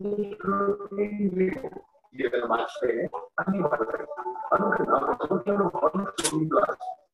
ఏదైనా మార్చితే అన్ని మారుతాయి అనుకున్న ప్రపంచంలో మనుషులు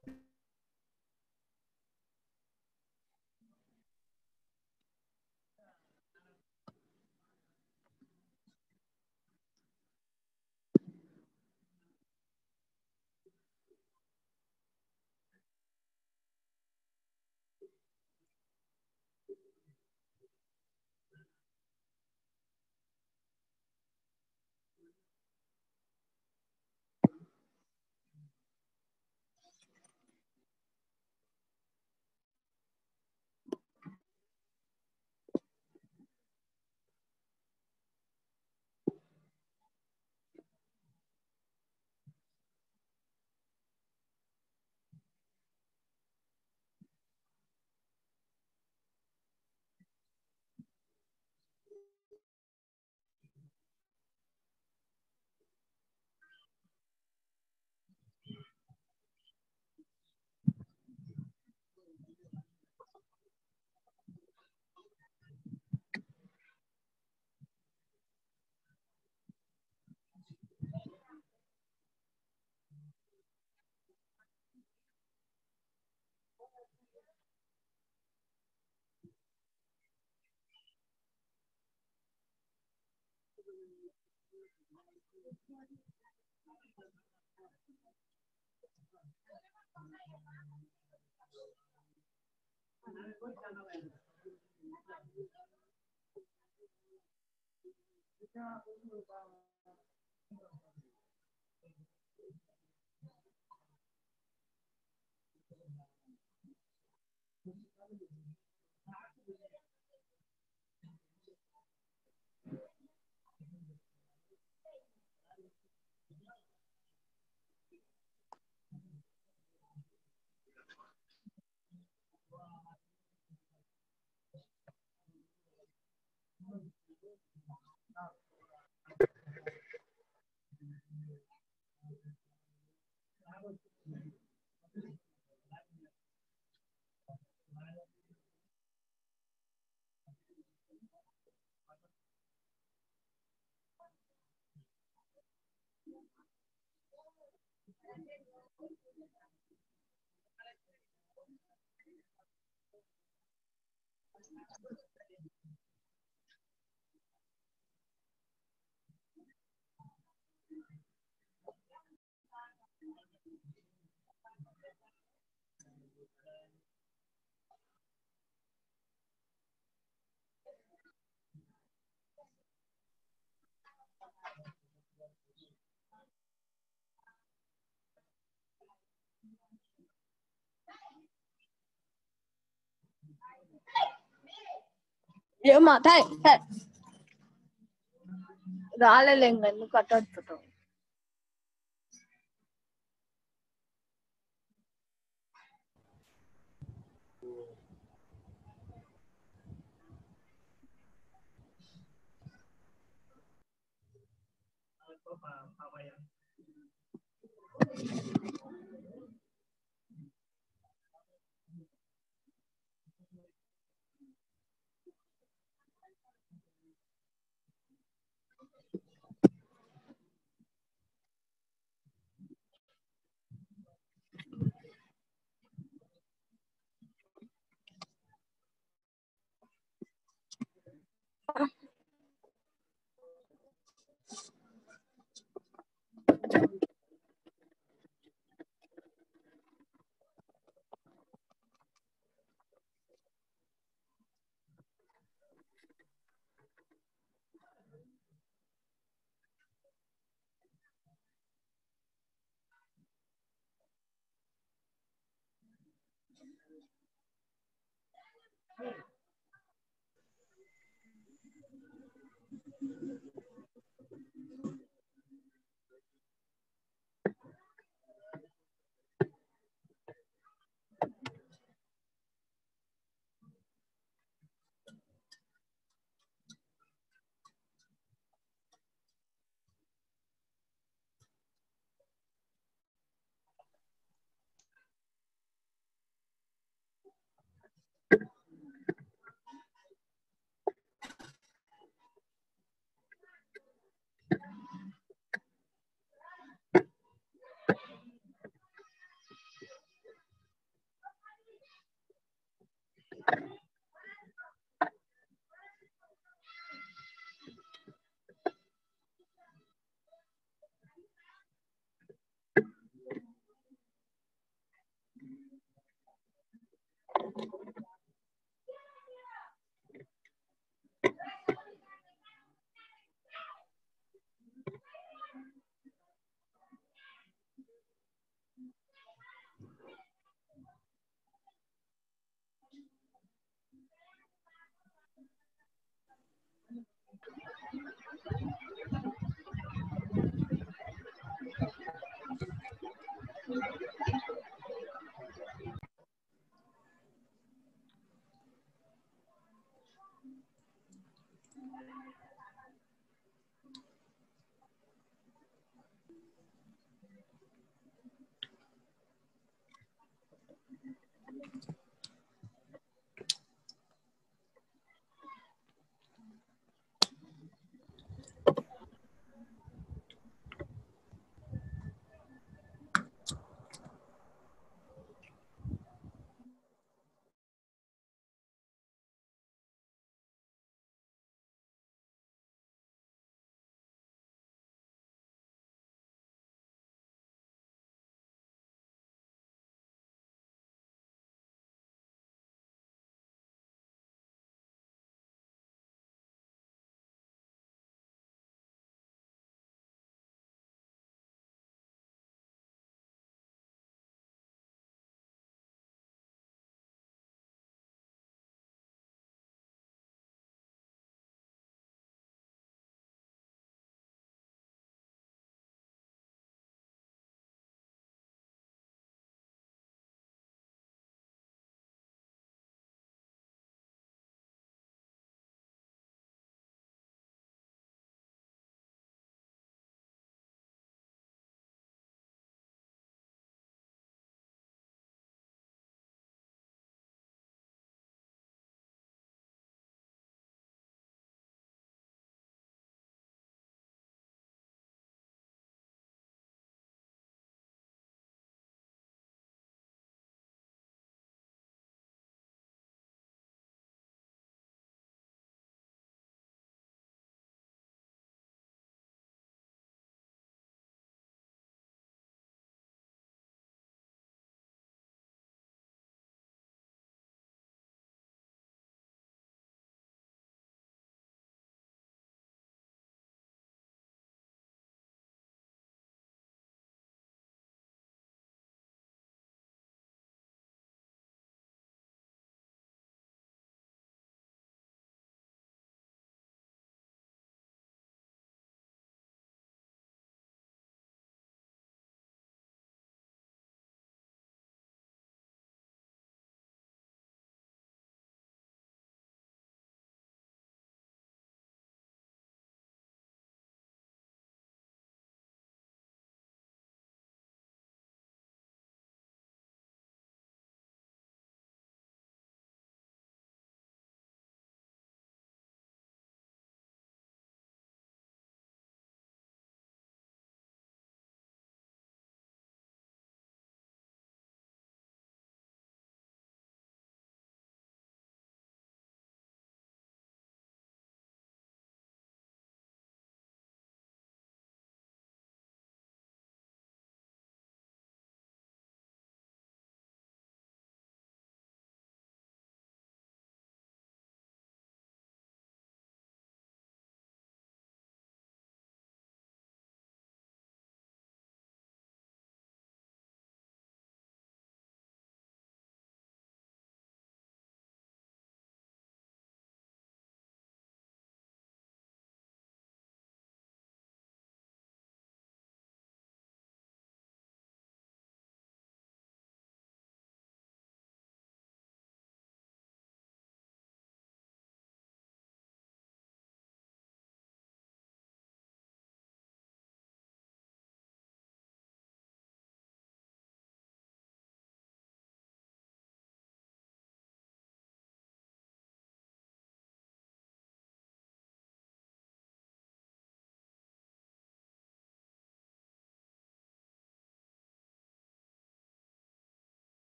ఏమా థాయ్ థాయ్ రాలేలే ఇంకా ఎందుకు కట్టడుతుంటావు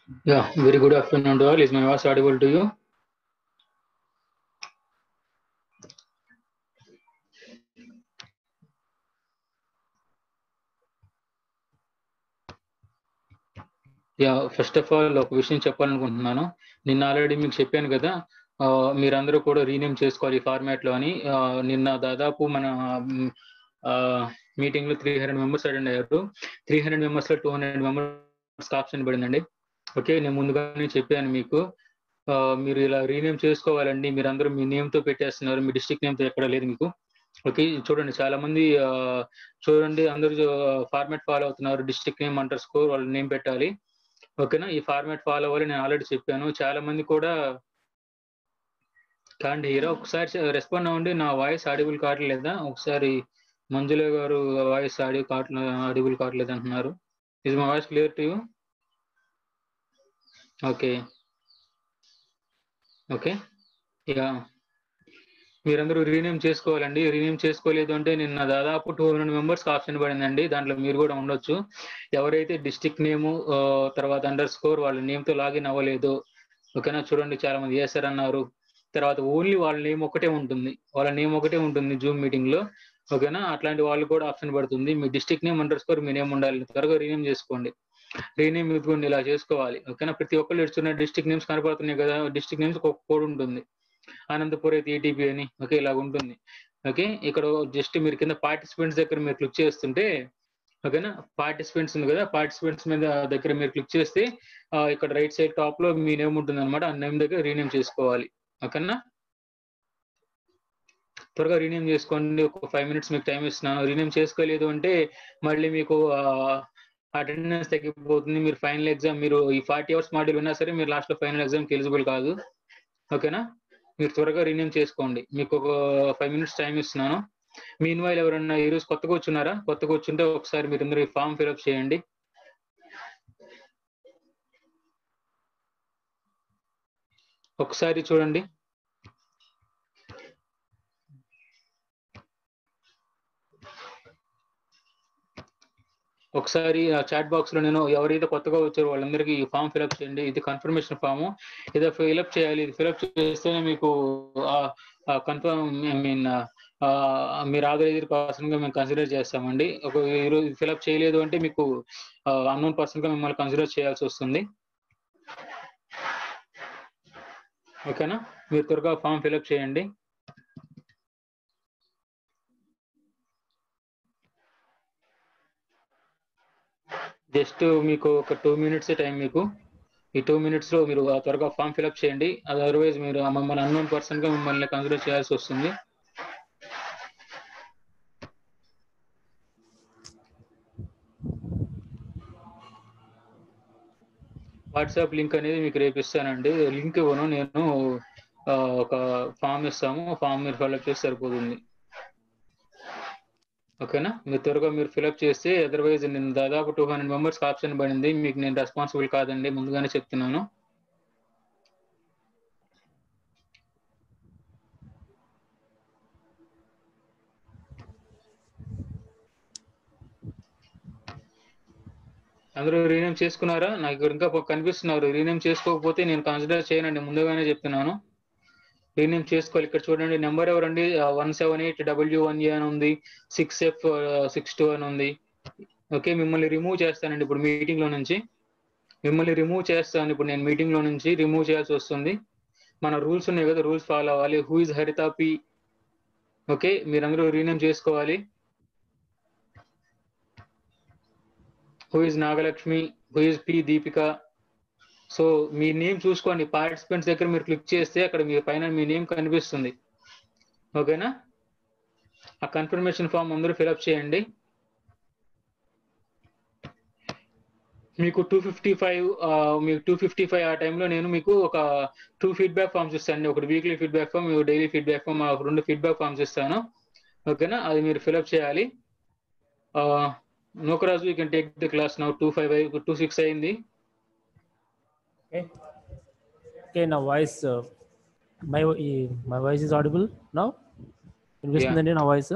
Yeah, very good afternoon to all. Is my voice audible to you? Yeah first of all ఒక విషయం చెప్పాలనుకుంటున్నాను నిన్న ఆల్రెడీ మీకు చెప్పాను కదా ఆ, మీరందరూ కూడా రీనేమ్ చేసుకోవాలి ఈ ఫార్మాట్ లో అని ఆ, నిన్న దాదాపు మన మీటింగ్ లో త్రీ హండ్రెడ్ మెంబర్స్ అటెండ్ అయ్యారు త్రీ హండ్రెడ్ మెంబర్స్ లో టూ హండ్రెడ్ మెంబర్స్ ఆప్షన్ పడిందండి ఓకే నేను ముందుగానే చెప్పాను మీకు ఆ, మీరు ఇలా రీనేమ్ చేసుకోవాలండి మీరు అందరూ మీ నేమ్ తో పెట్టేస్తున్నారు మీ డిస్ట్రిక్ట్ నేమ్ తో ఎక్కడ లేదు మీకు ఓకే చూడండి చాలా మంది ఆ, చూడండి అందరూ ఫార్మాట్ ఫాలో అవుతున్నారు డిస్ట్రిక్ట్ నేమ్ అంటారు స్కోర్ వాళ్ళ నేమ్ పెట్టాలి ఓకేనా ఈ ఫార్మాట్ ఫాలో అవ్వాలి నేను ఆల్రెడీ చెప్పాను చాలా మంది కూడా కాండి హీరో ఒకసారి రెస్పాండ్ అవ్వండి నా వాయిస్ ఆడిబుల్ కావట్లేదా ఒకసారి మంజుల గారు వాయిస్ ఆడియో కావట్లే ఆడిబుల్ కావట్లేదు అంటున్నారు ఇది మా voice clear to you okay okay ఇక మీరందరూ రీనేమ్ చేసుకోవాలండి రీనేమ్ చేసుకోలేదు అంటే నిన్న దాదాపు టూ హండ్రెడ్ మెంబర్స్ ఆప్షన్ పడిందండి దాంట్లో మీరు కూడా ఉండొచ్చు ఎవరైతే డిస్టిక్ నేము తర్వాత అండర్ స్కోర్ వాళ్ళ నేమ్ తో లాగిన్ అవ్వలేదు ఓకేనా చూడండి చాలా మంది చేశారు అన్నారు తర్వాత ఓన్లీ వాళ్ళ నేమ్ ఒకటే ఉంటుంది వాళ్ళ నేమ్ ఒకటే ఉంటుంది జూమ్ మీటింగ్ లో ఓకేనా అట్లాంటి వాళ్ళు కూడా ఆప్షన్ పడుతుంది మీ డిస్టిక్ నేమ్ అండర్ స్కోర్ మీ నేమ్ ఉండాలి త్వరగా రీనేమ్ చేసుకోండి రీనేమ్ ఇదిగోండి ఇలా చేసుకోవాలి ఓకేనా ప్రతి ఒక్కళ్ళు ఇస్తున్న డిస్టిక్ నేమ్స్ కనపడుతున్నాయి కదా డిస్టిక్ నేమ్స్ ఒక కోడ్ ఉంటుంది అనంతపూర్ అయితే ఈటీపీ అని ఓకే ఇలా ఉంటుంది ఓకే ఇక్కడ జస్ట్ మీరు కింద పార్టిసిపెంట్స్ దగ్గర మీరు క్లిక్ చేస్తుంటే ఓకేనా పార్టిసిపెంట్స్ ఉంది కదా పార్టిసిపెంట్స్ మీద దగ్గర మీరు క్లిక్ చేస్తే ఆ, ఇక్కడ రైట్ సైడ్ టాప్ లో మీ నేమ్ ఉంటుంది అనమాట ఆ నేమ్ దగ్గర రీనేమ్ చేసుకోవాలి ఓకేనా త్వరగా రీనేమ్ చేసుకోండి ఒక ఫైవ్ మినిట్స్ మీకు టైం ఇస్తున్నాను రీనేమ్ చేసుకోలేదు అంటే మళ్ళీ మీకు అటెండెన్స్ తగ్గిపోతుంది మీరు ఫైనల్ ఎగ్జామ్ మీరు ఈ ఫార్టీ అవర్స్ మాడ్యూల్ ఉన్నా సరే మీరు లాస్ట్ లో ఫైనల్ ఎగ్జామ్కి ఎలిజిబుల్ కాదు ఓకేనా మీరు త్వరగా రీనేమ్ చేసుకోండి మీకు ఒక ఫైవ్ మినిట్స్ టైం ఇస్తున్నాను మీ ఇన్వాయిల్ ఎవరన్నా ఈరోజు కొత్తగా వచ్చున్నారా కొత్తగా వచ్చుంటే ఒకసారి మీరు అందరూ ఈ ఫామ్ ఫిల్అప్ చేయండి ఒకసారి చూడండి ఒకసారి ఆ చాట్ బాక్స్ లో నేను ఎవరైతే కొత్తగా వచ్చారో వాళ్ళందరికీ ఈ ఫామ్ ఫిల్అప్ చేయండి ఇది కన్ఫర్మేషన్ ఫామ్ ఏదో ఫిల్అప్ చేయాలి ఇది ఫిల్అప్ చేస్తేనే మీకు కన్ఫర్మ్ ఐ మీన్ మీరు ఆథరైజ్డ్ పర్సన్ గా మేము కన్సిడర్ చేస్తామండి ఒక ఈరోజు ఫిల్అప్ చేయలేదు అంటే మీకు అన్నోన్ పర్సన్ గా మిమ్మల్ని కన్సిడర్ చేయాల్సి వస్తుంది ఓకేనా మీరు త్వరగా ఫామ్ ఫిల్అప్ చేయండి జస్ట్ మీకు ఒక టూ మినిట్స్ టైం మీకు ఈ టూ మినిట్స్ లో మీరు ఆ త్వరగా ఫామ్ ఫిల్అప్ చేయండి అదర్వైజ్ మీరు మమ్మల్ని అన్నోన్ పర్సన్ గా మిమ్మల్ని కన్సిడర్ చేయాల్సి వస్తుంది వాట్సాప్ లింక్ అనేది మీకు రేపు ఇస్తానండి లింక్ ఇవ్వను నేను ఆ, ఒక ఫామ్ ఇస్తాము ఫామ్ మీరు ఫిల్అప్ చేస్తే సరిపోతుంది ఓకేనా మీరు త్వరగా మీరు ఫిల్అప్ చేస్తే అదర్వైజ్ నేను దాదాపు టూ హండ్రెడ్ మెంబర్స్ ఆప్షన్ పడింది మీకు నేను రెస్పాన్సిబుల్ కాదండి ముందుగానే చెప్తున్నాను అందరూ రీనేమ్ చేసుకున్నారా నాకు ఇక్కడ ఇంకా కనిపిస్తున్నారు రీనేమ్ చేసుకోకపోతే నేను కన్సిడర్ చేయనండి ముందుగానే చెప్తున్నాను రీనేమ్ చేసుకోవాలి ఇక్కడ చూడండి నెంబర్ ఎవరండి one seven eight W one A అని ఉంది సిక్స్ ఎఫ్ సిక్స్ టూ అని ఉంది ఓకే మిమ్మల్ని రిమూవ్ చేస్తానండి ఇప్పుడు మీటింగ్ లో నుంచి మిమ్మల్ని రిమూవ్ చేస్తాను ఇప్పుడు నేను మీటింగ్ లో నుంచి రిమూవ్ చేయాల్సి వస్తుంది మన రూల్స్ ఉన్నాయి కదా రూల్స్ ఫాలో అవ్వాలి who is Haritha P okay మీరందరూ రీనేమ్ చేసుకోవాలి who is Nagalakshmi who is P Deepika so మీ నేమ్ చూసుకోండి పార్టిసిపెంట్స్ దగ్గర మీరు క్లిక్ చేస్తే అక్కడ మీ పైన మీ నేమ్ కనిపిస్తుంది ఓకేనా ఆ కన్ఫర్మేషన్ ఫామ్ అందరూ ఫిలప్ చేయండి మీకు టూ ఫిఫ్టీ ఫైవ్ మీకు టూ ఫిఫ్టీ ఫైవ్ ఆ టైంలో నేను మీకు ఒక టూ ఫీడ్బ్యాక్ ఫామ్స్ ఇస్తాను ఒకటి weekly feedback form daily feedback form ఒక రెండు ఫీడ్బ్యాక్ ఫామ్స్ ఇస్తాను ఓకేనా అది మీరు ఫిలప్ చేయాలి Nookaraju you can take the class now two five two six అయింది Okay. Okay, now voice. Uh, my uh, my voice is audible now. వినిపిస్తుందండి నా వాయిస్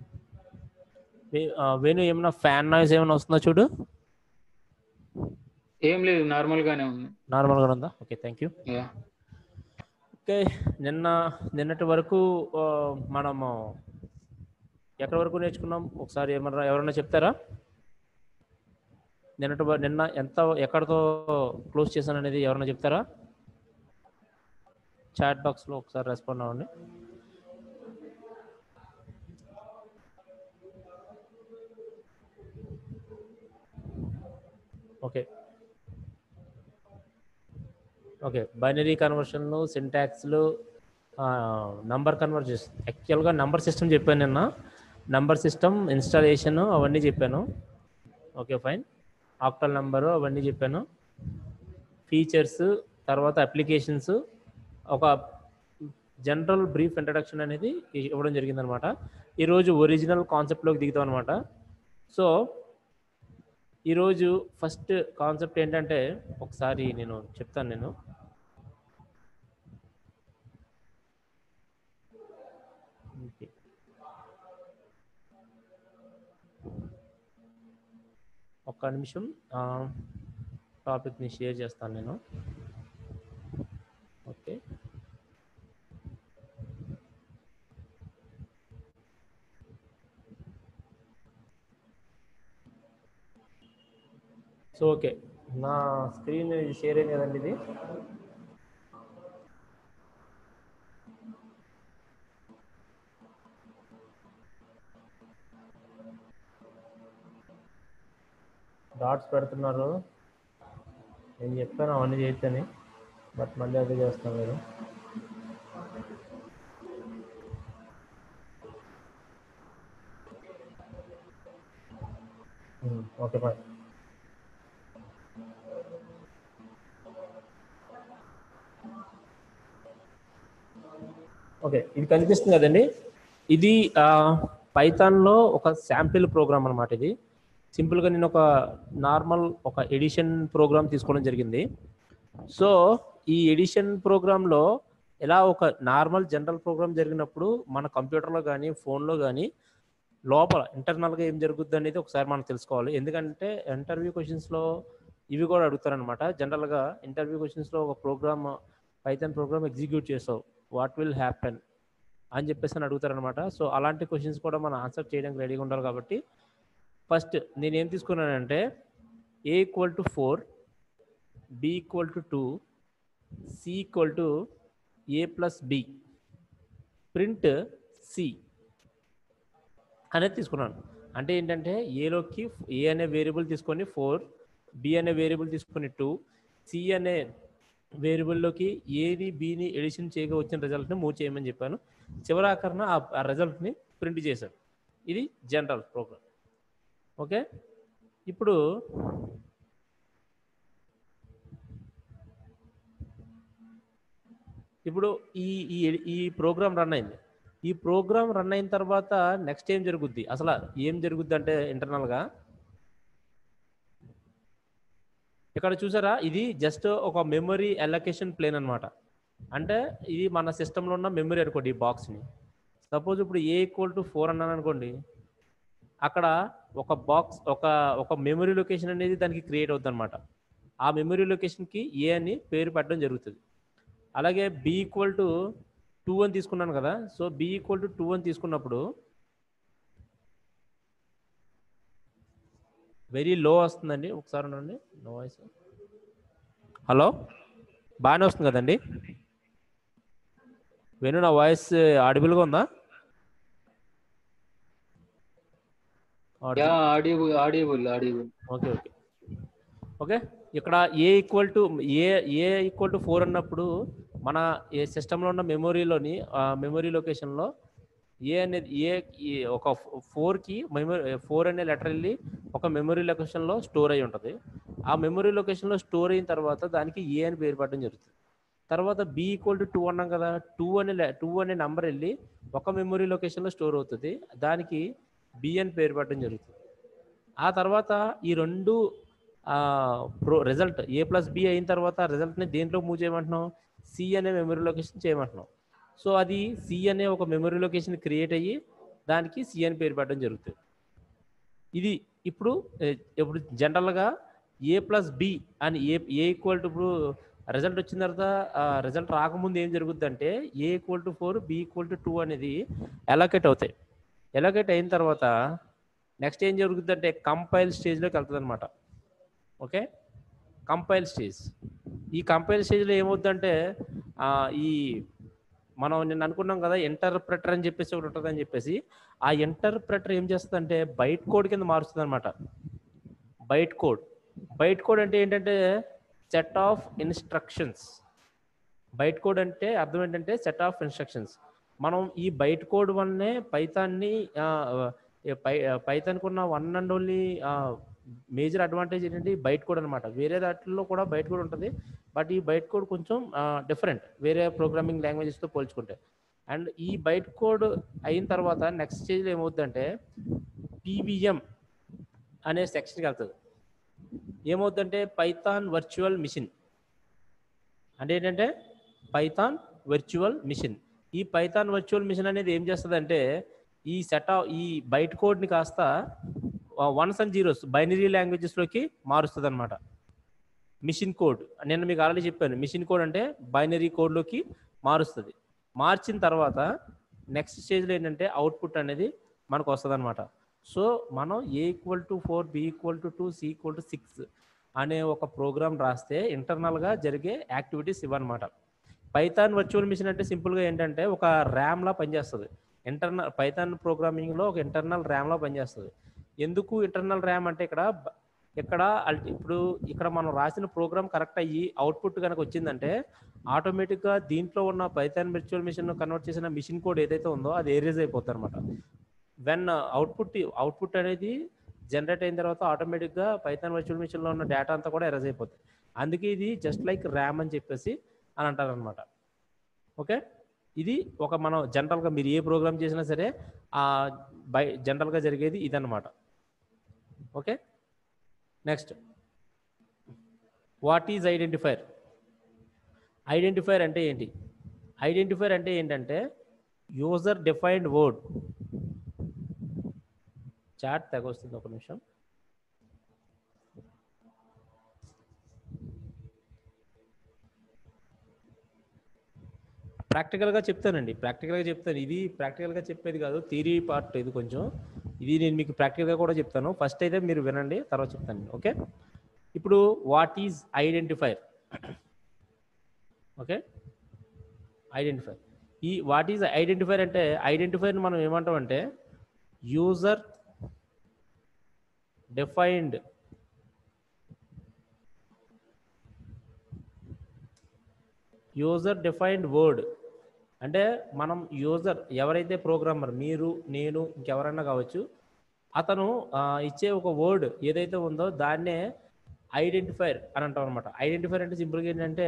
వేణు ఏమైనా ఫ్యాన్ నాయిస్ ఏమైనా వస్తుందా చూడు ఏం లేదు నార్మల్ గానే ఉంది నార్మల్గా ఉందా okay thank you yeah okay నిన్న నిన్నటి వరకు ఆ, మనము ఎక్కడి వరకు నేర్చుకున్నాం ఒకసారి ఏమన్నా ఎవరన్నా చెప్తారా నిన్నటి వ- నిన్న ఎంత ఎక్కడితో క్లోజ్ చేశాను అనేది ఎవరన్నా చెప్తారా చాట్ బాక్స్లో ఒకసారి రెస్పాండ్ అవ్వండి ఓకే ఓకే బైనరీ కన్వర్షన్లు సింటాక్స్లు నంబర్ కన్వర్జెస్ యాక్చువల్గా నంబర్ సిస్టమ్ చెప్పాను నిన్న నంబర్ సిస్టమ్ ఇన్స్టాలేషన్ అవన్నీ చెప్పాను ఓకే ఫైన్ ఆక్టల్ నంబరు అవన్నీ చెప్పాను ఫీచర్స్ తర్వాత అప్లికేషన్స్ ఒక జనరల్ బ్రీఫ్ ఇంట్రడక్షన్ అనేది ఇవ్వడం జరిగిందనమాట ఈరోజు ఒరిజినల్ కాన్సెప్ట్లోకి దిగుతాం అనమాట సో ఈరోజు ఫస్ట్ కాన్సెప్ట్ ఏంటంటే ఒకసారి నేను చెప్తాను నేను Okay. ఒక్క నిమిషం టాపిక్ని షేర్ చేస్తాను నేను ఓకే సో ఓకే నా స్క్రీన్ షేర్ అయింది కదండి ఇది డాట్స్ పెడుతున్నారు నేను చెప్పాను అవన్నీ చేయొచ్చని బట్ మళ్ళీ అదే చేస్తాను మీరు ఓకే బాయ్ ఓకే ఇది కనిపిస్తుంది కదండి ఇది పైథాన్లో ఒక శాంపిల్ ప్రోగ్రామ్ అనమాట ఇది సింపుల్గా నేను ఒక నార్మల్ ఒక ఎడిషన్ ప్రోగ్రామ్ తీసుకోవడం జరిగింది సో ఈ ఎడిషన్ ప్రోగ్రాంలో ఎలా ఒక నార్మల్ జనరల్ ప్రోగ్రామ్ జరిగినప్పుడు మన కంప్యూటర్లో కానీ ఫోన్లో కానీ లోపల ఇంటర్నల్గా ఏం జరుగుద్ది అనేది ఒకసారి మనం తెలుసుకోవాలి ఎందుకంటే ఇంటర్వ్యూ క్వశ్చన్స్లో ఇవి కూడా అడుగుతారనమాట జనరల్గా ఇంటర్వ్యూ క్వశ్చన్స్లో ఒక ప్రోగ్రామ్ పైథాన్ ప్రోగ్రామ్ ఎగ్జిక్యూట్ చేసావు వాట్ విల్ హ్యాపెన్ అని చెప్పేసి అని అడుగుతారనమాట సో అలాంటి క్వశ్చన్స్ కూడా మనం ఆన్సర్ చేయడానికి రెడీగా ఉండాలి కాబట్టి ఫస్ట్ నేను ఏం తీసుకున్నానంటే A equal to four B equal to two C equal to A plus B print C అనేది తీసుకున్నాను అంటే ఏంటంటే ఏలోకి ఏ అనే వేరియబుల్ తీసుకొని ఫోర్ బి అనే వేరియబుల్ తీసుకొని టూ సి అనే వేరియబుల్లోకి ఏది బిని ఎడిషన్ చేయగా వచ్చిన రిజల్ట్ని మూవ్ చేయమని చెప్పాను చివరి ఆఖరణ ఆ రిజల్ట్ని ప్రింట్ చేశాను ఇది జనరల్ ప్రోగ్రామ్ ఓకే ఇప్పుడు ఇప్పుడు ఈ ఈ ఈ ప్రోగ్రామ్ రన్ అయింది ఈ ప్రోగ్రామ్ రన్ అయిన తర్వాత నెక్స్ట్ ఏం జరుగుద్ది అసలు ఏం జరుగుద్ది అంటే ఇంటర్నల్గా ఇక్కడ చూసారా ఇది జస్ట్ ఒక మెమరీ అలొకేషన్ ప్లేన్ అనమాట అంటే ఇది మన సిస్టంలో ఉన్న మెమరీ అనుకోండి ఈ బాక్స్ని సపోజ్ ఇప్పుడు ఏ ఈక్వల్ టు ఫోర్ అన్నాను అనుకోండి అక్కడ ఒక బాక్స్ ఒక ఒక మెమరీ లొకేషన్ అనేది దానికి క్రియేట్ అవుతుంది అనమాట ఆ మెమరీ లొకేషన్కి ఏ అని పేరు పెట్టడం జరుగుతుంది అలాగే బి ఈక్వల్ టు టూ అని తీసుకున్నాను కదా so B equal to two అని తీసుకున్నప్పుడు వెరీ లో వస్తుందండి ఒకసారి ఉండండి నో వాయిస్ హలో బాగానే వస్తుంది కదండి వెను నా వాయిస్ ఆడిబుల్గా ఉందా yeah audible audible audible okay okay okay ఇక్కడ ఏ equal to A A equal to four అన్నప్పుడు మన ఏ సిస్టంలో ఉన్న మెమొరీలోని మెమొరీ లొకేషన్లో ఏ అనేది ఏ ఈ ఒక ఫోర్కి మెమొరీ ఫోర్ అనే లెటర్ వెళ్ళి ఒక మెమొరీ లొకేషన్లో స్టోర్ అయి ఉంటుంది ఆ మెమొరీ లొకేషన్లో స్టోర్ అయిన తర్వాత దానికి ఏ అని పేరు పెట్టడం జరుగుతుంది తర్వాత బి ఈక్వల్ టు టూ అన్నాం కదా టూ అనే టూ అనే నెంబర్ వెళ్ళి ఒక మెమొరీ లొకేషన్లో స్టోర్ అవుతుంది దానికి బి అని పేరు పెట్టడం జరుగుతుంది ఆ తర్వాత ఈ రెండు pro result A plus B అయిన తర్వాత రిజల్ట్ని దేంట్లో మూవ్ చేయమంటున్నాం సి అనే మెమరీ లొకేషన్ చేయమంటున్నాం సో అది సి అనే ఒక మెమరీ లొకేషన్ క్రియేట్ అయ్యి దానికి సి అని పేరు పెట్టడం జరుగుతుంది ఇది ఇప్పుడు ఏ, ఇప్పుడు జనరల్గా ఏ ప్లస్ బి అని ఏ ఏ ఈక్వల్ టు ఇప్పుడు రిజల్ట్ వచ్చిన తర్వాత రిజల్ట్ రాకముందు ఏం జరుగుద్ది అంటే A equal to four B equal to two అనేది ఎలాకేట్ అవుతాయి ఎలాకేట్ అయిన తర్వాత నెక్స్ట్ ఏం జరుగుద్ది అంటే కంపైల్ స్టేజ్లోకి వెళ్తుంది అనమాట ఓకే కంపైల్ స్టేజ్ ఈ కంపైల్ స్టేజ్లో ఏమవుద్దంటే ఆ, ఈ మనం నిన్న అనుకున్నాం కదా ఇంటర్ప్రెటర్ అని చెప్పేసి ఒకటి ఉంటుంది అని చెప్పేసి ఆ ఇంటర్ప్రెటర్ ఏం చేస్తుందంటే బైట్ కోడ్ కింద మారుస్తుంది అనమాట బైట్ కోడ్ బైట్ కోడ్ అంటే ఏంటంటే set of instructions byte code అంటే అర్థం ఏంటంటే సెట్ ఆఫ్ ఇన్స్ట్రక్షన్స్ మనం ఈ బైట్ కోడ్ వల్లనే పైతాన్ని పై పైతానికి ఉన్న one and only major advantage ఏంటంటే బైట్ కోడ్ అనమాట వేరే దాంట్లో కూడా బైట్ కోడ్ ఉంటుంది బట్ ఈ బైట్ కోడ్ కొంచెం డిఫరెంట్ వేరే ప్రోగ్రామింగ్ లాంగ్వేజెస్తో పోల్చుకుంటే అండ్ ఈ బైట్ కోడ్ అయిన తర్వాత నెక్స్ట్ స్టేజ్లో ఏమవుతుందంటే పీవీఎం అనే సెక్షన్కి వెళ్తుంది ఏమవుతుందంటే పైథాన్ వర్చువల్ మిషన్ అంటే ఏంటంటే పైథాన్ వర్చువల్ మిషన్ ఈ పైథాన్ వర్చువల్ మిషన్ అనేది ఏం చేస్తుందంటే ఈ సెట్ ఈ బైట్ కోడ్ని కాస్త వన్స్ అండ్ జీరోస్ బైనరీ లాంగ్వేజెస్లోకి మారుస్తుంది అనమాట మిషన్ కోడ్ నేను మీకు ఆల్రెడీ చెప్పాను మిషన్ కోడ్ అంటే బైనరీ కోడ్లోకి మారుస్తుంది మార్చిన తర్వాత నెక్స్ట్ స్టేజ్లో ఏంటంటే అవుట్పుట్ అనేది మనకు వస్తుంది అనమాట సో మనం A equal to four B equal to two C equal to six అనే ఒక ప్రోగ్రామ్ రాస్తే ఇంటర్నల్గా జరిగే యాక్టివిటీస్ ఇవన్నమాట పైథాన్ వర్చువల్ మిషన్ అంటే సింపుల్గా ఏంటంటే ఒక ర్యామ్లా పనిచేస్తుంది ఇంటర్నల్ పైథాన్ ప్రోగ్రామింగ్లో ఒక ఇంటర్నల్ ర్యామ్లా పనిచేస్తుంది ఎందుకు ఇంటర్నల్ ర్యామ్ అంటే ఇక్కడ బ- ఇక్కడ అల్టి ఇప్పుడు ఇక్కడ మనం రాసిన ప్రోగ్రామ్ కరెక్ట్ అయ్యి అవుట్పుట్ కనుక వచ్చిందంటే ఆటోమేటిక్గా దీంట్లో ఉన్న పైథాన్ వర్చువల్ మిషన్ కన్వర్ట్ చేసిన మిషన్ కోడ్ ఏదైతే ఉందో అది ఏరేజ్ అయిపోతుంది అనమాట వెన్ అవుట్పుట్ అవుట్పుట్ అనేది జనరేట్ అయిన తర్వాత ఆటోమేటిక్గా పైథాన్ వర్చువల్ మిషన్లో ఉన్న డేటా అంతా కూడా ఎరేజ్ అయిపోతుంది అందుకే ఇది జస్ట్ లైక్ ర్యామ్ అని చెప్పేసి అని అంటారు అనమాట ఓకే ఇది ఒక మనం జనరల్గా మీరు ఏ ప్రోగ్రామ్ చేసినా సరే ఆ బై జనరల్గా జరిగేది ఇదన్నమాట okay next what is identifier identifier అంటే ఏంటి ఐడెంటిఫైర్ అంటే ఏంటంటే యూజర్ డిఫైన్డ్ వర్డ్ చాట్ తెగొస్తుంది ఒక నిమిషం ప్రాక్టికల్గా చెప్తానండి ప్రాక్టికల్గా చెప్తాను ఇది ప్రాక్టికల్గా చెప్పేది కాదు థియరీ పార్ట్ ఇది కొంచెం ఇది నేను మీకు ప్రాక్టికల్గా కూడా చెప్తాను ఫస్ట్ అయితే మీరు వినండి తర్వాత చెప్తాను ఓకే ఇప్పుడు what is identifier okay identifier ఈ వాట్ ఈజ్ ఐడెంటిఫైర్ అంటే ఐడెంటిఫైర్ మనం ఏమంటాం అంటే user defined user defined word అంటే మనం యూజర్ ఎవరైతే ప్రోగ్రామర్ మీరు నేను ఇంకెవరైనా కావచ్చు అతను ఆ, ఇచ్చే ఒక వర్డ్ ఏదైతే ఉందో దాన్నే ఐడెంటిఫైర్ అని అంటాం అనమాట ఐడెంటిఫైర్ అంటే సింపుల్గా ఏంటంటే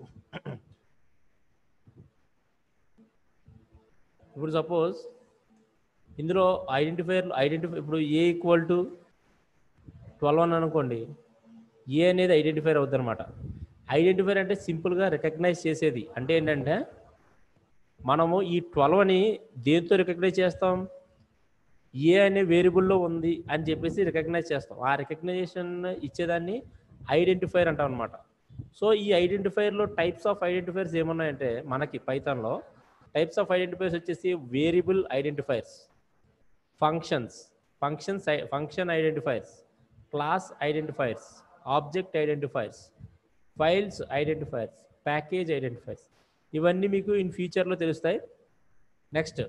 ఇప్పుడు సపోజ్ ఇందులో ఐడెంటిఫైర్ ఐడెంటిఫై ఇప్పుడు ఏ ఈక్వల్ టు ట్వెల్వ్ అని అనుకోండి ఏ అనేది ఐడెంటిఫైర్ అవుతుంది అనమాట ఐడెంటిఫైర్ అంటే సింపుల్గా రికగ్నైజ్ చేసేది అంటే ఏంటంటే మనము ఈ ట్వెల్వ్ అని దేంతో రికగ్నైజ్ చేస్తాం ఏ అనే వేరియబుల్లో ఉంది అని చెప్పేసి రికగ్నైజ్ చేస్తాం ఆ రికగ్నైజేషన్ ఇచ్చేదాన్ని ఐడెంటిఫైర్ అంటాం అనమాట సో ఈ ఐడెంటిఫైర్లో టైప్స్ ఆఫ్ ఐడెంటిఫైర్స్ ఏమున్నాయంటే మనకి పైథాన్లో టైప్స్ ఆఫ్ ఐడెంటిఫైర్స్ వచ్చేసి variable identifiers functions functions function identifiers class identifiers object identifiers files identifiers package identifiers ఇవన్నీ మీకు ఇన్ ఫ్యూచర్లో తెలుస్తాయి నెక్స్ట్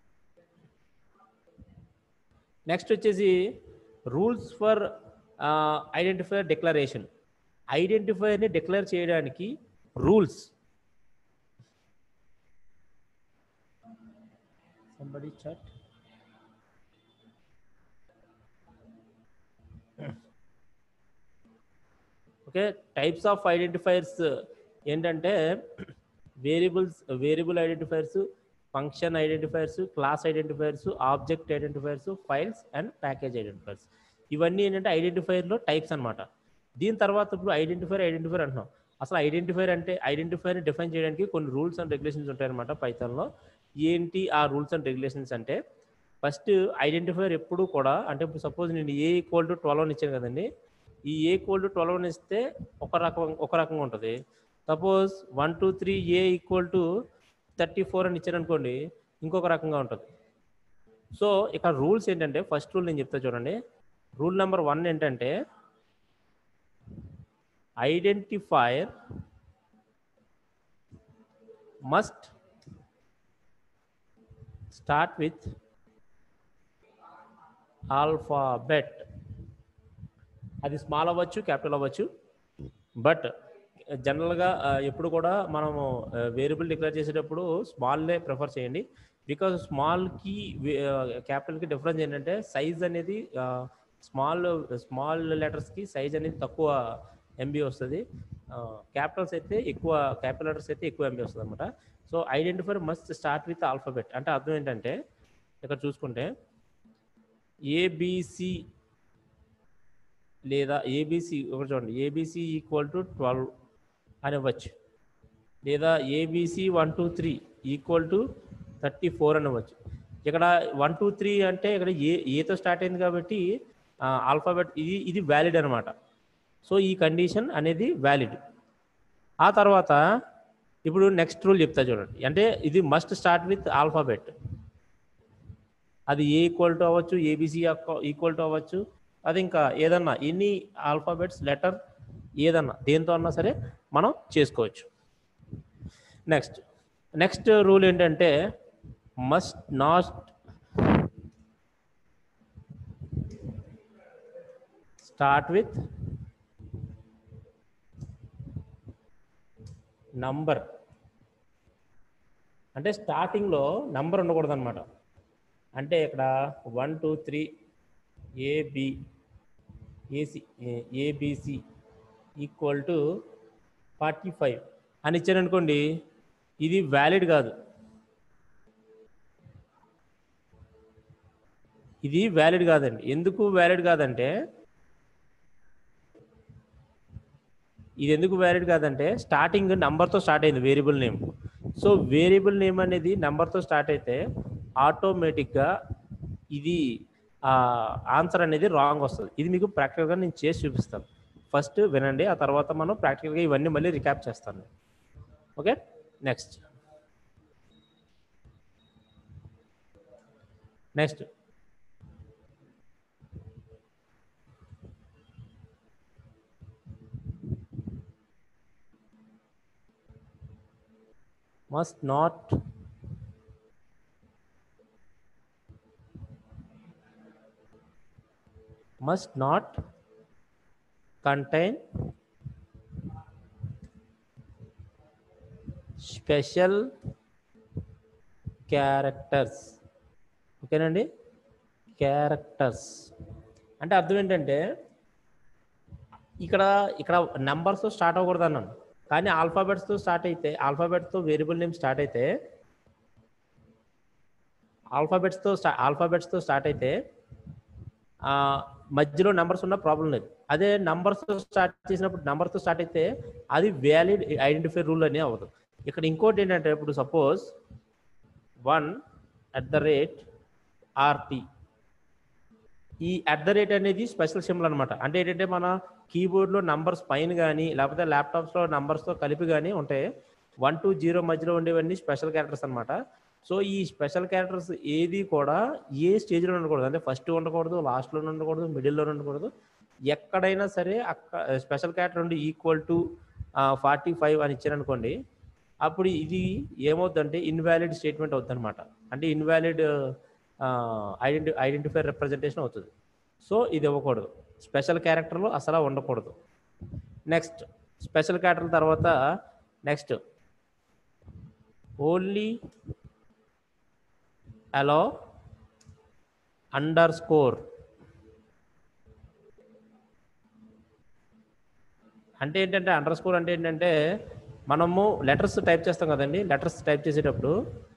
నెక్స్ట్ వచ్చేసి రూల్స్ ఫర్ ఐడెంటిఫైర్ డిక్లరేషన్ ఐడెంటిఫైర్ని డిక్లేర్ చేయడానికి rules somebody chat okay types of identifiers ఏంటంటే variables variable identifiers function identifiers class identifiers object identifiers files and package identifiers ఇవన్నీ ఏంటంటే ఐడెంటిఫైర్లో టైప్స్ అన్నమాట దీని తర్వాత ఇప్పుడు ఐడెంటిఫైర్ ఐడెంటిఫైర్ అంటున్నాం అసలు ఐడెంటిఫైర్ అంటే ఐడెంటిఫైర్ని డిఫైన్ చేయడానికి కొన్ని రూల్స్ అండ్ రెగ్యులేషన్స్ ఉంటాయన్నమాట పైథాన్లో ఏంటి ఆ రూల్స్ అండ్ రెగ్యులేషన్స్ అంటే ఫస్ట్ ఐడెంటిఫైర్ ఎప్పుడు కూడా అంటే ఇప్పుడు సపోజ్ నేను ఏ ఈక్వల్ టు ట్వెల్వ్ అని ఇచ్చాను కదండి ఈ ఏ ఈక్వల్ టు ట్వెల్వ్ అని ఇస్తే ఒక రకం ఒక రకంగా ఉంటుంది suppose one two three A equal to thirty four అని ఇచ్చారనుకోండి ఇంకొక రకంగా ఉంటుంది సో ఇక్కడ రూల్స్ ఏంటంటే ఫస్ట్ రూల్ నేను చెప్తా చూడండి రూల్ నెంబర్ వన్ ఏంటంటే identifier must start with alphabet అది స్మాల్ అవ్వచ్చు క్యాపిటల్ అవ్వచ్చు బట్ జనరల్గా ఎప్పుడు కూడా మనము వేరియబుల్ డిక్లేర్ చేసేటప్పుడు స్మాల్లే ప్రిఫర్ చేయండి బికాజ్ స్మాల్కి క్యాపిటల్కి డిఫరెన్స్ ఏంటంటే సైజ్ అనేది స్మాల్ స్మాల్ లెటర్స్కి సైజ్ అనేది తక్కువ ఎంబీ వస్తుంది క్యాపిటల్స్ అయితే ఎక్కువ క్యాపిటల్ లెటర్స్ అయితే ఎక్కువ ఎంబీ వస్తుంది అనమాట so identifier must start with alphabet అంటే అర్థం ఏంటంటే ఇక్కడ చూసుకుంటే ఏబిసి లేదా ఏబిసి ఒకటి చూడండి ఏబిసి ఈక్వల్ టు ట్వెల్వ్ అని ఇవ్వచ్చు లేదా ABC one two three equal to thirty four అని ఇవ్వచ్చు ఇక్కడ వన్ టూ త్రీ అంటే ఇక్కడ ఏ ఏతో స్టార్ట్ అయింది కాబట్టి ఆల్ఫాబెట్ ఇది ఇది వ్యాలిడ్ అనమాట సో ఈ కండిషన్ అనేది వ్యాలిడ్ ఆ తర్వాత ఇప్పుడు నెక్స్ట్ రూల్ చెప్తా చూడండి అంటే ఇది మస్ట్ స్టార్ట్ విత్ ఆల్ఫాబెట్ అది ఏ ఈక్వల్ టు అవ్వచ్చు ఏబిసి ఈక్వల్ టు అవ్వచ్చు అది ఇంకా ఏదన్నా ఎనీ ఆల్ఫాబెట్స్ లెటర్ ఏదన్నా దేంతో అన్నా సరే మనం చేసుకోవచ్చు నెక్స్ట్ నెక్స్ట్ రూల్ ఏంటంటే must not start with number అంటే స్టార్టింగ్లో నంబర్ ఉండకూడదు అనమాట అంటే ఇక్కడ one two three AB AC ABC equal to forty five అని ఇచ్చారనుకోండి ఇది వ్యాలిడ్ కాదు ఇది వ్యాలిడ్ కాదండి ఎందుకు వ్యాలిడ్ కాదంటే ఇది ఎందుకు వ్యాలిడ్ కాదంటే స్టార్టింగ్ నెంబర్తో స్టార్ట్ అయింది variable name so variable name అనేది నెంబర్తో స్టార్ట్ అయితే ఆటోమేటిక్గా ఇది ఆన్సర్ అనేది రాంగ్ వస్తుంది ఇది మీకు ప్రాక్టికల్గా నేను చేసి చూపిస్తాను ఫస్ట్ వినండి ఆ తర్వాత మనం ప్రాక్టికల్గా ఇవన్నీ మళ్ళీ రికాప్ చేస్తాను okay next next must not must not contain special characters ఓకేనండి క్యారెక్టర్స్ అంటే అర్థం ఏంటంటే ఇక్కడ ఇక్కడ నెంబర్స్ స్టార్ట్ అవ్వకూడదు అన్నాను కానీ ఆల్ఫాబెట్స్తో స్టార్ట్ అయితే ఆల్ఫాబెట్స్తో వేరియబుల్ నేమ్ స్టార్ట్ అయితే ఆల్ఫాబెట్స్తో స్టా ఆల్ఫాబెట్స్తో స్టార్ట్ అయితే ఆ, మధ్యలో నెంబర్స్ ఉన్న ప్రాబ్లం లేదు అదే నంబర్స్ స్టార్ట్ చేసినప్పుడు నెంబర్తో స్టార్ట్ అయితే అది వ్యాలిడ్ ఐడెంటిఫై రూల్ అని అవ్వదు ఇక్కడ ఇంకోటి ఏంటంటే ఇప్పుడు suppose one at the rate RT E at the rate అనేది స్పెషల్ సింబల్ అనమాట అంటే ఏంటంటే మన కీబోర్డ్లో నంబర్స్ పైన కానీ లేకపోతే ల్యాప్టాప్స్లో నంబర్స్తో కలిపి కానీ ఉంటాయి వన్ టు జీరో మధ్యలో ఉండేవన్నీ స్పెషల్ క్యారెక్టర్స్ అనమాట సో ఈ స్పెషల్ క్యారెక్టర్స్ ఏది కూడా ఏ స్టేజ్లో ఉండకూడదు అంటే ఫస్ట్ ఉండకూడదు లాస్ట్లో ఉండకూడదు మిడిల్లో ఉండకూడదు ఎక్కడైనా సరే అక్క స్పెషల్ క్యారెక్టర్ ఉండి ఈక్వల్ టు ఫార్టీ ఫైవ్ అని ఇచ్చారనుకోండి అప్పుడు ఇది ఏమవుతుందంటే ఇన్వాలిడ్ స్టేట్మెంట్ అవుతుంది అనమాట అంటే ఇన్వాలిడ్ ఐడెంటి ఐడెంటిఫైర్ రిప్రజెంటేషన్ అవుతుంది సో ఇది ఇవ్వకూడదు స్పెషల్ క్యారెక్టర్లో అసలు ఉండకూడదు నెక్స్ట్ స్పెషల్ క్యారెక్టర్ తర్వాత next only allow underscore అంటే ఏంటంటే అండర్ స్కోర్ అంటే ఏంటంటే మనము లెటర్స్ టైప్ చేస్తాం కదండి లెటర్స్ టైప్ చేసేటప్పుడు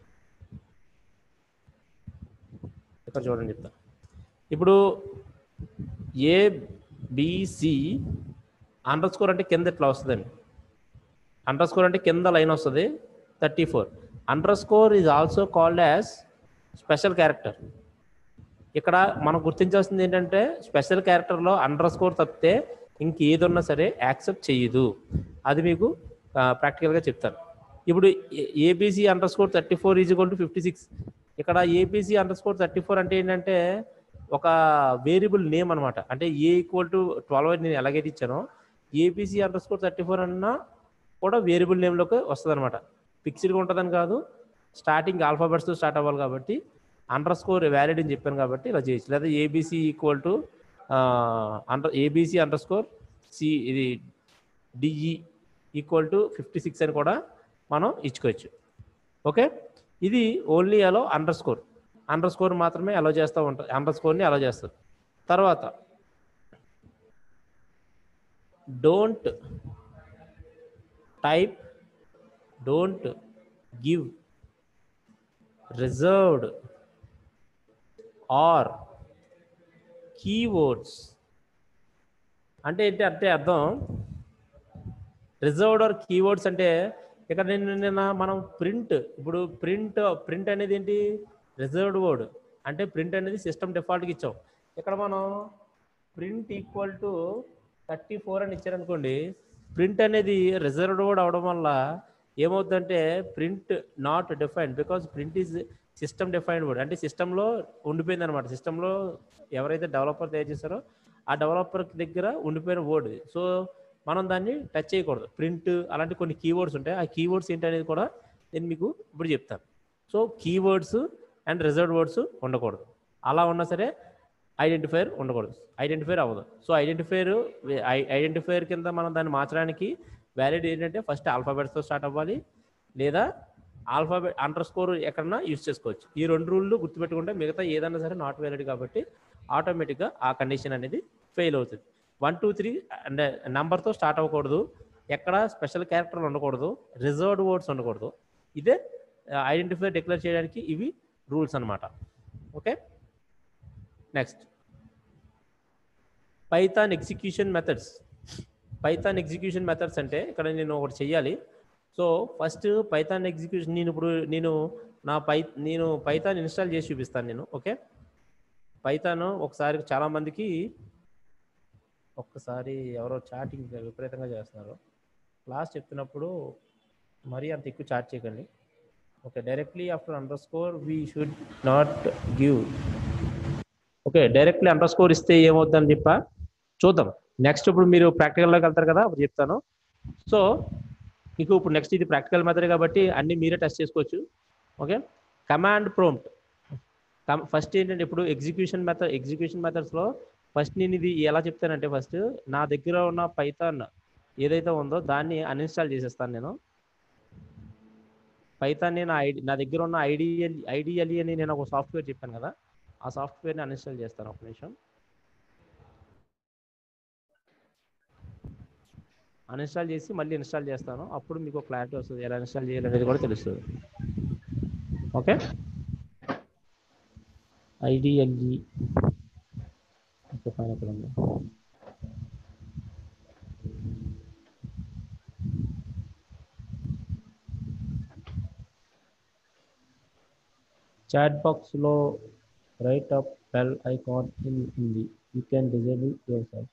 ఇక్కడ చూడండి చెప్తా ఇప్పుడు ఏ బిసి అండర్ స్కోర్ అంటే కింద ఇట్లా వస్తుందండి అండర్ స్కోర్ అంటే కింద లైన్ వస్తుంది thirty four underscore is also called as special character ఇక్కడ మనం గుర్తించాల్సింది ఏంటంటే స్పెషల్ క్యారెక్టర్లో అండర్ స్కోర్ తప్పితే ఇంకేదన్నా సరే యాక్సెప్ట్ చేయదు అది మీకు ప్రాక్టికల్గా చెప్తాను ఇప్పుడు ABC underscore thirty four is equal to fifty six ఇక్కడ ABC underscore thirty four అంటే ఏంటంటే ఒక వేరియబుల్ నేమ్ అనమాట అంటే ఏ ఈక్వల్ టు ట్వెల్వ్ అని నేను ఎలాగైతే ఇచ్చానో ABC underscore thirty four అన్నా కూడా వేరియబుల్ నేమ్లోకి వస్తుంది అనమాట ఫిక్స్డ్గా ఉంటుందని కాదు స్టార్టింగ్ ఆల్ఫాబెట్స్తో స్టార్ట్ అవ్వాలి కాబట్టి అండర్ స్కోర్ వ్యాలిడ్ అని చెప్పాను కాబట్టి ఇలా చేయొచ్చు లేదా ABC equal to under ABC underscore C ఇది DE equal to fifty six అని కూడా మనం ఇచ్చుకోవచ్చు ఓకే ఇది only allow underscore underscore మాత్రమే అలో చేస్తూ ఉంటుంది అండర్ స్కోర్ని అలో చేస్తుంది తర్వాత don't type don't give reserved or keywords అంటే ఏంటి అంటే అర్థం రిజర్వ్డ్ ఆర్ కీవర్డ్స్ అంటే ఇక్కడ నేను నిన్న మనం ప్రింట్ ఇప్పుడు ప్రింట్ ప్రింట్ అనేది ఏంటి రిజర్వ్డ్ వర్డ్ అంటే ప్రింట్ అనేది సిస్టమ్ డిఫాల్ట్కి ఇచ్చాం ఇక్కడ మనం print equal to thirty four అని ఇచ్చారనుకోండి ప్రింట్ అనేది రిజర్వ్డ్ వర్డ్ అవడం వల్ల ఏమవుతుందంటే print not defined because print is system defined word అంటే సిస్టంలో ఉండిపోయింది అనమాట సిస్టంలో ఎవరైతే డెవలపర్ తయారు చేస్తారో ఆ డెవలపర్ దగ్గర ఉండిపోయిన వర్డ్ సో మనం దాన్ని టచ్ చేయకూడదు ప్రింట్ అలాంటి కొన్ని కీవర్డ్స్ ఉంటాయి ఆ కీవర్డ్స్ ఏంటనేది కూడా నేను మీకు ఇప్పుడు చెప్తాను so keywords and reserved words ఉండకూడదు అలా ఉన్నా సరే ఐడెంటిఫైర్ ఉండకూడదు ఐడెంటిఫైర్ అవ్వదు సో ఐడెంటిఫైర్ ఐడెంటిఫైర్ కింద మనం దాన్ని మార్చడానికి వ్యాలిడ్ ఏంటంటే ఫస్ట్ ఆల్ఫాబెట్స్తో స్టార్ట్ అవ్వాలి లేదా ఆల్ఫాబెట్ అండర్ స్కోర్ ఎక్కడన్నా యూజ్ చేసుకోవచ్చు ఈ రెండు రూళ్ళు గుర్తుపెట్టుకుంటే మిగతా ఏదన్నా సరే నాట్ వ్యాలిడ్ కాబట్టి ఆటోమేటిక్గా ఆ కండిషన్ అనేది ఫెయిల్ అవుతుంది వన్ టూ త్రీ అంటే నెంబర్తో స్టార్ట్ అవ్వకూడదు ఎక్కడ స్పెషల్ క్యారెక్టర్లు ఉండకూడదు రిజర్వ్డ్ వర్డ్స్ ఉండకూడదు ఇదే ఐడెంటిఫై డిక్లేర్ చేయడానికి ఇవి రూల్స్ అన్నమాట okay next Python execution methods Python execution methods అంటే ఇక్కడ నేను ఒకటి చెయ్యాలి సో ఫస్ట్ పైథాన్ ఎగ్జిక్యూషన్ నేను ఇప్పుడు నేను నా పై నేను పైథాన్ ఇన్స్టాల్ చేసి చూపిస్తాను నేను ఓకే పైథాన్ ఒకసారి చాలా మందికి ఒక్కసారి ఎవరో చాటింగ్ విపరీతంగా చేస్తున్నారు క్లాస్ చెప్తున్నప్పుడు మరీ అంత ఎక్కువ చాట్ చేయకండి okay directly after underscore we should not give okay directly underscore ఇస్తే ఏమవుతుందని చెప్పా చూద్దాం నెక్స్ట్ ఇప్పుడు మీరు ప్రాక్టికల్లోకి వెళ్తారు కదా అప్పుడు చెప్తాను సో మీకు ఇప్పుడు నెక్స్ట్ ఇది ప్రాక్టికల్ మెథడ్ కాబట్టి అన్ని మీరే టెస్ట్ చేసుకోవచ్చు ఓకే కమాండ్ ప్రోంప్ట్ ఫస్ట్ ఏంటంటే ఇప్పుడు ఎగ్జిక్యూషన్ మెథడ్ ఎగ్జిక్యూషన్ మెథడ్స్లో ఫస్ట్ నేను ఇది ఎలా చెప్తానంటే ఫస్ట్ నా దగ్గర ఉన్న పైథాన్ ఏదైతే ఉందో దాన్ని అన్ఇన్స్టాల్ చేసేస్తాను నేను పైథాన్ నా ఐడి నా దగ్గర ఉన్న ఐడిఎల్ ఐడిఎల్ఈ అని నేను ఒక సాఫ్ట్వేర్ చెప్పాను కదా ఆ సాఫ్ట్వేర్ని అన్ఇన్స్టాల్ చేస్తాను ఒక నిమిషం అన్ఇన్స్టాల్ చేసి మళ్ళీ ఇన్స్టాల్ చేస్తాను అప్పుడు మీకు క్లారిటీ వస్తుంది ఎలా ఇన్స్టాల్ చేయాలనేది కూడా తెలుస్తుంది ఓకే ఐడిఎల్ఈ పైన ఎక్కడ ఉంది చాట్ బాక్స్లో right up bell icon in ఉంది you can disable yourself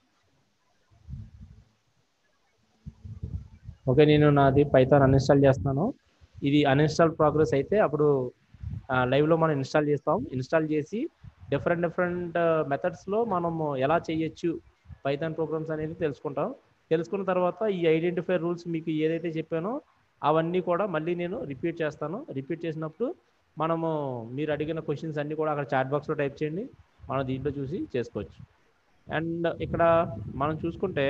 okay నేను నాది పైథాన్ అన్ఇన్స్టాల్ చేస్తున్నాను ఇది అన్ఇన్స్టాల్ ప్రోగ్రెస్ అయితే అప్పుడు లైవ్లో మనం ఇన్స్టాల్ చేస్తాం ఇన్స్టాల్ చేసి డిఫరెంట్ డిఫరెంట్ మెథడ్స్లో మనము ఎలా చేయొచ్చు పైథాన్ ప్రోగ్రామ్స్ అనేది తెలుసుకుంటాం తెలుసుకున్న తర్వాత ఈ ఐడెంటిఫై రూల్స్ మీకు ఏదైతే చెప్పానో అవన్నీ కూడా మళ్ళీ నేను రిపీట్ చేస్తాను రిపీట్ చేసినప్పుడు మనము మీరు అడిగిన క్వశ్చన్స్ అన్నీ కూడా అక్కడ చాట్ బాక్స్లో టైప్ చేయండి మనం దీంట్లో చూసి చేసుకోవచ్చు అండ్ ఇక్కడ మనం చూసుకుంటే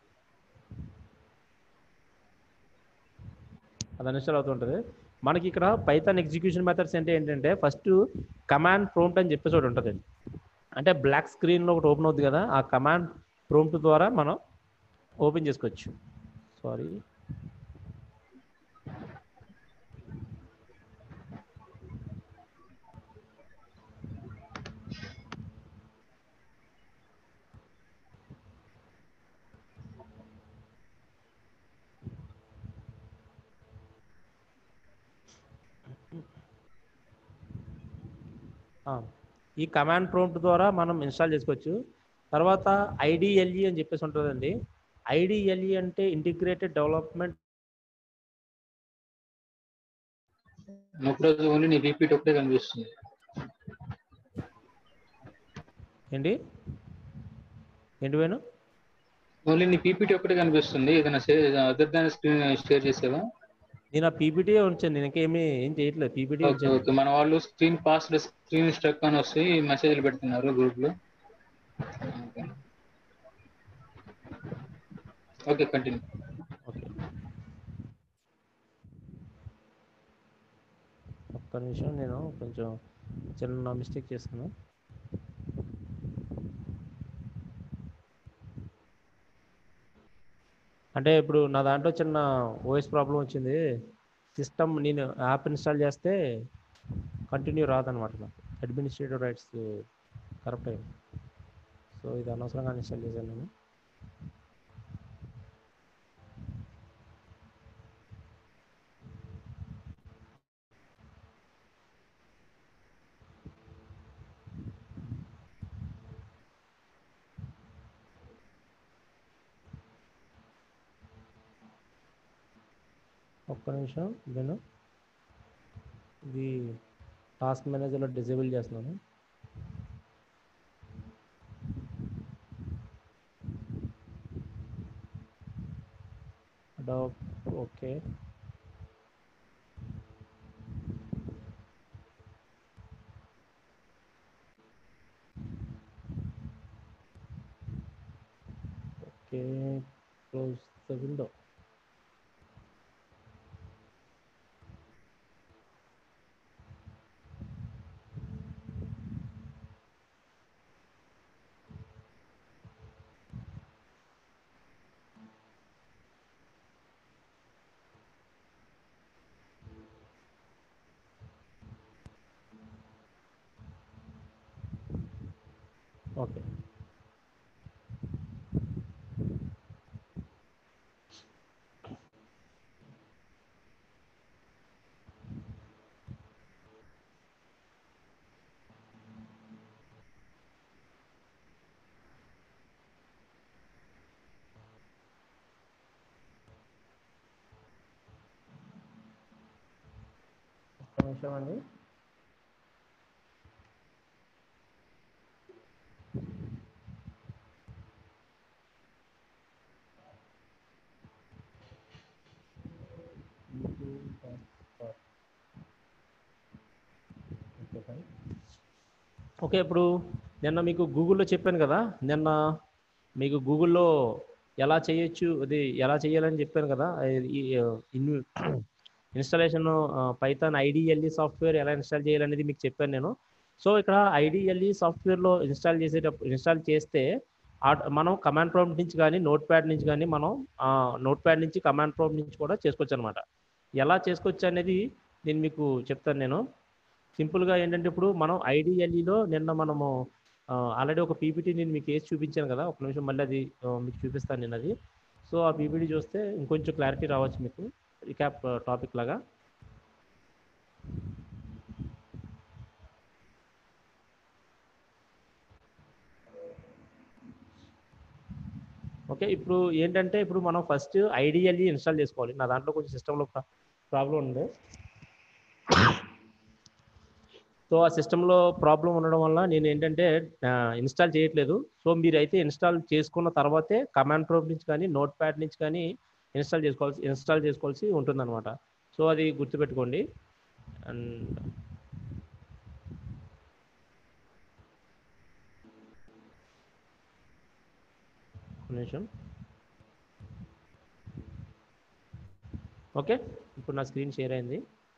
అది అన్ఇన్స్టాల్ అవుతుంటుంది మనకి ఇక్కడ పైథాన్ ఎగ్జిక్యూషన్ మెథడ్స్ అంటే ఏంటంటే ఫస్ట్ కమాండ్ ప్రోంప్ట్ అని చెప్పేసి ఒకటి ఉంటుంది అంటే బ్లాక్ స్క్రీన్లో ఒకటి ఓపెన్ అవుతుంది కదా ఆ కమాండ్ ప్రోంప్ట్ ద్వారా మనం ఓపెన్ చేసుకోవచ్చు సారీ ఈ కమాండ్ ప్రోంప్ట్ ద్వారా మనం ఇన్స్టాల్ చేసుకోవచ్చు తర్వాత ఐడిఎల్ఈ అని చెప్పేసి ఉంటుందండి ఐడిఎల్ఈ అంటే ఇంటిగ్రేటెడ్ డెవలప్మెంట్ ఒకరోజు ఓన్లీ నీ పీపీటీ ఒకటే కనిపిస్తుంది ఏంటి ఏంటి వేణు ఓన్లీ నీ పీపీటీ ఒకటే కనిపిస్తుంది ఏదైనా అదర్ దాని స్క్రీన్ షేర్ చేసేవా నేను ఆ పీపీటీ ఉంచాను నేను ఇంకేమీ ఏం చేయట్లేదు పీపీటీ ఓకే ఉంచాను ఓకే మన వాళ్ళు స్క్రీన్ పాస్డ్ స్క్రీన్ స్ట్రక్ అని వస్తే మెసేజ్లు పెడుతున్నారు గ్రూప్ లో ఓకే కంటిన్యూ ఓకే ఒక్క నిమిషం నేను కొంచెం చిన్న మిస్టేక్ చేశాను అంటే ఇప్పుడు నా దాంట్లో చిన్న వాయిస్ ప్రాబ్లం వచ్చింది సిస్టమ్ నేను యాప్ ఇన్స్టాల్ చేస్తే కంటిన్యూ రాదనమాట నాకు అడ్మినిస్ట్రేటివ్ రైట్స్ కరెక్ట్ అయ్యింది సో ఇది అనవసరంగా ఇన్స్టాల్ చేశాను నేను ఒక్క నిమిషం నేను ఇది టాస్క్ మేనేజర్లో డిజేబుల్ చేస్తున్నాను అడాప్ okay okay close the window okay ఒక్క నిమిషం అండి ఓకే ఇప్పుడు నిన్న మీకు గూగుల్లో చెప్పాను కదా నిన్న మీకు గూగుల్లో ఎలా చేయొచ్చు అది ఎలా చేయాలని చెప్పాను కదా ఈ ఇన్స్టాలేషన్ పైథాన్ ఐడిఎల్ఈ సాఫ్ట్వేర్ ఎలా ఇన్స్టాల్ చేయాలనేది మీకు చెప్పాను నేను సో ఇక్కడ ఐడిఎల్ఈ సాఫ్ట్వేర్లో ఇన్స్టాల్ చేసేటప్పుడు ఇన్స్టాల్ చేస్తే ఆ- మనం కమాండ్ ప్రాంప్ట్ నుంచి కానీ నోట్ ప్యాడ్ నుంచి కానీ మనం నోట్ ప్యాడ్ నుంచి కమాండ్ ప్రాంప్ట్ నుంచి కూడా చేసుకోవచ్చు అనమాట ఎలా చేసుకోవచ్చు అనేది నేను మీకు చెప్తాను నేను సింపుల్గా ఏంటంటే ఇప్పుడు మనం ఐడిఎల్ఈలో నిన్న మనము ఆల్రెడీ ఒక పీపీటీ నేను మీకు వేసి చూపించాను కదా ఒక నిమిషం మళ్ళీ అది ఆ, మీకు చూపిస్తాను నేను అది సో ఆ పీపీటీ చూస్తే ఇంకొంచెం క్లారిటీ రావచ్చు మీకు రికాప్ టాపిక్ లాగా ఓకే ఇప్పుడు ఏంటంటే ఇప్పుడు మనం ఫస్ట్ ఐడిఎల్ఈ ఇన్స్టాల్ చేసుకోవాలి నా దాంట్లో కొంచెం సిస్టంలో ప్రాబ్లం ఉంది సో ఆ సిస్టంలో ప్రాబ్లం ఉండడం వల్ల నేను ఏంటంటే ఇన్స్టాల్ చేయట్లేదు సో మీరు అయితే ఇన్స్టాల్ చేసుకున్న తర్వాతే కమాండ్ ప్రోబ్ నుంచి కానీ నోట్ ప్యాడ్ నుంచి కానీ ఇన్స్టాల్ చేసుకోవాల్సి ఇన్స్టాల్ చేసుకోవాల్సి ఉంటుందన్నమాట సో అది గుర్తుపెట్టుకోండి అండ్ ఒక నిమిషం ఓకే ఇప్పుడు నా స్క్రీన్ షేర్ అయింది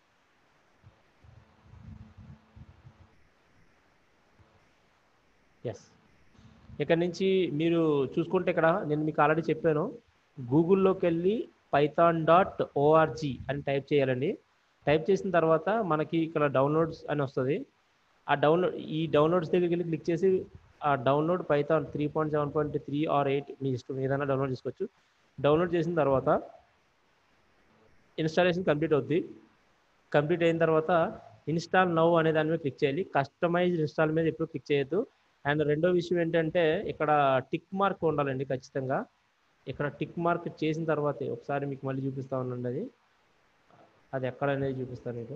ఎస్ ఇక్కడ నుంచి మీరు చూసుకుంటే ఇక్కడ నేను మీకు ఆల్రెడీ చెప్పాను గూగుల్లోకి వెళ్ళి పైథాన్ డాట్ ఓఆర్జీ అని టైప్ చేయాలండి టైప్ చేసిన తర్వాత మనకి ఇక్కడ డౌన్లోడ్స్ అని వస్తుంది ఆ డౌన్లోడ్ ఈ డౌన్లోడ్స్ దగ్గరికి వెళ్ళి క్లిక్ చేసి ఆ download Python three point seven point three or eight మీ ఇష్టం ఏదైనా డౌన్లోడ్ చేసుకోవచ్చు డౌన్లోడ్ చేసిన తర్వాత ఇన్స్టాలేషన్ కంప్లీట్ అవుద్ది కంప్లీట్ అయిన తర్వాత ఇన్స్టాల్ నౌ అనే దాని మీద క్లిక్ చేయాలి కస్టమైజ్ ఇన్స్టాల్ మీద ఎప్పుడు క్లిక్ చేయొద్దు అండ్ రెండో విషయం ఏంటంటే ఇక్కడ టిక్ మార్క్ ఉండాలండి ఖచ్చితంగా ఇక్కడ టిక్ మార్క్ చేసిన తర్వాతే ఒకసారి మీకు మళ్ళీ చూపిస్తా ఉండండి అది అది ఎక్కడ అనేది చూపిస్తాను మీకు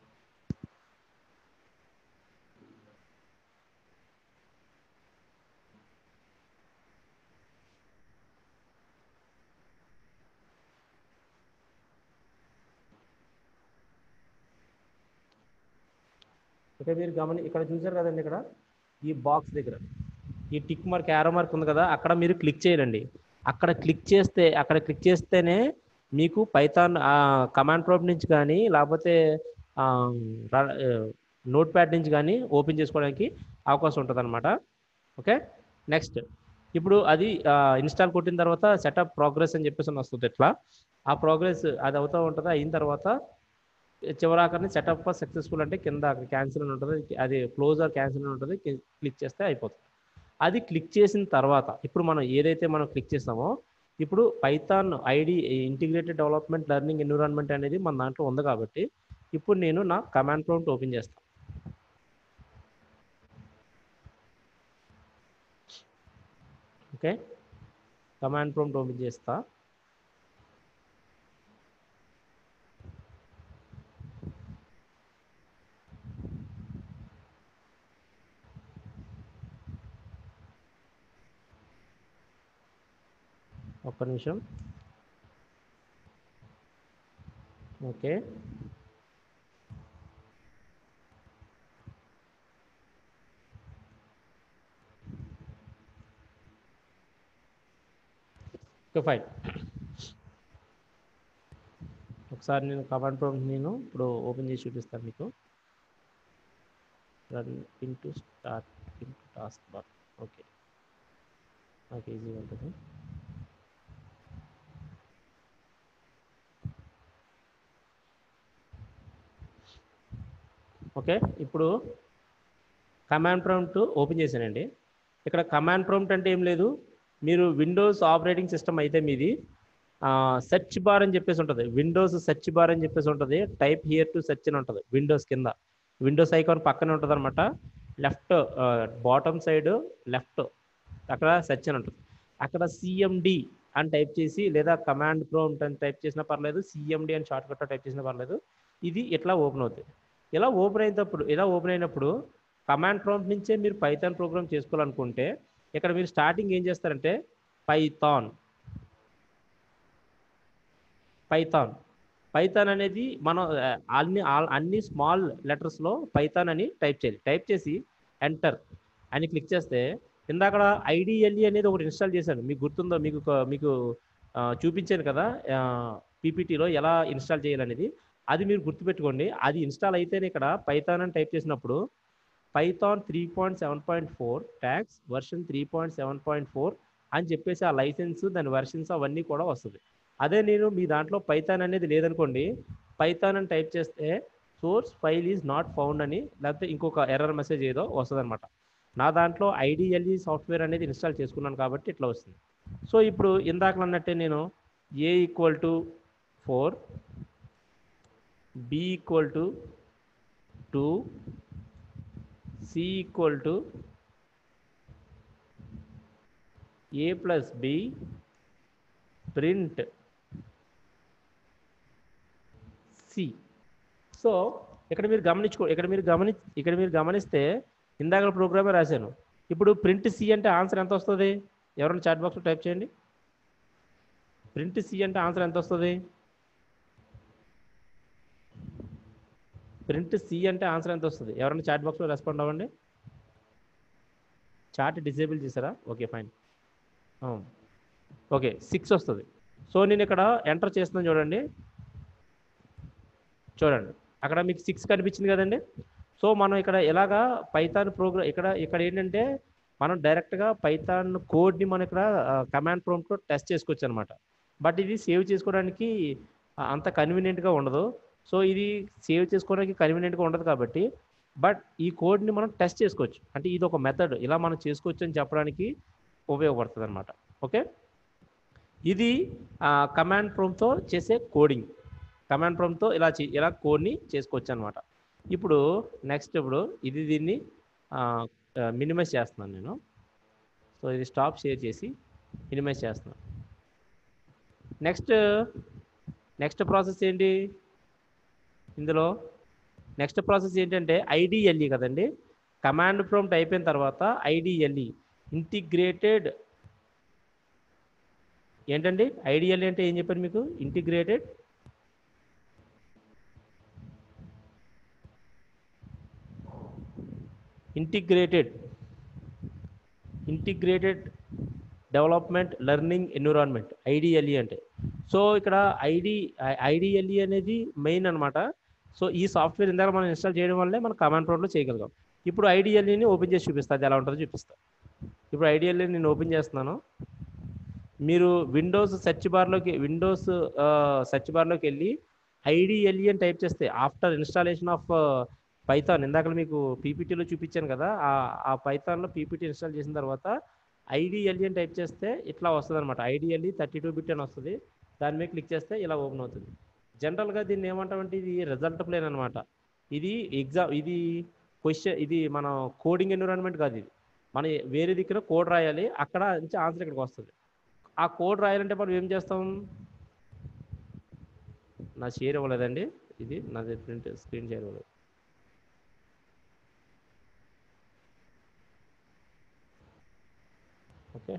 ఇక్కడ మీరు గమని ఇక్కడ చూసారు కదండి ఇక్కడ ఈ బాక్స్ దగ్గర ఈ టిక్ మార్క్ యారో మార్క్ ఉంది కదా అక్కడ మీరు క్లిక్ చేయాలండి అక్కడ క్లిక్ చేస్తే అక్కడ క్లిక్ చేస్తేనే మీకు పైథాన్ కమాండ్ ప్రాంప్ట్ నుంచి కానీ లేకపోతే నోట్ ప్యాడ్ నుంచి కానీ ఓపెన్ చేసుకోవడానికి అవకాశం ఉంటుంది అనమాట ఓకే నెక్స్ట్ ఇప్పుడు అది ఇన్స్టాల్ కొట్టిన తర్వాత సెటప్ ప్రోగ్రెస్ అని చెప్పేసి అని వస్తుంది ఇట్లా ఆ ప్రోగ్రెస్ అది అవుతూ ఉంటుంది అయిన తర్వాత చివరాకర్ని సెటప్ సక్సెస్ఫుల్ అంటే కింద క్యాన్సిల్ అని ఉంటుంది అది క్లోజ్ ఆర్ క్యాన్సిల్ అని ఉంటుంది క్లిక్ చేస్తే అయిపోతుంది అది క్లిక్ చేసిన తర్వాత ఇప్పుడు మనం ఏదైతే మనం క్లిక్ చేస్తామో ఇప్పుడు Python ID integrated development learning environment అనేది మన దాంట్లో ఉంది కాబట్టి ఇప్పుడు నేను నా కమాండ్ ప్రాంప్ట్ ఓపెన్ చేస్తాను ఓకే కమాండ్ ప్రాంప్ట్ ఓపెన్ చేస్తా ఒక్క నిమిషం ఓకే ఓకే ఫైన్ ఒకసారి నేను కమాండ్ ప్రాంప్ట్ నేను ఇప్పుడు ఓపెన్ చేసి చూపిస్తాను మీకు run into start into taskbar okay నాకు ఈజీగా ఉంటుంది ఓకే ఇప్పుడు కమాండ్ ప్రాంప్ట్ ఓపెన్ చేశానండి ఇక్కడ కమాండ్ ప్రాంప్ట్ అంటే ఏం లేదు మీరు విండోస్ ఆపరేటింగ్ సిస్టమ్ అయితే మీది సెర్చ్ బార్ అని చెప్పేసి ఉంటుంది విండోస్ సెర్చ్ బార్ అని చెప్పేసి ఉంటుంది టైప్ హియర్ టు సెర్చ్ అని ఉంటుంది విండోస్ కింద విండోస్ ఐకాన్ పక్కనే ఉంటుంది అనమాట లెఫ్ట్ బాటమ్ సైడ్ లెఫ్ట్ అక్కడ సెర్చ్ అని ఉంటుంది అక్కడ సిఎండి అని టైప్ చేసి లేదా కమాండ్ ప్రాంప్ట్ అని టైప్ చేసినా పర్లేదు సిఎండి అని షార్ట్ కట్ టైప్ చేసినా పర్లేదు ఇది ఇట్లా ఓపెన్ అవుతుంది ఇలా ఓపెన్ అయినప్పుడు ఇలా ఓపెన్ అయినప్పుడు కమాండ్ ప్రాంప్ట్ నుంచే మీరు పైథాన్ ప్రోగ్రామ్ చేసుకోవాలనుకుంటే ఇక్కడ మీరు స్టార్టింగ్ ఏం చేస్తారంటే పైథాన్ పైథాన్ పైథాన్ అనేది మనం ఆ, అన్ని ఆ- అన్ని స్మాల్ లెటర్స్లో పైథాన్ అని టైప్ చేయాలి టైప్ చేసి ఎంటర్ అని క్లిక్ చేస్తే ఇందాక ఐడిఎల్ఈ అనేది ఒకటి ఇన్స్టాల్ చేశాను మీకు గుర్తుందో మీకు ఒక- మీకు ఆ, చూపించాను కదా పీపీటీలో ఎలా ఇన్స్టాల్ చేయాలనేది అది మీరు గుర్తుపెట్టుకోండి అది ఇన్స్టాల్ అయితేనే ఇక్కడ పైథాన్ అని టైప్ చేసినప్పుడు Python three point seven point four ట్యాక్స్ version three point seven point four అని చెప్పేసి ఆ లైసెన్స్ దాని వర్షన్స్ అవన్నీ కూడా వస్తుంది అదే నేను మీ దాంట్లో పైథాన్ అనేది లేదనుకోండి పైథాన్ అని టైప్ చేస్తే source file is not found అని లేకపోతే ఇంకొక ఎర్రర్ మెసేజ్ ఏదో వస్తుంది అనమాట నా దాంట్లో ఐడిఎల్ఈ సాఫ్ట్వేర్ అనేది ఇన్స్టాల్ చేసుకున్నాను కాబట్టి ఇట్లా వస్తుంది సో ఇప్పుడు ఇందాక అన్నట్టే నేను ఏ equal to four B equal to two C equal to A plus B print C so ఇక్కడ మీరు గమనించుకో ఇక్కడ మీరు గమని ఇక్కడ మీరు గమనిస్తే ఇందాక ప్రోగ్రామే రాశాను ఇప్పుడు ప్రింట్ సి అంటే ఆన్సర్ ఎంత వస్తుంది ఎవరైనా చాట్ బాక్స్లో టైప్ చేయండి ప్రింట్ సి అంటే ఆన్సర్ ఎంత వస్తుంది ప్రింట్ సి అంటే ఆన్సర్ ఎంత వస్తుంది ఎవరైనా చాట్ బాక్స్లో రెస్పాండ్ అవ్వండి చాట్ డిసేబుల్ చేశారా ఓకే ఫైన్ ఓకే సిక్స్ వస్తుంది సో నేను ఇక్కడ ఎంటర్ చేస్తున్నాను చూడండి చూడండి అక్కడ మీకు సిక్స్ కనిపించింది కదండి సో మనం ఇక్కడ ఎలాగా పైథాన్ ప్రోగ్రామ్ ఇక్కడ ఇక్కడ ఏంటంటే మనం డైరెక్ట్గా పైథాన్ కోడ్ని మనం ఇక్కడ కమాండ్ ప్రాంప్ట్లో టెస్ట్ చేసుకోవచ్చు అనమాట బట్ ఇది సేవ్ చేసుకోవడానికి ఆ, అంత కన్వీనియంట్గా ఉండదు సో ఇది సేవ్ చేసుకోవడానికి కన్వీనియంట్గా ఉండదు కాబట్టి బట్ ఈ కోడ్ని మనం టెస్ట్ చేసుకోవచ్చు అంటే ఇది ఒక మెథడ్ ఇలా మనం చేసుకోవచ్చు అని చెప్పడానికి ఉపయోగపడుతుంది అనమాట ఓకే ఇది కమాండ్ ప్రాంప్ట్తో చేసే కోడింగ్ కమాండ్ ప్రాంప్ట్తో ఇలా చే- ఇలా కోడ్ని చేసుకోవచ్చు అనమాట ఇప్పుడు నెక్స్ట్ ఇప్పుడు ఇది దీన్ని మినిమైజ్ చేస్తున్నాను నేను సో ఇది స్టాప్ షేర్ చేసి మినిమైజ్ చేస్తున్నాను నెక్స్ట్ నెక్స్ట్ ప్రాసెస్ ఏంటి ఇందులో నెక్స్ట్ ప్రాసెస్ ఏంటంటే ఐడిఎల్ఈ కదండి కమాండ్ ప్రాంప్ట్ అయిపోయిన తర్వాత ఐడిఎల్ఈ ఇంటిగ్రేటెడ్ ఏంటండి ఐడిఎల్ఈ అంటే ఏం చెప్పారు మీకు integrated integrated integrated development learning environment IDLE అంటే సో ఇక్కడ ఐడి ఐడిఎల్ఈ అనేది మెయిన్ అన్నమాట సో ఈ సాఫ్ట్వేర్ ఇందాక మనం ఇన్స్టాల్ చేయడం వల్లే మనం కమాండ్ ప్రోట్లో చేయగలిగాం ఇప్పుడు ఐడిఎల్ఈని ఓపెన్ చేసి చూపిస్తా అది ఎలా ఉంటుందో చూపిస్తా ఇప్పుడు ఐడిఎల్ఈ నేను ఓపెన్ చేస్తున్నాను మీరు విండోస్ సెర్చ్ బార్లోకి విండోస్ సెర్చ్ బార్లోకి వెళ్ళి ఐడిఎల్ఈ అని టైప్ చేస్తే ఆఫ్టర్ ఇన్స్టాలేషన్ ఆఫ్ పైథాన్ ఇందాక మీకు పీపీటీలో చూపించాను కదా ఆ ఆ పైథాన్లో పీపీటీ ఇన్స్టాల్ చేసిన తర్వాత ఐడిఎల్ఈ అని టైప్ చేస్తే ఇట్లా వస్తుంది అనమాట ఐడిఎల్ఈ థర్టీ టూ బిట్ అని వస్తుంది దాని మీద క్లిక్ చేస్తే ఇలా ఓపెన్ అవుతుంది జనరల్గా దీన్ని ఏమంటామంటే ఇది రిజల్ట్ ప్లేన్ అనమాట ఇది ఎగ్జామ్ ఇది క్వశ్చన్ ఇది మన కోడింగ్ ఎన్విరాన్మెంట్ కాదు ఇది మనం వేరే దిక్కున కోడ్ రాయాలి అక్కడ నుంచి ఆన్సర్ ఇక్కడికి వస్తుంది ఆ కోడ్ రాయాలంటే మనం ఏం చేస్తాం నా షేర్ ఇవ్వలేదండి ఇది నాది ప్రింట్ స్క్రీన్ షేర్ ఇవ్వలేదు ఓకే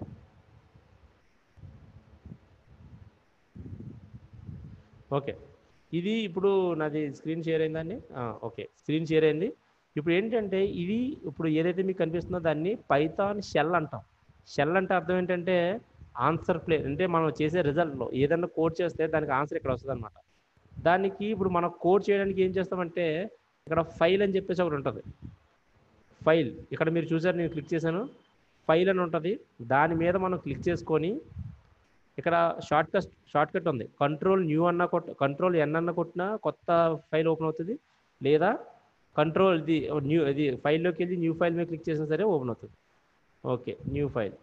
ఓకే ఇది ఇప్పుడు నాది స్క్రీన్ షేర్ అయిందండి ఓకే స్క్రీన్ షేర్ అయింది ఇప్పుడు ఏంటంటే ఇది ఇప్పుడు ఏదైతే మీకు కనిపిస్తుందో దాన్ని పైథాన్ షెల్ అంటాం షెల్ అంటే అర్థం ఏంటంటే ఆన్సర్ ప్లే అంటే మనం చేసే రిజల్ట్లో ఏదైనా కోడ్ చేస్తే దానికి ఆన్సర్ ఇక్కడ వస్తుంది అనమాట దానికి ఇప్పుడు మనం కోడ్ చేయడానికి ఏం చేస్తామంటే ఇక్కడ ఫైల్ అని చెప్పేసి ఒకటి ఉంటుంది ఫైల్ ఇక్కడ మీరు చూసారు నేను క్లిక్ చేశాను ఫైల్ అని ఉంటుంది దాని మీద మనం క్లిక్ చేసుకొని ఇక్కడ షార్ట్ కట్ షార్ట్ కట్ ఉంది కంట్రోల్ న్యూ అన్న కొట్ కంట్రోల్ ఎన్ అన్న కొట్టినా కొత్త ఫైల్ ఓపెన్ అవుతుంది లేదా కంట్రోల్ ఇది న్యూ ఇది ఫైల్లోకి వెళ్ళి న్యూ ఫైల్ మీద క్లిక్ చేసినా సరే ఓపెన్ అవుతుంది okay new file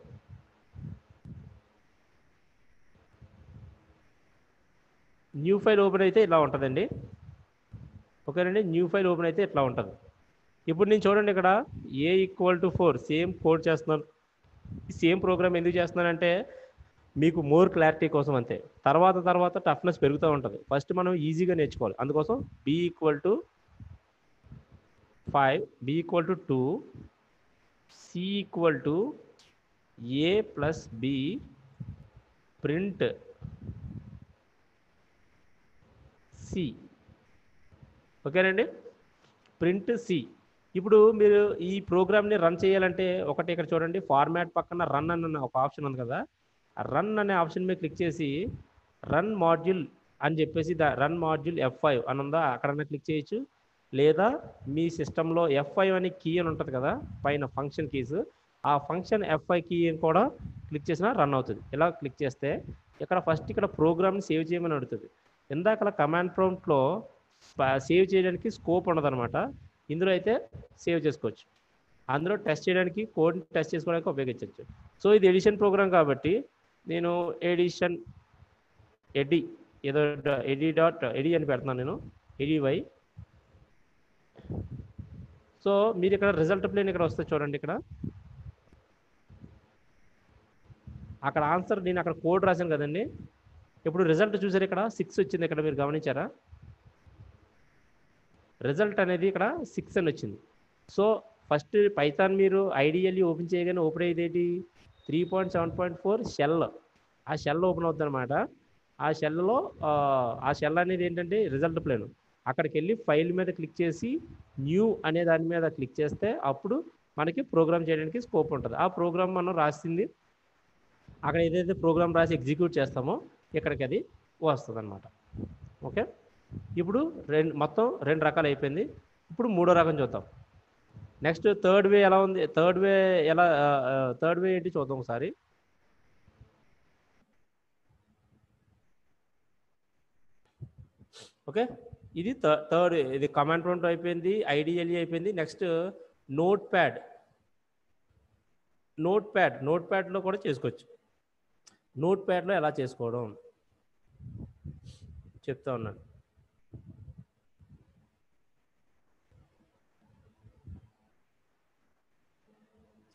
new file open అయితే ఇలా ఉంటుందండి ఓకేనండి న్యూ ఫైల్ ఓపెన్ అయితే ఇట్లా ఉంటుంది ఇప్పుడు నేను చూడండి ఇక్కడ ఏ equal to four same code చేస్తున్నాను సేమ్ ప్రోగ్రామ్ ఎందుకు చేస్తున్నానంటే మీకు మోర్ క్లారిటీ కోసం అంతే తర్వాత తర్వాత టఫ్నెస్ పెరుగుతూ ఉంటుంది ఫస్ట్ మనం ఈజీగా నేర్చుకోవాలి అందుకోసం B equal to five B equal to two C equal to A plus B print C ఓకేనండి ప్రింట్ సి ఇప్పుడు మీరు ఈ ప్రోగ్రామ్ని రన్ చేయాలంటే ఒకటి ఇక్కడ చూడండి ఫార్మాట్ పక్కన రన్ అన్న ఒక ఆప్షన్ ఉంది కదా రన్ అనే ఆప్షన్ మీద క్లిక్ చేసి రన్ మాడ్యూల్ అని చెప్పేసి దా రన్ మాడ్యూల్ ఎఫ్ ఫైవ్ అని ఉందా అక్కడన్నా క్లిక్ చేయొచ్చు లేదా మీ సిస్టంలో ఎఫ్ ఫైవ్ అనే కీ అని ఉంటుంది కదా పైన ఫంక్షన్ కీస్ ఆ ఫంక్షన్ ఎఫ్ ఫైవ్ కీ కూడా క్లిక్ చేసినా రన్ అవుతుంది ఇలా క్లిక్ చేస్తే ఇక్కడ ఫస్ట్ ఇక్కడ ప్రోగ్రామ్ని సేవ్ చేయమని అడుగుతుంది ఇందాక కమాండ్ ప్రాంప్ట్లో సేవ్ చేయడానికి స్కోప్ ఉండదన్నమాట ఇందులో అయితే సేవ్ చేసుకోవచ్చు అందులో టెస్ట్ చేయడానికి కోడ్ టెస్ట్ చేసుకోవడానికి ఉపయోగించవచ్చు సో ఇది ఎడిషన్ ప్రోగ్రామ్ కాబట్టి నేను ఎడిషన్ ఎడి ఏదో ఎడి డాట్ ఎడి అని పెడుతున్నాను నేను ఎడి వై సో మీరు ఇక్కడ రిజల్ట్ ప్లేన్ ఇక్కడ వస్తే చూడండి ఇక్కడ అక్కడ ఆన్సర్ నేను అక్కడ కోడ్ రాశాను కదండి ఇప్పుడు రిజల్ట్ చూసారు ఇక్కడ సిక్స్ వచ్చింది ఇక్కడ మీరు గమనించారా రిజల్ట్ అనేది ఇక్కడ సిక్స్ అని వచ్చింది సో ఫస్ట్ పైథాన్ మీరు ఐడియల్లీ ఓపెన్ చేయగానే ఓపెన్ అయ్యేది ఏంటి three point seven point four shell ఆ షెల్ ఓపెన్ అవుతుంది అనమాట ఆ షెల్లో ఆ షెల్ అనేది ఏంటంటే రిజల్ట్ ప్లేన్ అక్కడికి వెళ్ళి ఫైల్ మీద క్లిక్ చేసి న్యూ అనే దాని మీద క్లిక్ చేస్తే అప్పుడు మనకి ప్రోగ్రామ్ చేయడానికి స్కోప్ ఉంటుంది ఆ ప్రోగ్రామ్ మనం రాసింది అక్కడ ఏదైతే ప్రోగ్రామ్ రాసి ఎగ్జిక్యూట్ చేస్తామో ఇక్కడికి అది వస్తుంది అనమాట ఓకే ఇప్పుడు రెండు మొత్తం రెండు రకాలు అయిపోయింది ఇప్పుడు మూడో రకం చూద్దాం నెక్స్ట్ థర్డ్ వే ఎలా ఉంది థర్డ్ వే ఎలా థర్డ్ వే ఏంటి చూద్దాం ఒకసారి ఓకే ఇది థర్డ్ ఇది కమాండ్ ప్రాంప్ట్ అయిపోయింది ఐడిఎల్ఈ అయిపోయింది next notepad notepad నోట్ ప్యాడ్లో కూడా చేసుకోవచ్చు నోట్ ప్యాడ్లో ఎలా చేసుకోవడం చెప్తా ఉన్నాను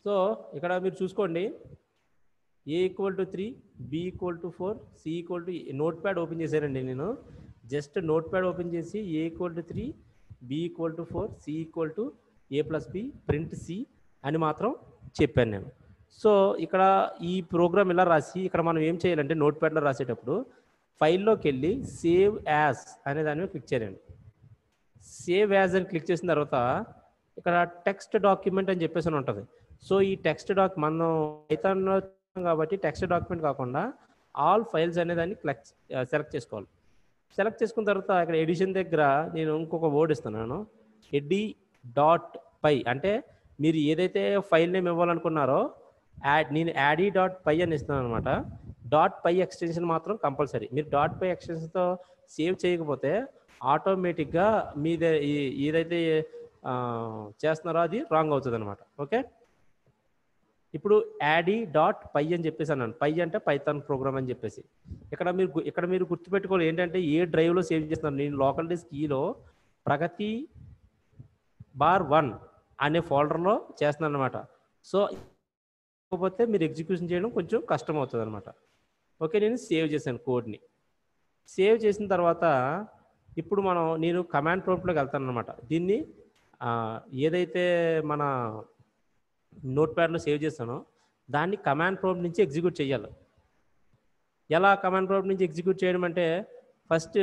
సో ఇక్కడ మీరు చూసుకోండి A equal to three B equal to four C equal to notepad open చేశానండి నేను జస్ట్ నోట్ ప్యాడ్ ఓపెన్ చేసి A equal to three B equal to four C equal to A plus B print C అని మాత్రం చెప్పాను నేను so ఇక్కడ ఈ programme ఇలా రాసి ఇక్కడ మనం ఏం చేయాలంటే నోట్ ప్యాడ్లో రాసేటప్పుడు ఫైల్లోకి వెళ్ళి సేవ్ యాజ్ అనే దాని మీద క్లిక్ చేయండి సేవ్ యాజ్ అని క్లిక్ చేసిన తర్వాత ఇక్కడ టెక్స్ట్ డాక్యుమెంట్ అని చెప్పేసి అని ఉంటుంది సో ఈ టెక్స్ట్ డాక్ మనం పైథాన్లో కాబట్టి టెక్స్ట్ డాక్యుమెంట్ కాకుండా ఆల్ ఫైల్స్ అనే దాన్ని క్లెక్ట్ సెలెక్ట్ చేసుకోవాలి సెలెక్ట్ చేసుకున్న తర్వాత ఇక్కడ ఎడిషన్ దగ్గర నేను ఇంకొక వర్డ్ ఇస్తున్నాను ఎడ్డి డాట్ పై అంటే మీరు ఏదైతే ఫైల్ నేమ్ ఇవ్వాలనుకున్నారో యాడ్ నేను యాడీ డాట్ పై అని ఇస్తున్నాను అనమాట డాట్ పై ఎక్స్టెన్షన్ మాత్రం కంపల్సరీ మీరు డాట్ పై ఎక్స్టెన్షన్తో సేవ్ చేయకపోతే ఆటోమేటిక్గా మీదే ఈ- ఏదైతే ఆ, చేస్తున్నారో అది రాంగ్ అవుతుంది అనమాట ఓకే ఇప్పుడు యాడీ డాట్ పై అని చెప్పేసి అన్నాను పై అంటే పైథాన్ ప్రోగ్రామ్ అని చెప్పేసి ఇక్కడ మీరు గు- ఇక్కడ మీరు గుర్తుపెట్టుకోవాలి ఏంటంటే ఏ డ్రైవ్లో సేవ్ చేస్తున్నారు నేను లోకల్ డిస్క్ కీలో ప్రగతి బార్ వన్ అనే ఫోల్డర్లో చేస్తున్నాను అనమాట సో కాకపోతే మీరు ఎగ్జిక్యూషన్ చేయడం కొంచెం కష్టం అవుతుంది అనమాట ఓకే నేను సేవ్ చేశాను కోడ్ని సేవ్ చేసిన తర్వాత ఇప్పుడు మనం నేను కమాండ్ ప్రాంప్ట్లోకి వెళ్తాను అనమాట దీన్ని ఆ, ఏదైతే మన నోట్ ప్యాడ్లో సేవ్ చేస్తానో దాన్ని కమాండ్ ప్రాంప్ట్ నుంచి ఎగ్జిక్యూట్ చేయాలి ఎలా కమాండ్ ప్రాంప్ట్ నుంచి ఎగ్జిక్యూట్ చేయడం అంటే ఫస్ట్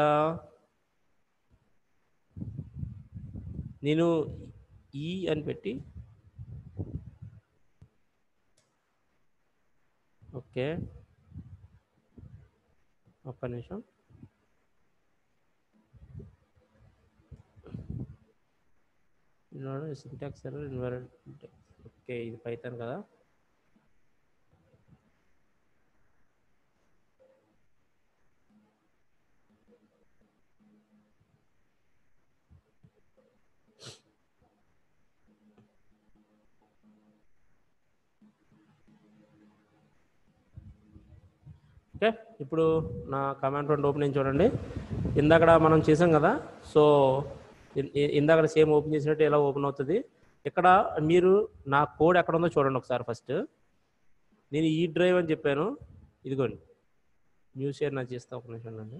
నేను ఈ అని పెట్టి ఓకే ఒక్క నిమిషం సింటాక్స్ ఎర్రర్ ఇన్వారెంట్ ఓకే ఇది పైతాను కదా ఓకే ఇప్పుడు నా కమాండ్ రెండు ఓపెన్ అయింది చూడండి ఇందాక మనం చేసాం కదా సో ఇ- ఇ- ఇందాక సేమ్ ఓపెన్ చేసినట్టు ఎలా ఓపెన్ అవుతుంది ఇక్కడ మీరు నా కోడ్ ఎక్కడ ఉందో చూడండి ఒకసారి ఫస్ట్ నేను ఈ డ్రైవ్ అని చెప్పాను ఇదిగోండి న్యూ షేర్ నా చేస్తా ఒక నిమిషం అండి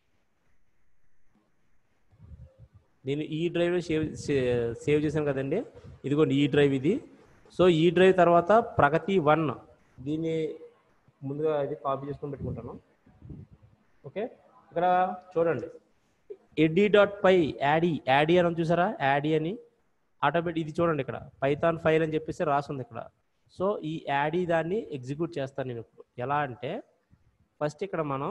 నేను ఈ డ్రైవ్ సేవ్ సే- సేవ్ చేశాను కదండి ఇదిగోండి ఈ డ్రైవ్ ఇది సో ఈ డ్రైవ్ తర్వాత ప్రగతి వన్ దీన్ని ముందుగా ఇది కాపీ చేసుకొని పెట్టుకుంటాను ఓకే ఇక్కడ చూడండి ఎడ్డీ డాట్ పై యాడీ యాడీ అని ఉంది చూసారా యాడీ అని ఆటోమేటిక్ ఇది చూడండి ఇక్కడ పైథాన్ ఫైల్ అని చెప్పేసి రాసింది ఇక్కడ సో ఈ యాడీ దాన్ని ఎగ్జిక్యూట్ చేస్తాను నేను ఇప్పుడు ఎలా అంటే ఫస్ట్ ఇక్కడ మనం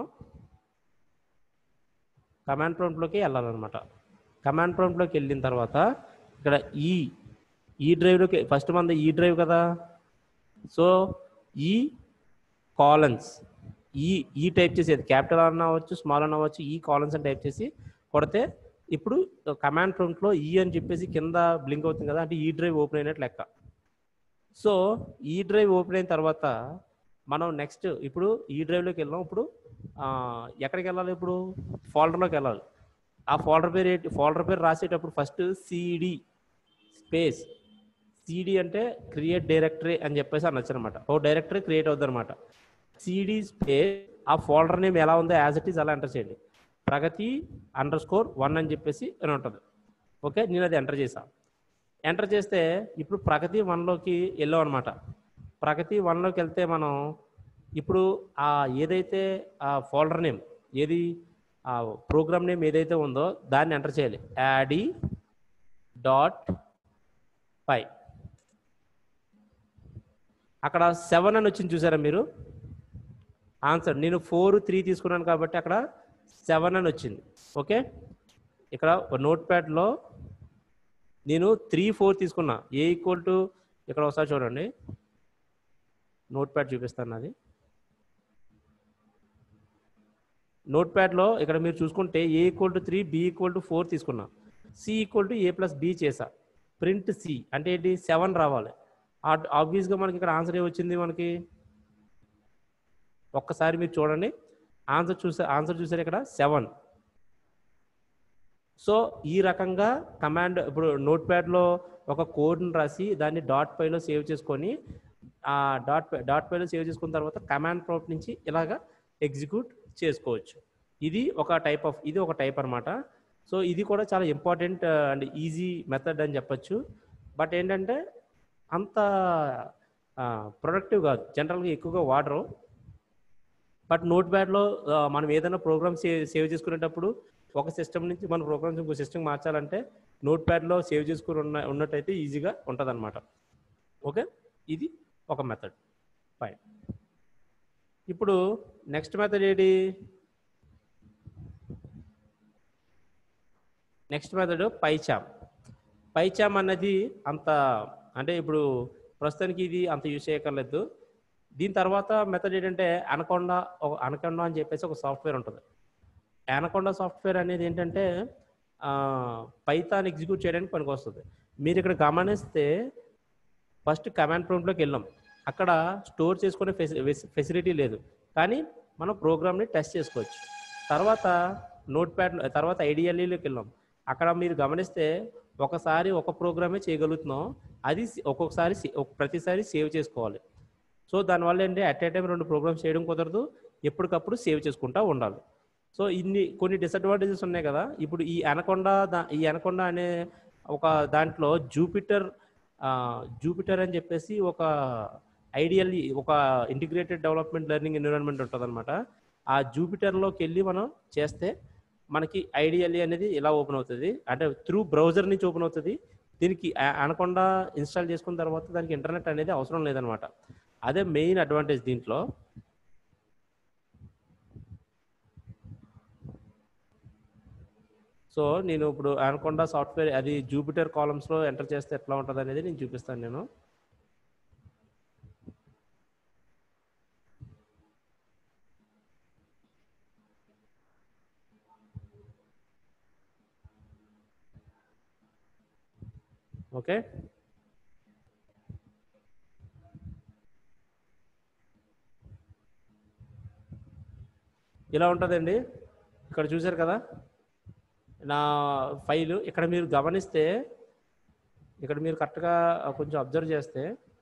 కమాండ్ ప్రాంప్ట్లోకి వెళ్ళాలన్నమాట కమాండ్ ప్రాంప్ట్లోకి వెళ్ళిన తర్వాత ఇక్కడ ఈ ఈ డ్రైవ్లోకి ఫస్ట్ మంది ఈ డ్రైవ్ కదా సో ఈ కాలన్స్ ఈ ఈ టైప్ చేసేది క్యాపిటల్ అన్న అవ్వచ్చు స్మాల్ అన్న అవ్వచ్చు ఈ కాలన్స్ అని టైప్ చేసి కొడితే ఇప్పుడు కమాండ్ ప్రాంప్ట్లో ఈ అని చెప్పేసి కింద బ్లింక్ అవుతుంది కదా అంటే ఈ డ్రైవ్ ఓపెన్ అయినట్టు లెక్క సో ఈ డ్రైవ్ ఓపెన్ అయిన తర్వాత మనం నెక్స్ట్ ఇప్పుడు ఈ డ్రైవ్లోకి వెళ్ళాం ఇప్పుడు ఆ, ఎక్కడికి వెళ్ళాలి ఇప్పుడు ఫోల్డర్లోకి వెళ్ళాలి ఆ ఫోల్డర్ పేరు ఏంటి ఫోల్డర్ పేరు రాసేటప్పుడు ఫస్ట్ సిడి స్పేస్ సిడి అంటే క్రియేట్ డైరెక్టరీ అని చెప్పేసి అనొచ్చు అనమాట ఓ డైరెక్టరీ క్రియేట్ అవుతుంది అనమాట సిడి స్పేస్ ఆ ఫోల్డర్ నేమ్ ఎలా ఉందో యాజ్ ఇట్ ఈస్ అలా ఎంటర్ చేయండి ప్రగతి అండర్ స్కోర్ వన్ అని చెప్పేసి అని ఉంటుంది ఓకే నేను అది ఎంటర్ చేసా ఎంటర్ చేస్తే ఇప్పుడు ప్రగతి వన్లోకి వెళ్ళాం అనమాట ప్రగతి వన్లోకి వెళ్తే మనం ఇప్పుడు ఆ ఏదైతే ఆ ఫోల్డర్ నేమ్ ఏది ఆ ప్రోగ్రామ్ నేమ్ ఏదైతే ఉందో దాన్ని ఎంటర్ చేయాలి యాడీ డాట్ పై అక్కడ సెవెన్ అని వచ్చింది చూసారా మీరు ఆన్సర్ నేను ఫోర్ త్రీ తీసుకున్నాను కాబట్టి అక్కడ సెవెన్ అని వచ్చింది ఓకే ఇక్కడ నోట్ ప్యాడ్లో నేను త్రీ ఫోర్ తీసుకున్నా ఏ ఈక్వల్ టు ఇక్కడ ఒకసారి చూడండి నోట్ ప్యాడ్ చూపిస్తాను అది నోట్ ప్యాడ్లో ఇక్కడ మీరు చూసుకుంటే A equal to three B equal to four తీసుకున్నా C equal to A plus B చేసా ప్రింట్ సి అంటే ఏంటి సెవెన్ రావాలి ఆబ్వియస్గా మనకి ఇక్కడ ఆన్సర్ ఏమొచ్చింది మనకి ఒక్కసారి మీరు చూడండి ఆన్సర్ చూసా ఆన్సర్ చూసారు ఇక్కడ సెవెన్ సో ఈ రకంగా కమాండ్ ఇప్పుడు నోట్ ప్యాడ్లో ఒక కోడ్ని రాసి దాన్ని డాట్ పైలో సేవ్ చేసుకొని ఆ డాట్ డాట్ పైలో సేవ్ చేసుకున్న తర్వాత కమాండ్ ప్రాంప్ట్ నుంచి ఇలాగా ఎగ్జిక్యూట్ చేసుకోవచ్చు ఇది ఒక టైప్ ఆఫ్ ఇది ఒక టైప్ అన్నమాట సో ఇది కూడా చాలా ఇంపార్టెంట్ అండ్ ఈజీ మెథడ్ అని చెప్పొచ్చు బట్ ఏంటంటే అంత ప్రొడక్టివ్ కాదు జనరల్గా ఎక్కువగా వాడరు బట్ నోట్ ప్యాడ్లో మనం ఏదైనా ప్రోగ్రామ్ సేవ్ సేవ్ చేసుకునేటప్పుడు ఒక సిస్టమ్ నుంచి మన ప్రోగ్రామ్స్ ఇంకో సిస్టమ్ మార్చాలంటే నోట్ ప్యాడ్లో సేవ్ చేసుకుని ఉన్న ఉన్నట్టయితే ఈజీగా ఉంటుంది అనమాట ఓకే ఇది ఒక మెథడ్ ఫైన్ ఇప్పుడు నెక్స్ట్ మెథడ్ ఏంటి నెక్స్ట్ మెథడ్ పైచామ్ పైచామ్ అన్నది అంత అంటే ఇప్పుడు ప్రస్తుతానికి ఇది అంత యూస్ చేయక్కర్లేదు దీని తర్వాత మెథడ్ ఏంటంటే అనకొండ ఒక అనకొండ అని చెప్పేసి ఒక సాఫ్ట్వేర్ ఉంటుంది అనకొండ సాఫ్ట్వేర్ అనేది ఏంటంటే పైథాన్ ఎగ్జిక్యూట్ చేయడానికి పనికి వస్తుంది మీరు ఇక్కడ గమనిస్తే ఫస్ట్ కమాండ్ ప్రాంప్ట్లోకి వెళ్ళాం అక్కడ స్టోర్ చేసుకునే ఫెసిలిటీ లేదు కానీ మనం ప్రోగ్రామ్ని టెస్ట్ చేసుకోవచ్చు తర్వాత నోట్ ప్యాడ్ తర్వాత ఐడిఎల్ఈలోకి వెళ్ళాం అక్కడ మీరు గమనిస్తే ఒకసారి ఒక ప్రోగ్రామే చేయగలుగుతున్నాం అది ఒక్కొక్కసారి ప్రతిసారి సేవ్ చేసుకోవాలి సో దానివల్ల ఏంటి అట్ ఏ టైం రెండు ప్రోగ్రామ్స్ చేయడం కుదరదు ఎప్పటికప్పుడు సేవ్ చేసుకుంటూ ఉండాలి సో ఇన్ని కొన్ని డిసడ్వాంటేజెస్ ఉన్నాయి కదా ఇప్పుడు ఈ అనకొండ దా ఈ అనకొండ అనే ఒక దాంట్లో జూపిటర్ జూపిటర్ అని చెప్పేసి ఒక ఐడియల్ ఒక ఇంటిగ్రేటెడ్ డెవలప్మెంట్ లెర్నింగ్ ఎన్విరాన్మెంట్ ఉంటుంది అనమాట ఆ జూపిటర్లోకి వెళ్ళి మనం చేస్తే మనకి ఐడియల్లీ అనేది ఇలా ఓపెన్ అవుతుంది అంటే త్రూ బ్రౌజర్ నుంచి ఓపెన్ అవుతుంది దీనికి అనకొండ ఇన్స్టాల్ చేసుకున్న తర్వాత దానికి ఇంటర్నెట్ అనేది అవసరం లేదనమాట అదే మెయిన్ అడ్వాంటేజ్ దీంట్లో సో నేను ఇప్పుడు అనకొండ సాఫ్ట్వేర్ అది జూపిటర్ కాలమ్స్లో ఎంటర్ చేస్తే ఎట్లా ఉంటుంది అనేది నేను చూపిస్తాను నేను ఓకే ఇలా ఉంటుందండి ఇక్కడ చూశారు కదా నా ఫైలు ఇక్కడ మీరు గమనిస్తే ఇక్కడ మీరు కరెక్ట్గా కొంచెం అబ్జర్వ్ చేస్తే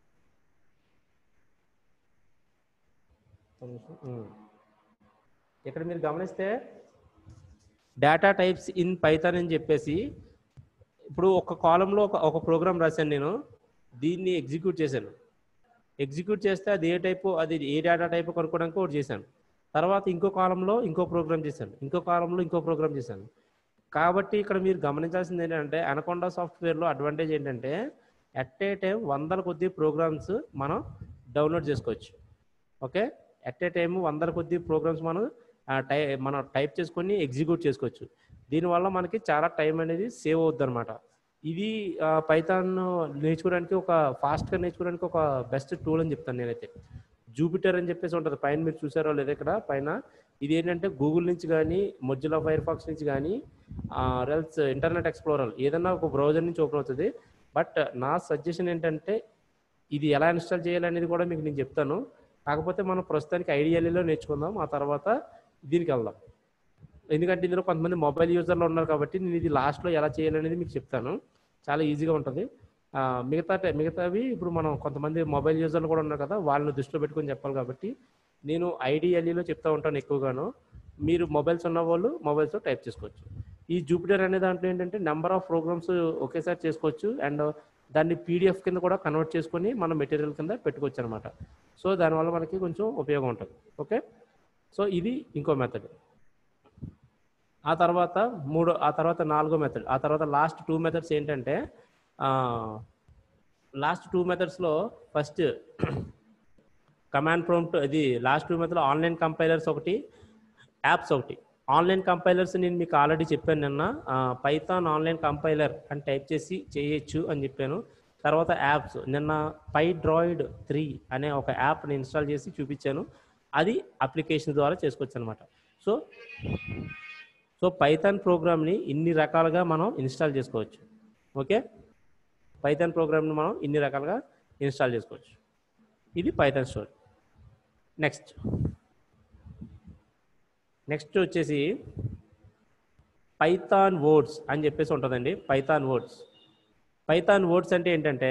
ఇక్కడ మీరు గమనిస్తే డేటా టైప్స్ ఇన్ పైథాన్ అని చెప్పేసి ఇప్పుడు ఒక కాలంలో ఒక ఒక ప్రోగ్రామ్ రాశాను నేను దీన్ని ఎగ్జిక్యూట్ చేశాను ఎగ్జిక్యూట్ చేస్తే అది ఏ టైపు అది ఏ డేటా టైపు కనుక్కోవడానికి ఒకటి చేశాను తర్వాత ఇంకో కాలంలో ఇంకో ప్రోగ్రామ్ చేశాను ఇంకో కాలంలో ఇంకో ప్రోగ్రామ్ చేశాను కాబట్టి ఇక్కడ మీరు గమనించాల్సింది ఏంటంటే అనకొండ సాఫ్ట్వేర్లో అడ్వాంటేజ్ ఏంటంటే ఎట్ ఏ టైం వందల కొద్ది ప్రోగ్రామ్స్ మనం డౌన్లోడ్ చేసుకోవచ్చు ఓకే ఎట్ ఏ టైం వందల కొద్ది ప్రోగ్రామ్స్ మనం టై మనం టైప్ చేసుకొని ఎగ్జిక్యూట్ చేసుకోవచ్చు దీనివల్ల మనకి చాలా టైం అనేది సేవ్ అవుద్ది అనమాట ఇది పైథాన్ నేర్చుకోవడానికి ఒక ఫాస్ట్గా నేర్చుకోవడానికి ఒక బెస్ట్ టూల్ అని చెప్తాను నేనైతే జూపిటర్ అని చెప్పేసి ఉంటుంది పైన మీరు చూసారో లేదా ఇక్కడ పైన ఇది ఏంటంటే గూగుల్ నుంచి కానీ మొజ్జిలా ఫైర్ ఫాక్స్ నుంచి కానీ రెల్స్ ఇంటర్నెట్ ఎక్స్ప్లోరర్ ఏదన్నా ఒక బ్రౌజర్ నుంచి ఓపెన్ అవుతుంది బట్ నా సజెషన్ ఏంటంటే ఇది ఎలా ఇన్స్టాల్ చేయాలనేది కూడా మీకు నేను చెప్తాను కాకపోతే మనం ప్రస్తుతానికి ఐడియాలీలో నేర్చుకుందాం ఆ తర్వాత దీనికి వెళ్దాం ఎందుకంటే ఇందులో కొంతమంది మొబైల్ యూజర్లు ఉన్నారు కాబట్టి నేను ఇది లాస్ట్లో ఎలా చేయాలనేది మీకు చెప్తాను చాలా ఈజీగా ఉంటుంది మిగతా మిగతావి ఇప్పుడు మనం కొంతమంది మొబైల్ యూజర్లు కూడా ఉన్నారు కదా వాళ్ళని దృష్టిలో పెట్టుకొని చెప్పాలి కాబట్టి నేను ఐడిఎల్ఈలో చెప్తా ఉంటాను ఎక్కువగాను మీరు మొబైల్స్ ఉన్న వాళ్ళు మొబైల్స్లో టైప్ చేసుకోవచ్చు ఈ జూపిటర్ అనే దాంట్లో ఏంటంటే నెంబర్ ఆఫ్ ప్రోగ్రామ్స్ ఒకేసారి చేసుకోవచ్చు అండ్ దాన్ని పీడిఎఫ్ కింద కూడా కన్వర్ట్ చేసుకొని మన మెటీరియల్ కింద పెట్టుకోవచ్చు అనమాట సో దానివల్ల మనకి కొంచెం ఉపయోగం ఉంటుంది ఓకే సో ఇది ఇంకో మెథడ్ ఆ తర్వాత మూడో ఆ తర్వాత నాలుగో మెథడ్ ఆ తర్వాత లాస్ట్ టూ మెథడ్స్ ఏంటంటే లాస్ట్ టూ మెథడ్స్లో ఫస్ట్ కమాండ్ ప్రాంప్ట్ ఇది లాస్ట్ టూ మెథడ్లో ఆన్లైన్ కంపైలర్స్ ఒకటి యాప్స్ ఒకటి ఆన్లైన్ కంపైలర్స్ నేను మీకు ఆల్రెడీ చెప్పాను నిన్న పైథాన్ ఆన్లైన్ కంపైలర్ అని టైప్ చేసి చేయొచ్చు అని చెప్పాను తర్వాత యాప్స్ నిన్న పై డ్రాయిడ్ త్రీ అనే ఒక యాప్ని ఇన్స్టాల్ చేసి చూపించాను అది అప్లికేషన్ ద్వారా చేసుకోవచ్చు అనమాట సో సో పైథాన్ ప్రోగ్రామ్ని ఇన్ని రకాలుగా మనం ఇన్స్టాల్ చేసుకోవచ్చు ఓకే పైథాన్ ప్రోగ్రామ్ని మనం ఇన్ని రకాలుగా ఇన్స్టాల్ చేసుకోవచ్చు ఇది పైథాన్ స్టోరీ నెక్స్ట్ నెక్స్ట్ వచ్చేసి పైథాన్ వర్డ్స్ అని చెప్పేసి ఉంటుందండి పైథాన్ వర్డ్స్ పైథాన్ వర్డ్స్ అంటే ఏంటంటే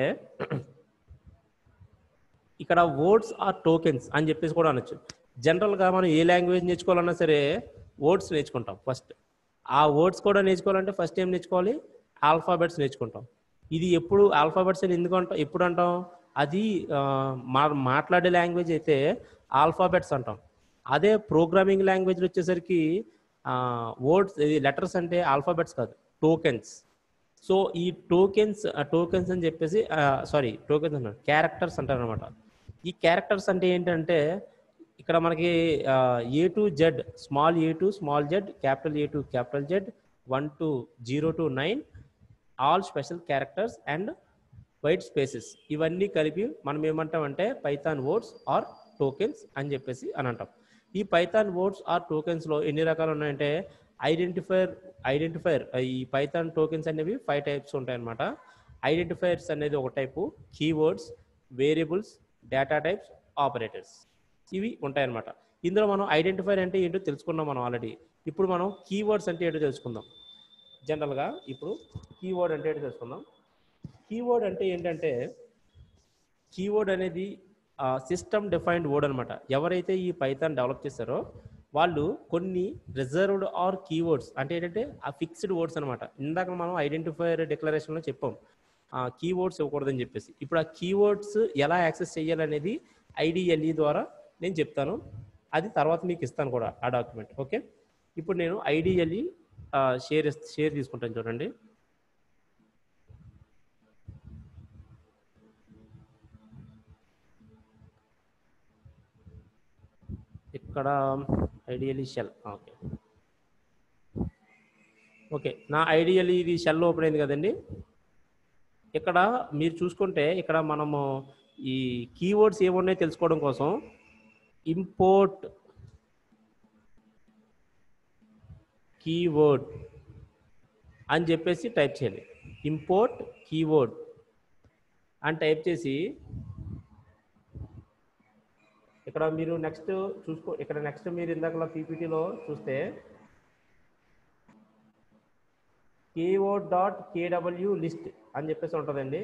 ఇక్కడ వర్డ్స్ ఆర్ టోకెన్స్ అని చెప్పేసి కూడా అనొచ్చు జనరల్గా మనం ఏ లాంగ్వేజ్ నేర్చుకోవాలన్నా సరే వర్డ్స్ నేర్చుకుంటాం ఫస్ట్ ఆ వర్డ్స్ కూడా నేర్చుకోవాలంటే ఫస్ట్ ఏం నేర్చుకోవాలి ఆల్ఫాబెట్స్ నేర్చుకుంటాం ఇది ఎప్పుడు ఆల్ఫాబెట్స్ అని ఎందుకు అంటాం ఎప్పుడు అంటాం అది ఆ, మా మాట్లాడే లాంగ్వేజ్ అయితే ఆల్ఫాబెట్స్ అంటాం అదే ప్రోగ్రామింగ్ లాంగ్వేజ్ వచ్చేసరికి వర్డ్స్ ఇది లెటర్స్ అంటే ఆల్ఫాబెట్స్ కాదు టోకెన్స్ సో ఈ టోకెన్స్ టోకెన్స్ అని చెప్పేసి సారీ టోకెన్స్ అన్నారు క్యారెక్టర్స్ అంటారు అనమాట ఈ క్యారెక్టర్స్ అంటే ఏంటంటే ఇక్కడ మనకి A to Z small A to small Z capital A to capital Z one to zero to nine all special characters and white spaces ఇవన్నీ కలిపి మనం ఏమంటామంటే పైథాన్ వర్డ్స్ ఆర్ టోకెన్స్ అని చెప్పేసి అని అంటాం ఈ పైథాన్ వర్డ్స్ ఆర్ టోకెన్స్లో ఎన్ని రకాలు ఉన్నాయంటే ఐడెంటిఫైర్ ఐడెంటిఫైర్ ఈ పైథాన్ టోకెన్స్ అనేవి ఫైవ్ టైప్స్ ఉంటాయన్నమాట ఐడెంటిఫైర్స్ అనేది ఒక type keywords variables data types operators ఇవి ఉంటాయన్నమాట ఇందులో మనం ఐడెంటిఫైర్ అంటే ఏంటో తెలుసుకున్నాం మనం ఆల్రెడీ ఇప్పుడు మనం కీవర్డ్స్ అంటే ఏంటో తెలుసుకుందాం జనరల్గా ఇప్పుడు కీవర్డ్ అంటే ఏంటో తెలుసుకుందాం కీవర్డ్ అంటే ఏంటంటే కీవర్డ్ అనేది సిస్టమ్ డిఫైన్డ్ వర్డ్ అనమాట ఎవరైతే ఈ పైథాన్ డెవలప్ చేస్తారో వాళ్ళు కొన్ని రిజర్వ్డ్ ఆర్ కీవర్డ్స్ అంటే ఏంటంటే ఆ ఫిక్స్డ్ వర్డ్స్ అనమాట ఇందాక మనం ఐడెంటిఫైర్ డిక్లరేషన్లో చెప్పాం ఆ కీవర్డ్స్ ఇవ్వకూడదని చెప్పేసి ఇప్పుడు ఆ కీవర్డ్స్ ఎలా యాక్సెస్ చేయాలనేది ఐడిఎల్ఈ ద్వారా నేను చెప్తాను అది తర్వాత మీకు ఇస్తాను కూడా ఆ డాక్యుమెంట్ ఓకే ఇప్పుడు నేను ఐడిఎల్ఈ షేర్ షేర్ తీసుకుంటాను చూడండి ఇక్కడ ఐడియలీ షెల్ ఓకే ఓకే నా ఐడియలీ ఇది షెల్ ఓపెన్ అయింది కదండి ఇక్కడ మీరు చూసుకుంటే ఇక్కడ మనము ఈ కీవర్డ్స్ ఏమున్నాయో తెలుసుకోవడం కోసం ఇంపోర్ట్ కీవర్డ్ అని చెప్పేసి టైప్ చేయాలి ఇంపోర్ట్ కీవర్డ్ అని టైప్ చేసి ఇక్కడ మీరు నెక్స్ట్ చూసుకో ఇక్కడ నెక్స్ట్ మీరు ఇందాక పీపీటీలో చూస్తే కీవర్డ్ డాట్ కేడబ్ల్యూ లిస్ట్ అని చెప్పేసి ఉంటుందండి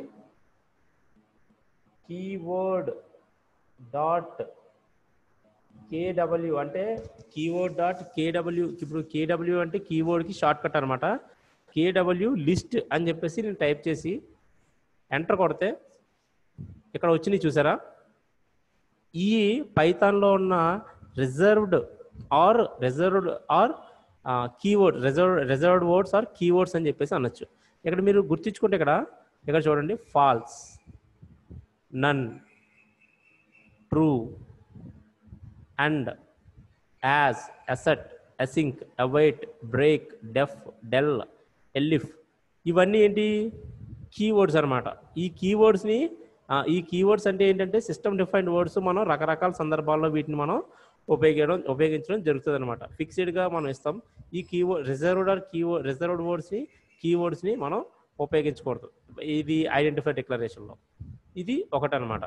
కీవర్డ్ డాట్ కేడబ్ల్యూ అంటే కీవర్డ్ డాట్ కేడబ్ల్యూ ఇప్పుడు కేడబ్ల్యూ అంటే కీవర్డ్కి షార్ట్ కట్ అనమాట కేడబ్ల్యూ లిస్ట్ అని చెప్పేసి నేను టైప్ చేసి ఎంటర్ కొడితే ఇక్కడ వచ్చినాయి చూసారా ఈ పైథాన్లో ఉన్న reserved or reserved or keyword reserve reserved words or keywords అని చెప్పేసి అనొచ్చు ఇక్కడ మీరు గుర్తించుకుంటే ఇక్కడ ఇక్కడ చూడండి false none true and as assert async await break def del elif ఇవన్నీ ఏంటి కీవర్డ్స్ అనమాట ఈ కీవర్డ్స్ని ఈ కీవర్డ్స్ అంటే ఏంటంటే సిస్టమ్ డిఫైన్డ్ వర్డ్స్ మనం రకరకాల సందర్భాల్లో వీటిని మనం ఉపయోగించడం ఉపయోగించడం జరుగుతుంది అనమాట ఫిక్స్డ్గా మనం ఇస్తాం ఈ keyword reserved or keyword reserved వర్డ్స్ని కీవర్డ్స్ని మనం ఉపయోగించకూడదు ఇది ఐడెంటిఫై డిక్లరేషన్లో ఇది ఒకటనమాట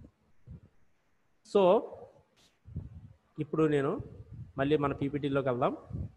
సో ఇప్పుడు నేను మళ్ళీ మన పీపీటీలోకి వెళ్దాం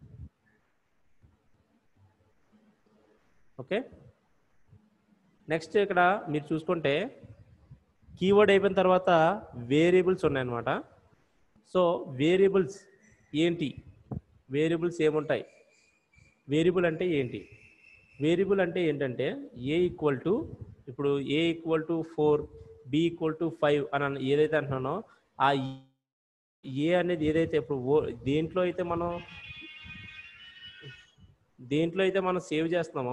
ఓకే నెక్స్ట్ ఇక్కడ మీరు చూసుకుంటే కీవర్డ్ అయిపోయిన తర్వాత వేరియబుల్స్ ఉన్నాయన్నమాట సో వేరియబుల్స్ ఏంటి వేరియబుల్స్ ఏముంటాయి వేరియబుల్ అంటే ఏంటి వేరియబుల్ అంటే ఏంటంటే ఏ ఈక్వల్ టు ఇప్పుడు ఏ equal to four B equal to five అని అన్న- ఏదైతే అంటున్నానో ఆ ఏ అనేది ఏదైతే ఇప్పుడు ఓ- దేంట్లో అయితే మనం దేంట్లో అయితే మనం సేవ్ చేస్తున్నామో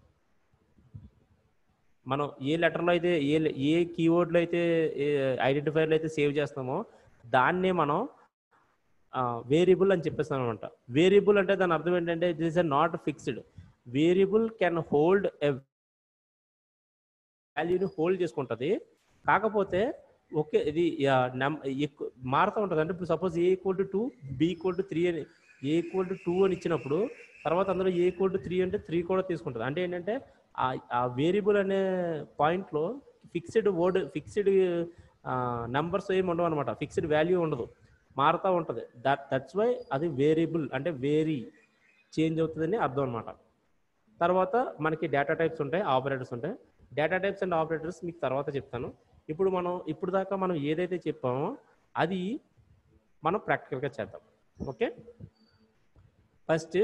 మనం ఏ లెటర్లో అయితే ఏ ఏ కీవర్డ్లో అయితే ఐడెంటిఫైర్లో అయితే సేవ్ చేస్తామో దాన్నే మనం వేరియబుల్ అని చెప్పేస్తాం అనమాట వేరియబుల్ అంటే దాని అర్థం ఏంటంటే it is not fixed variable can hold a వాల్యూని హోల్డ్ చేసుకుంటుంది కాకపోతే ఓకే ఇది నమ్ ఎక్కువ మారుతూ ఉంటుంది అంటే ఇప్పుడు suppose A equal to two B equal to three అని ఏ ఈక్వల్ టు టూ అని ఇచ్చినప్పుడు తర్వాత అందులో ఏ ఈక్వల్ టు త్రీ అంటే త్రీ కూడా తీసుకుంటుంది అంటే ఏంటంటే ఆ వేరియబుల్ అనే పాయింట్లో ఫిక్స్డ్ వర్డ్ ఫిక్స్డ్ నంబర్స్ ఏమి ఉండవు అనమాట ఫిక్స్డ్ వాల్యూ ఉండదు మారుతూ ఉంటుంది దట్ దట్స్ వై అది వేరియబుల్ అంటే వేరీ చేంజ్ అవుతుందని అర్థం అనమాట తర్వాత మనకి డేటా టైప్స్ ఉంటాయి ఆపరేటర్స్ ఉంటాయి డేటా టైప్స్ అండ్ ఆపరేటర్స్ మీకు తర్వాత చెప్తాను ఇప్పుడు మనం ఇప్పుడు దాకా మనం ఏదైతే చెప్పామో అది మనం ప్రాక్టికల్గా చేద్దాం ఓకే ఫస్ట్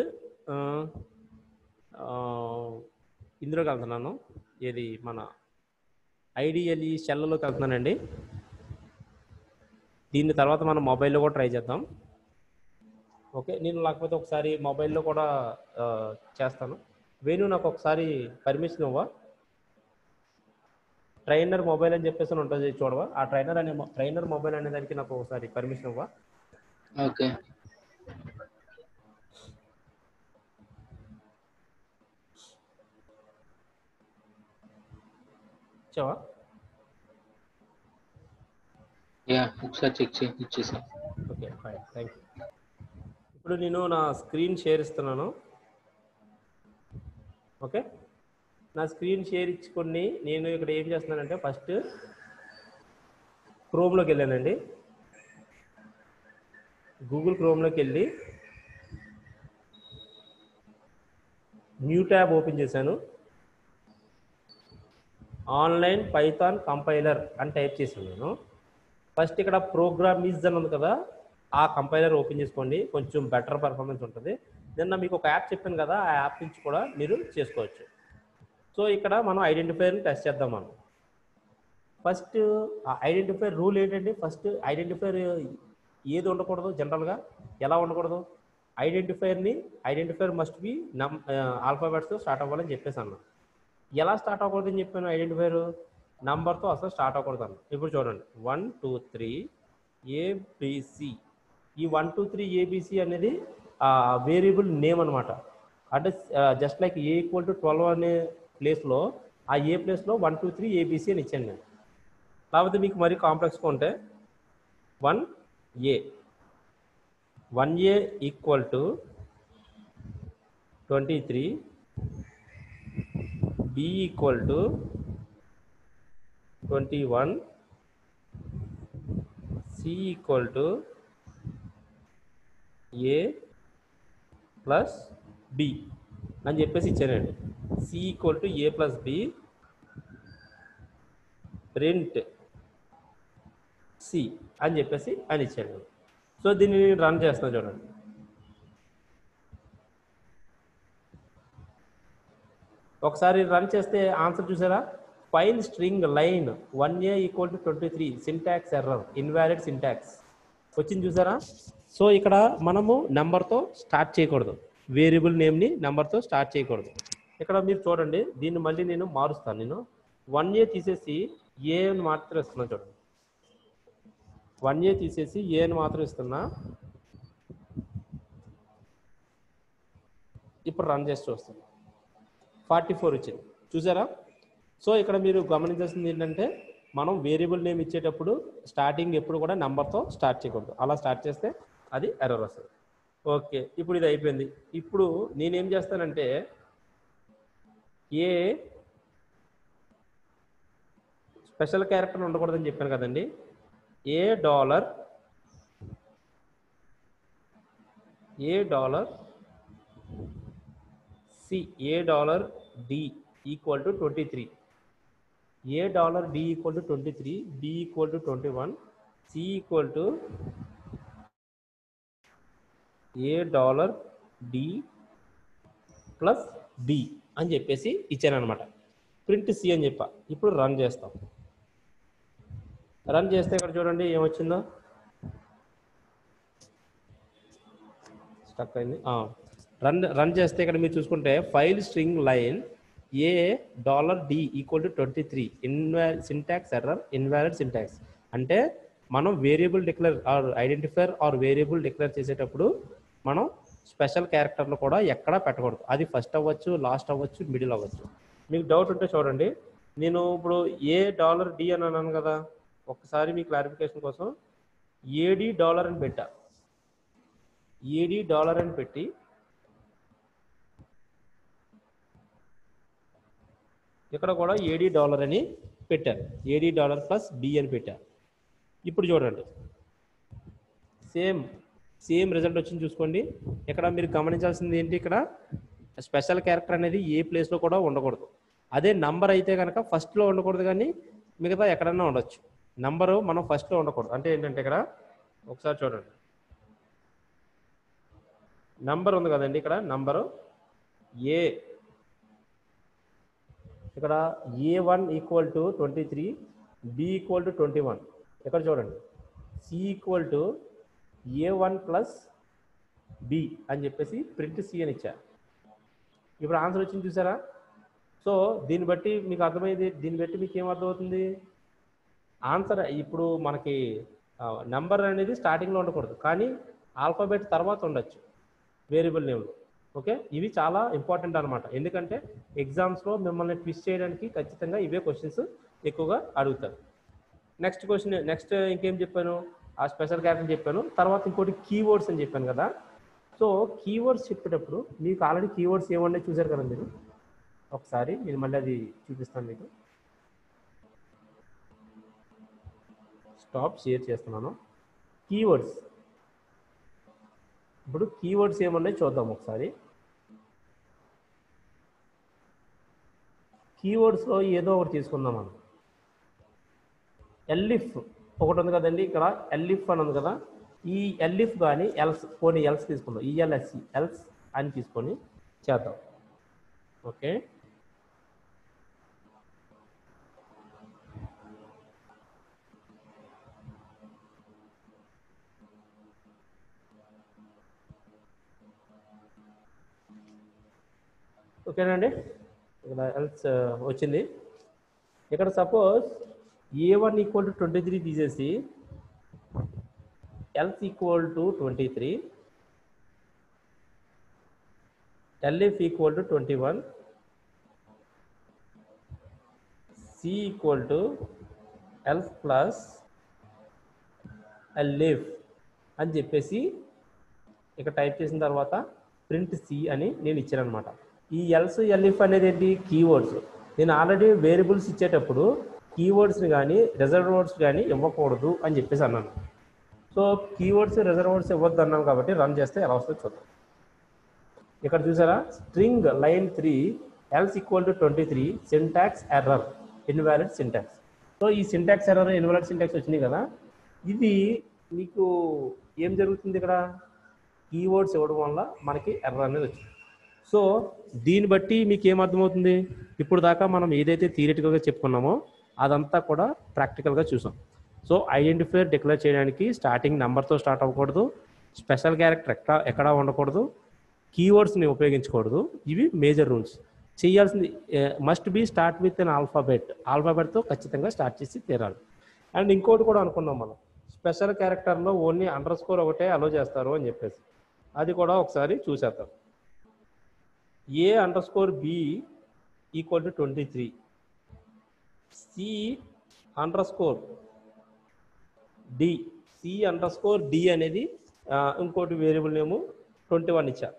ఇందులోకి వెళ్తున్నాను ఏది మన ఐడిఎల్ఈ షెల్లలోకి వెళ్తున్నానండి దీని తర్వాత మనం మొబైల్లో కూడా ట్రై చేద్దాం ఓకే నేను లేకపోతే ఒకసారి మొబైల్లో కూడా ఆ, చేస్తాను వేణు నాకు ఒకసారి పర్మిషన్ ఇవ్వా ట్రైనర్ మొబైల్ అని చెప్పేసి అని ఉంటుంది చూడవా ఆ ట్రైనర్ అనే ట్రైనర్ మొబైల్ అనే దానికి నాకు ఒకసారి పర్మిషన్ ఇవ్వా ఓకే ఇచ్చావా యా ఒకసారి చెక్ చే ఇచ్చేసాను ఓకే ఫైన్ థ్యాంక్ యూ ఇప్పుడు నేను నా స్క్రీన్ షేర్ ఇస్తున్నాను ఓకే నా స్క్రీన్ షేర్ ఇచ్చుకొని నేను ఇక్కడ ఏం చేస్తున్నానంటే ఫస్ట్ క్రోమ్లోకి వెళ్ళానండి గూగుల్ క్రోమ్లోకి వెళ్ళి న్యూ ట్యాబ్ ఓపెన్ చేశాను ఆన్లైన్ పైథాన్ కంపైలర్ అని టైప్ చేశాను నేను ఫస్ట్ ఇక్కడ ప్రోగ్రామ్ ఈజ్ అని ఉంది కదా ఆ కంపైలర్ ఓపెన్ చేసుకోండి కొంచెం బెటర్ పర్ఫార్మెన్స్ ఉంటుంది నిన్న మీకు ఒక యాప్ చెప్పాను కదా ఆ యాప్ నుంచి కూడా మీరు చేసుకోవచ్చు సో ఇక్కడ మనం ఐడెంటిఫైర్ని టెస్ట్ చేద్దాం మనం ఫస్ట్ ఐడెంటిఫైర్ రూల్ ఏంటంటే ఫస్ట్ ఐడెంటిఫైర్ ఏది ఉండకూడదు జనరల్గా ఎలా ఉండకూడదు ఐడెంటిఫైర్ని ఐడెంటిఫైర్ మస్ట్ బి నమ్ ఆల్ఫాబెట్స్తో స్టార్ట్ అవ్వాలని చెప్పేసి అన్నా ఎలా స్టార్ట్ అవ్వకూడదని చెప్పాను ఐడెంటిఫైర్ నంబర్తో అసలు స్టార్ట్ అవ్వకూడదు అన్న ఇప్పుడు చూడండి వన్ టూ త్రీ ఏబిసి ఈ వన్ టూ త్రీ ఏబిసి అనేది వేరియబుల్ నేమ్ అనమాట అంటే just like a equal to twelve అనే ప్లేస్లో ఆ ఏ ప్లేస్లో వన్ టూ త్రీ ఏబిసి అని ఇచ్చాను నేను లేకపోతే మీకు మరీ కాంప్లెక్స్గా ఉంటే one a one a equal to twenty three B equal to twenty one c equal to A plus B అని చెప్పేసి ఇచ్చానండి c equal to A plus B print C అని చెప్పేసి అని ఇచ్చాను సో దీన్ని నేను రన్ చేస్తాను చూడండి ఒకసారి రన్ చేస్తే ఆన్సర్ చూసారా file string line one a equal to twenty three syntax error invalid syntax వచ్చింది చూసారా సో ఇక్కడ మనము నెంబర్తో స్టార్ట్ చేయకూడదు వేరియబుల్ నేమ్ని నెంబర్తో స్టార్ట్ చేయకూడదు ఇక్కడ మీరు చూడండి దీన్ని మళ్ళీ నేను మారుస్తాను నేను వన్ ఏ తీసేసి ఏ అని మాత్రం ఇస్తున్నా చూడండి వన్ ఏ తీసేసి ఏ అని మాత్రం ఇస్తున్నా ఇప్పుడు రన్ చేసి చూస్తాను ఫార్టీ ఫోర్ వచ్చింది చూసారా సో ఇక్కడ మీరు గమనించాల్సింది ఏంటంటే మనం వేరియబుల్ నేమ్ ఇచ్చేటప్పుడు స్టార్టింగ్ ఎప్పుడు కూడా నెంబర్తో స్టార్ట్ చేయకూడదు అలా స్టార్ట్ చేస్తే అది ఎర్రర్ వస్తుంది ఓకే ఇప్పుడు ఇది అయిపోయింది ఇప్పుడు నేనేం చేస్తానంటే ఏ స్పెషల్ క్యారెక్టర్ ఉండకూడదని చెప్పాను కదండి a dollar a dollar c a dollar d equal to twenty three a dollar d equal to twenty three B equal to twenty one c equal to a dollar d plus d అని చెప్పేసి ఇచ్చాను అనమాట print C అని చెప్పా ఇప్పుడు run చేస్తాం run చేస్తే ఇక్కడ చూడండి ఏమొచ్చిందో స్టక్ అయింది రన్ రన్ చేస్తే ఇక్కడ మీరు చూసుకుంటే file string line a dollar d equal to twenty three ఇన్వా సింటాక్స్ ఎర్రర్ ఇన్వాలిడ్ సింటాక్స్ అంటే మనం variable declare or identifier or variable declare చేసేటప్పుడు మనం స్పెషల్ క్యారెక్టర్లు కూడా ఎక్కడా పెట్టకూడదు అది ఫస్ట్ అవ్వచ్చు లాస్ట్ అవ్వచ్చు మిడిల్ అవ్వచ్చు మీకు డౌట్ ఉంటే చూడండి నేను ఇప్పుడు ఏ డాలర్ డి అని అన్నాను కదా ఒక్కసారి మీ క్లారిఫికేషన్ కోసం ఏడి డాలర్ అని పెట్టా ఏడి డాలర్ అని పెట్టి ఇక్కడ కూడా ఏడి డాలర్ అని పెట్టారు ఏడి డాలర్ ప్లస్ బి అని పెట్టారు ఇప్పుడు చూడండి సేమ్ సేమ్ రిజల్ట్ వచ్చింది చూసుకోండి ఇక్కడ మీరు గమనించాల్సింది ఏంటి ఇక్కడ స్పెషల్ క్యారెక్టర్ అనేది ఏ ప్లేస్లో కూడా ఉండకూడదు అదే నంబర్ అయితే కనుక ఫస్ట్లో ఉండకూడదు కానీ మిగతా ఎక్కడన్నా ఉండొచ్చు నంబరు మనం ఫస్ట్లో ఉండకూడదు అంటే ఏంటంటే ఇక్కడ ఒకసారి చూడండి నంబర్ ఉంది కదండి ఇక్కడ నంబరు ఏ ఇక్కడ a one equal to twenty three B equal to twenty one ఇక్కడ చూడండి c equal to a one plus B అని చెప్పేసి ప్రింట్ సి అని ఇచ్చా ఇప్పుడు ఆన్సర్ వచ్చింది చూసారా సో దీన్ని బట్టి మీకు అర్థమైంది దీన్ని బట్టి మీకు ఏం అర్థమవుతుంది ఆన్సర్ ఇప్పుడు మనకి నెంబర్ అనేది స్టార్టింగ్లో ఉండకూడదు కానీ ఆల్ఫాబెట్ తర్వాత ఉండొచ్చు వేరియబుల్ నేమ్లో ఓకే ఇవి చాలా ఇంపార్టెంట్ అనమాట ఎందుకంటే ఎగ్జామ్స్లో మిమ్మల్ని ట్విస్ట్ చేయడానికి ఖచ్చితంగా ఇవే క్వశ్చన్స్ ఎక్కువగా అడుగుతారు నెక్స్ట్ క్వశ్చన్ నెక్స్ట్ ఇంకేం చెప్పాను ఆ స్పెషల్ క్యారెక్టర్ చెప్పాను తర్వాత ఇంకోటి కీవర్డ్స్ అని చెప్పాను కదా సో కీవర్డ్స్ చెప్పేటప్పుడు మీకు ఆల్రెడీ కీవర్డ్స్ ఏమన్నా చూసారు కదా మీరు ఒకసారి నేను మళ్ళీ అది చూపిస్తాను మీకు స్టాప్ షేర్ చేస్తున్నాను కీవర్డ్స్ ఇప్పుడు కీవర్డ్స్ ఏమన్నాయి చూద్దాం ఒకసారి కీవర్డ్స్లో ఏదో ఒకటి తీసుకుందాం మనం ఎల్లిఫ్ ఒకటి ఉంది కదండి ఇక్కడ ఎల్లిఫ్ అని ఉంది కదా ఈ ఎల్లిఫ్ కానీ ఎల్స్ పోనీ ఎల్స్ తీసుకుందాం ఈఎల్ఎస్సి ఎల్స్ అని తీసుకొని చేద్దాం ఓకే ఓకేనండి ఇక్కడ ఎల్స్ వచ్చింది ఇక్కడ suppose a one equal to twenty three తీసేసి else equal to twenty three elif equal to twenty one c equal to elif plus elif అని చెప్పేసి ఇక్కడ టైప్ చేసిన తర్వాత ప్రింట్ సి అని నేను ఇచ్చాను అనమాట ఈ ఎల్స్ ఎల్ఎఫ్ అనేది ఏంటి కీవర్డ్స్ నేను ఆల్రెడీ వేరియబుల్స్ ఇచ్చేటప్పుడు కీవర్డ్స్ని కానీ రిజర్వ్ వర్డ్స్ కానీ ఇవ్వకూడదు అని చెప్పేసి అన్నాను సో కీవర్డ్స్ రిజర్వ్ వర్డ్స్ ఇవ్వద్దు అన్నాం కాబట్టి రన్ చేస్తే ఎలా వస్తుందో చూద్దాం ఇక్కడ చూసారా string line three else equal to twenty three syntax error invalid syntax so ఈ సింటాక్స్ ఎర్రర్ ఇన్వాలిడ్ సింటాక్స్ వచ్చినాయి కదా ఇది మీకు ఏం జరుగుతుంది ఇక్కడ కీవర్డ్స్ ఇవ్వడం వల్ల మనకి ఎర్రర్ అనేది వచ్చింది సో దీన్ని బట్టి మీకు ఏం అర్థమవుతుంది ఇప్పుడు దాకా మనం ఏదైతే థియరిటికల్గా చెప్పుకున్నామో అదంతా కూడా ప్రాక్టికల్గా చూసాం సో ఐడెంటిఫైర్ డిక్లేర్ చేయడానికి స్టార్టింగ్ నెంబర్తో స్టార్ట్ అవ్వకూడదు స్పెషల్ క్యారెక్టర్ ఎక్కడ ఎక్కడా ఉండకూడదు కీవర్డ్స్ని ఉపయోగించకూడదు ఇవి మేజర్ రూల్స్ చేయాల్సింది must be start with an alphabet ఆల్ఫాబెట్తో ఖచ్చితంగా స్టార్ట్ చేసి తీరాలి అండ్ ఇంకోటి కూడా అనుకున్నాం మనం స్పెషల్ క్యారెక్టర్లో ఓన్లీ అండర్ స్కోర్ ఒకటే అలో చేస్తారు అని చెప్పేసి అది కూడా ఒకసారి చూసేద్దాం a underscore b equal to twenty three c underscore d c underscore d అనేది ఆ, ఇంకోటి వేరియబుల్ నేము ట్వంటీ వన్ ఇచ్చా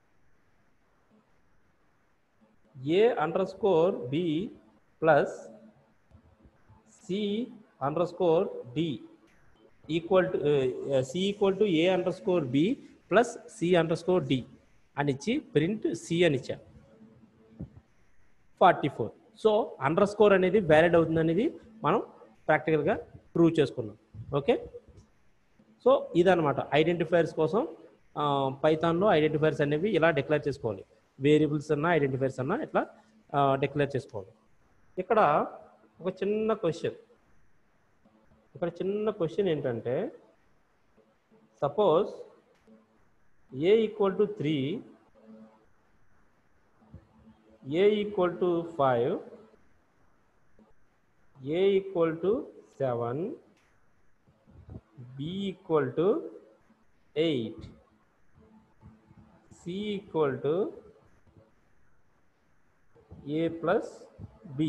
a underscore b plus c underscore d equal to c equal to a underscore b plus c underscore d అని ఇచ్చి print C అని ఇచ్చా forty four so underscore అనేది valid అవుతుంది అనేది మనం ప్రాక్టికల్గా prove చేసుకున్నాం ఓకే సో ఇదనమాట ఐడెంటిఫైర్స్ కోసం పైథాన్లో ఐడెంటిఫైర్స్ అనేవి ఇలా డిక్లేర్ చేసుకోవాలి వేరియబుల్స్ అన్నా ఐడెంటిఫైర్స్ అన్నా ఇట్లా డిక్లేర్ చేసుకోవాలి ఇక్కడ ఒక చిన్న క్వశ్చన్ ఇక్కడ చిన్న క్వశ్చన్ ఏంటంటే suppose A equal to three A equal to five a equal to seven b equal to eight c equal to A plus B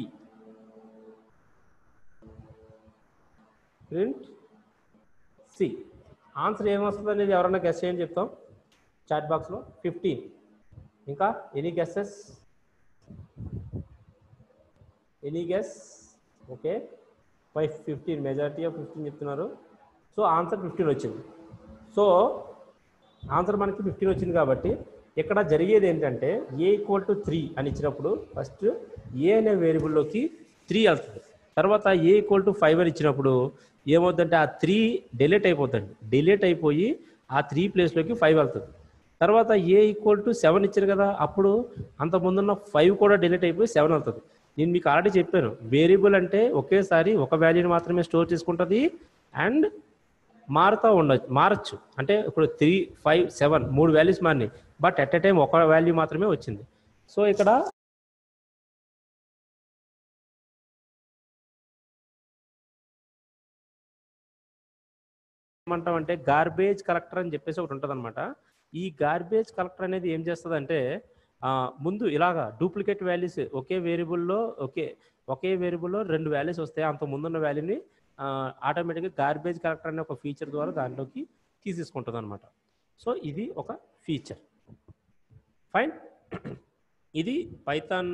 print c answer ఏమొస్తుంది అనేది ఎవరైనా గెస్ చేయని చెప్తాం చాట్ బాక్స్లో ఫిఫ్టీన్ ఇంకా any guesses any guess okay five fifteen majority of fifteen చెప్తున్నారు so answer fifteen వచ్చింది so answer మనకి ఫిఫ్టీన్ వచ్చింది కాబట్టి ఇక్కడ జరిగేది ఏంటంటే ఏ ఈక్వల్ టు త్రీ అని ఇచ్చినప్పుడు ఫస్ట్ ఏ అనే వేరియబుల్లోకి త్రీ వెళ్తుంది తర్వాత ఏ ఈక్వల్ టు ఫైవ్ అని ఇచ్చినప్పుడు ఏమవుతుందంటే ఆ త్రీ డిలీట్ అయిపోతుంది డిలీట్ అయిపోయి ఆ త్రీ ప్లేస్లోకి ఫైవ్ వెళ్తుంది తర్వాత ఏ ఈక్వల్ టు సెవెన్ ఇచ్చారు కదా అప్పుడు అంత ముందున్న ఫైవ్ కూడా డిలీట్ అయిపోయి సెవెన్ అవుతుంది నేను మీకు ఆల్రెడీ చెప్పాను వేరియబుల్ అంటే ఒకేసారి ఒక వాల్యూని మాత్రమే స్టోర్ చేసుకుంటుంది అండ్ మారుతూ ఉండొచ్చు మారచ్చు అంటే ఇప్పుడు త్రీ ఫైవ్ సెవెన్ మూడు వాల్యూస్ మారినాయి బట్ ఎట్ ఎ టైం ఒక వాల్యూ మాత్రమే వచ్చింది సో ఇక్కడ ఏమంటాం అంటే గార్బేజ్ కలెక్టర్ అని చెప్పేసి ఒకటి ఉంటుంది అనమాట ఈ గార్బేజ్ కలెక్టర్ అనేది ఏం చేస్తుంది అంటే ముందు ఇలాగా డూప్లికేట్ వాల్యూస్ ఒకే వేరియబుల్లో ఒకే ఒకే వేరియబుల్లో రెండు వాల్యూస్ వస్తాయి అంత ముందున్న వాల్యూని ఆటోమేటిక్గా గార్బేజ్ కలెక్టర్ అనే ఒక ఫీచర్ ద్వారా దాంట్లోకి తీసేసుకుంటుంది అనమాట సో ఇది ఒక ఫీచర్ ఫైన్ ఇది పైథాన్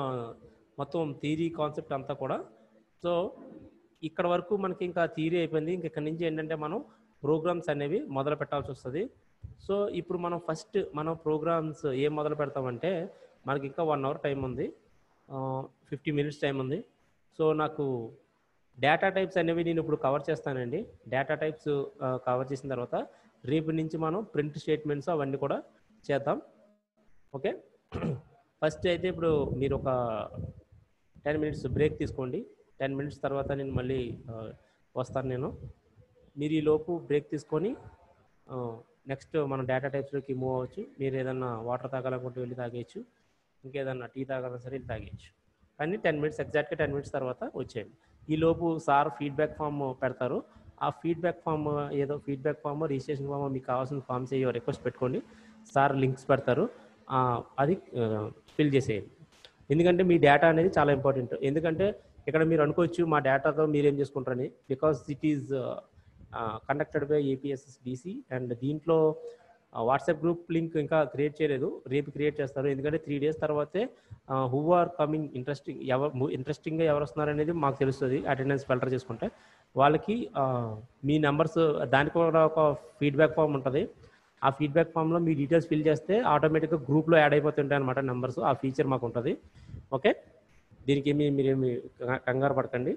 మొత్తం థీరీ కాన్సెప్ట్ అంతా కూడా సో ఇక్కడ వరకు మనకి ఇంకా థీరీ అయిపోయింది ఇంక ఇక్కడ నుంచి ఏంటంటే మనం ప్రోగ్రామ్స్ అనేవి మొదలు పెట్టాల్సి వస్తుంది సో ఇప్పుడు మనం ఫస్ట్ మనం ప్రోగ్రామ్స్ ఏం మొదలు పెడతామంటే మనకి ఇంకా వన్ అవర్ టైం ఉంది ఫిఫ్టీ మినిట్స్ టైం ఉంది సో నాకు డేటా టైప్స్ అనేవి నేను ఇప్పుడు కవర్ చేస్తానండి డేటా టైప్స్ కవర్ చేసిన తర్వాత రేపు నుంచి మనం ప్రింట్ స్టేట్మెంట్స్ అవన్నీ కూడా చేద్దాం ఓకే ఫస్ట్ అయితే ఇప్పుడు మీరు ఒక టెన్ మినిట్స్ బ్రేక్ తీసుకోండి టెన్ మినిట్స్ తర్వాత నేను మళ్ళీ ఆ, వస్తాను నేను మీరు ఈ లోపు బ్రేక్ తీసుకొని నెక్స్ట్ మనం డేటా టైప్స్లోకి మూవ్ అవ్వచ్చు మీరు ఏదన్నా వాటర్ తాగాలనుకుంటే వెళ్ళి తాగేయచ్చు ఇంకేదన్నా టీ తాగాలన్నా సరే వెళ్ళి తాగేయచ్చు కానీ టెన్ మినిట్స్ ఎగ్జాక్ట్గా టెన్ మినిట్స్ తర్వాత వచ్చేయండి ఈ లోపు సార్ ఫీడ్బ్యాక్ ఫామ్ పెడతారు ఆ ఫీడ్బ్యాక్ ఫామ్ ఏదో ఫీడ్బ్యాక్ ఫామ్ రిజిస్ట్రేషన్ ఫామ్ మీకు కావాల్సిన ఫామ్స్ ఏవో రిక్వెస్ట్ పెట్టుకోండి సార్ లింక్స్ పెడతారు ఆ, అది ఫిల్ చేసేయండి ఎందుకంటే మీ డేటా అనేది చాలా ఇంపార్టెంట్ ఎందుకంటే ఇక్కడ మీరు అనుకోవచ్చు మా డేటాతో మీరు ఏం చేసుకుంటారని because it is conducted by APSS DC and దీంట్లో వాట్సాప్ గ్రూప్ లింక్ ఇంకా క్రియేట్ చేయలేదు రేపు క్రియేట్ చేస్తారు ఎందుకంటే త్రీ డేస్ తర్వాతే హూ ఆర్ కమింగ్ ఇంట్రెస్టింగ్ ఎవరు ఇంట్రెస్టింగ్గా ఎవరు వస్తున్నారు అనేది మాకు తెలుస్తుంది అటెండెన్స్ ఫిల్టర్ చేసుకుంటే వాళ్ళకి ఆ, మీ నెంబర్స్ దానికి కూడా ఒక ఫీడ్బ్యాక్ ఫామ్ ఉంటుంది ఆ ఫీడ్బ్యాక్ ఫామ్లో మీ డీటెయిల్స్ ఫిల్ చేస్తే ఆటోమేటిక్గా గ్రూప్లో యాడ్ అయిపోతుంటాయి అనమాట నెంబర్స్ ఆ ఫీచర్ మాకు ఉంటుంది ఓకే దీనికి ఏమి మీరేమి కంగా- కంగారు పడకండి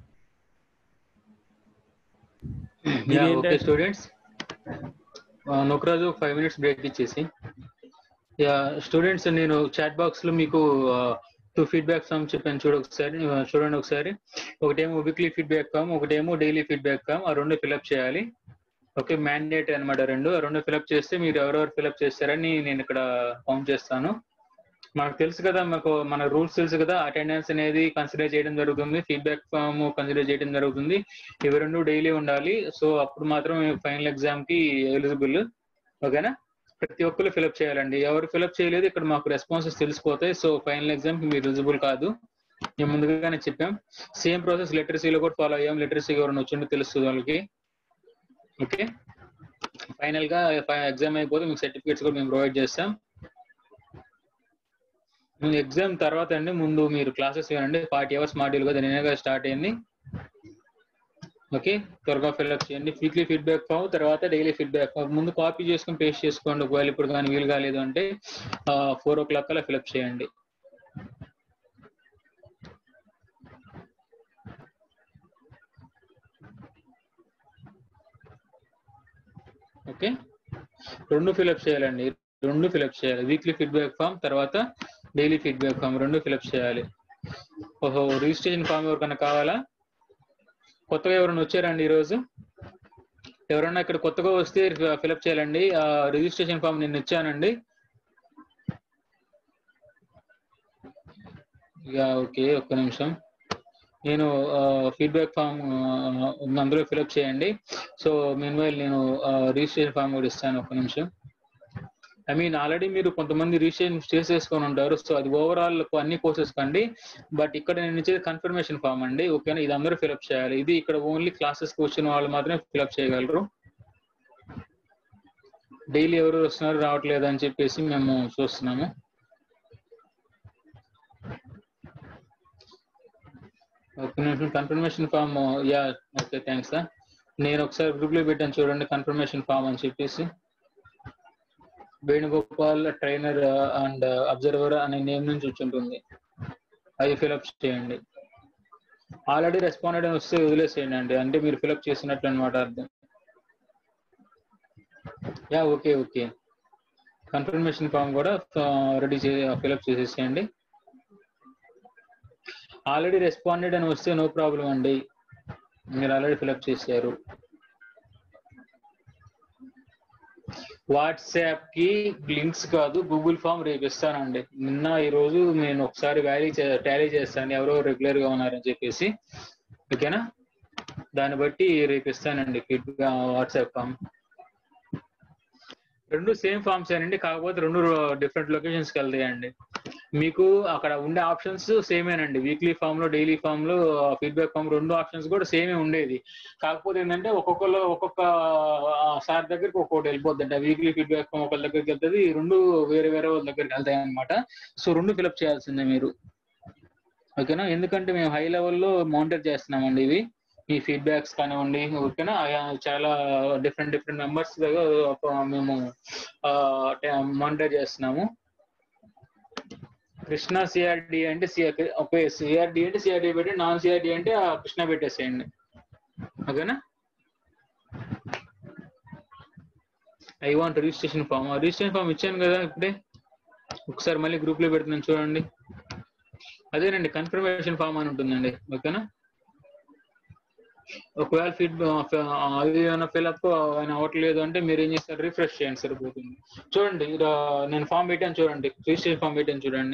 యా మీరేంటి- okay students Nokaraju five minutes break ఇచ్చేసి యా స్టూడెంట్స్ నేను చాట్ బాక్స్ లో మీకు టూ ఫీడ్బ్యాక్ ఫామ్ చెప్పాను చూడ ఒకసారి ఆ, చూడండి ఒకసారి ఒకటేమో వీక్లీ ఫీడ్బ్యాక్ ఫామ్ ఒకటేమో డైలీ ఫీడ్బ్యాక్ ఫామ్ ఆ రెండు ఫిల్అప్ చేయాలి ఓకే మ్యాండేట్ అన్నమాట రెండు ఆ రెండు ఫిల్అప్ చేస్తే మీరు ఎవరెవరు ఫిల్అప్ చేస్తారని నేను ఇక్కడ కౌంట్ చేస్తాను మనకు తెలుసు కదా మనకు మన రూల్స్ తెలుసు కదా అటెండెన్స్ అనేది కన్సిడర్ చేయడం జరుగుతుంది ఫీడ్బ్యాక్ ఫామ్ కన్సిడర్ చేయడం జరుగుతుంది ఇవి రెండు డైలీ ఉండాలి సో అప్పుడు మాత్రం ఫైనల్ ఎగ్జామ్ కి ఎలిజిబుల్ ఓకేనా ప్రతి ఒక్కరు ఫిలప్ చేయాలండి ఎవరు ఫిలప్ చేయలేదు ఇక్కడ మాకు రెస్పాన్సెస్ తెలిసిపోతాయి సో ఫైనల్ ఎగ్జామ్ కి మీరు ఎలిజిబుల్ కాదు మేము ముందుగానే చెప్పాం సేమ్ ప్రాసెస్ లిటరసీలో కూడా ఫాలో అయ్యాం లిటరసీ ఎవరైనా వచ్చిందో తెలుస్తుంది వాళ్ళకి ఓకే ఫైనల్ గా ఎగ్జామ్ అయిపోతే మీకు సర్టిఫికేట్స్ కూడా మేము ప్రొవైడ్ చేస్తాం ఎగ్జామ్ తర్వాత అండి ముందు మీరు క్లాసెస్ వినండి ఫార్టీ అవర్స్ మాడ్యూల్ కదా నేనే స్టార్ట్ అయింది ఓకే త్వరగా ఫిల్అప్ చేయండి వీక్లీ ఫీడ్బ్యాక్ ఫామ్ తర్వాత డైలీ ఫీడ్బ్యాక్ ఫామ్ ముందు కాపీ చేసుకొని పేస్ట్ చేసుకోండి ఒకవేళ ఇప్పుడు కానీ వీలు కాలేదు అంటే ఫోర్ ఓ క్లాక్ కల్లా ఫిల్అప్ చేయండి ఓకే రెండు ఫిల్అప్ చేయాలండి రెండు ఫిల్అప్ చేయాలి వీక్లీ ఫీడ్బ్యాక్ ఫామ్ తర్వాత డైలీ ఫీడ్బ్యాక్ ఫామ్ రెండు ఫిల్అప్ చేయాలి ఓహో రిజిస్ట్రేషన్ ఫామ్ ఎవరికైనా కావాలా కొత్తగా ఎవరైనా వచ్చారండి ఈరోజు ఎవరైనా ఇక్కడ కొత్తగా వస్తే ఫిలప్ చేయాలండి ఆ రిజిస్ట్రేషన్ ఫామ్ నేను ఇచ్చానండి ఇక ఓకే ఒక్క నిమిషం నేను ఫీడ్బ్యాక్ ఫామ్ అందులో ఫిలప్ చేయండి సో మీన్వైల్ నేను రిజిస్ట్రేషన్ ఫామ్ కూడా ఇస్తాను ఒక్క నిమిషం ఐ మీన్ ఆల్రెడీ మీరు కొంతమంది రిజిస్ట్రేషన్ చేసేసుకొని ఉంటారు సో అది ఓవరాల్ అన్ని కోర్సెస్ కండి బట్ ఇక్కడ నేను ఇచ్చేది కన్ఫర్మేషన్ ఫామ్ అండి ఓకేనా ఇది అందరూ ఫిలప్ చేయాలి ఇది ఇక్కడ ఓన్లీ క్లాసెస్ కి వచ్చిన వాళ్ళు మాత్రమే ఫిలప్ చేయగలరు డైలీ ఎవరు వస్తున్నారు రావట్లేదు అని చెప్పేసి మేము చూస్తున్నాము ఒక నిమిషం confirmation form yeah okay thanks sir నేను ఒకసారి గ్రూప్ లో పెట్టాను చూడండి కన్ఫర్మేషన్ ఫామ్ అని చెప్పేసి వేణుగోపాల్ ట్రైనర్ అండ్ అబ్జర్వర్ అనే నేమ్ నుంచి వచ్చి ఉంటుంది అది ఫిలప్ చేయండి ఆల్రెడీ రెస్పాండెడ్ అని వస్తే వదిలేసేయండి అండి అంటే మీరు ఫిలప్ చేసినట్లు అనమాట అర్థం yeah okay okay confirmation form కూడా రెడీ చే ఫిలప్ చేసేసేయండి ఆల్రెడీ రెస్పాండెడ్ అని వస్తే నో ప్రాబ్లం అండి మీరు ఆల్రెడీ ఫిలప్ చేశారు వాట్సాప్ కి లింక్స్ కాదు గూగుల్ ఫామ్ రేపు ఇస్తానండి నిన్న ఈ రోజు నేను ఒకసారి వ్యాలీ టాలీ చేస్తాను ఎవరో రెగ్యులర్ గా ఉన్నారని చెప్పేసి ఓకేనా దాన్ని బట్టి రేపు ఇస్తానండి వాట్సాప్ ఫామ్ రెండు సేమ్ ఫామ్స్ అండి కాకపోతే రెండు డిఫరెంట్ లొకేషన్స్కి వెళ్తాయండి మీకు అక్కడ ఉండే ఆప్షన్స్ సేమేనండి వీక్లీ ఫామ్ లో డైలీ ఫామ్ లో ఫీడ్బ్యాక్ ఫామ్ రెండు ఆప్షన్స్ కూడా సేమే ఉండేది కాకపోతే ఏంటంటే ఒక్కొక్కరు ఒక్కొక్క సార్ దగ్గరికి ఒక్కొక్కటి వెళ్ళిపోద్దండి వీక్లీ ఫీడ్బ్యాక్ ఫామ్ ఒకళ్ళ దగ్గరికి వెళ్తుంది ఈ రెండు వేరే వేరే వాళ్ళ దగ్గరికి వెళ్తాయి అనమాట సో రెండు ఫిలప్ చేయాల్సిందే మీరు ఓకేనా ఎందుకంటే మేము హై లెవెల్లో మానిటర్ చేస్తున్నామండి ఇవి ఈ ఫీడ్బ్యాక్స్ కానివ్వండి ఓకేనా ఆ- చాలా డిఫరెంట్ డిఫరెంట్ మెంబర్స్ దగ్గర మేము మానిటర్ చేస్తున్నాము కృష్ణ సిఆర్డి అంటే ఓకే సిఆర్డి అంటే సిఆర్డి పెట్టి నాన్ సిఆర్డి అంటే ఆ కృష్ణ పెట్టేసేయండి ఓకేనా I want registration form registration form ఇచ్చాను కదా ఇప్పుడే ఒకసారి మళ్ళీ గ్రూప్ లో పెడుతున్నాను చూడండి అదేనండి కన్ఫర్మేషన్ ఫామ్ అని ఉంటుందండి ఓకేనా ఒకవేళ ఫీడ్ అది ఏమైనా ఫిల్అప్ ఆయన అవ్వట్లేదు అంటే మీరు ఏం చేస్తారు రిఫ్రెష్ చేయండి సరిపోతుంది చూడండి ఇలా నేను ఫామ్ పెట్టాను చూడండి రిజిస్ట్రేషన్ ఫామ్ పెట్టాను చూడండి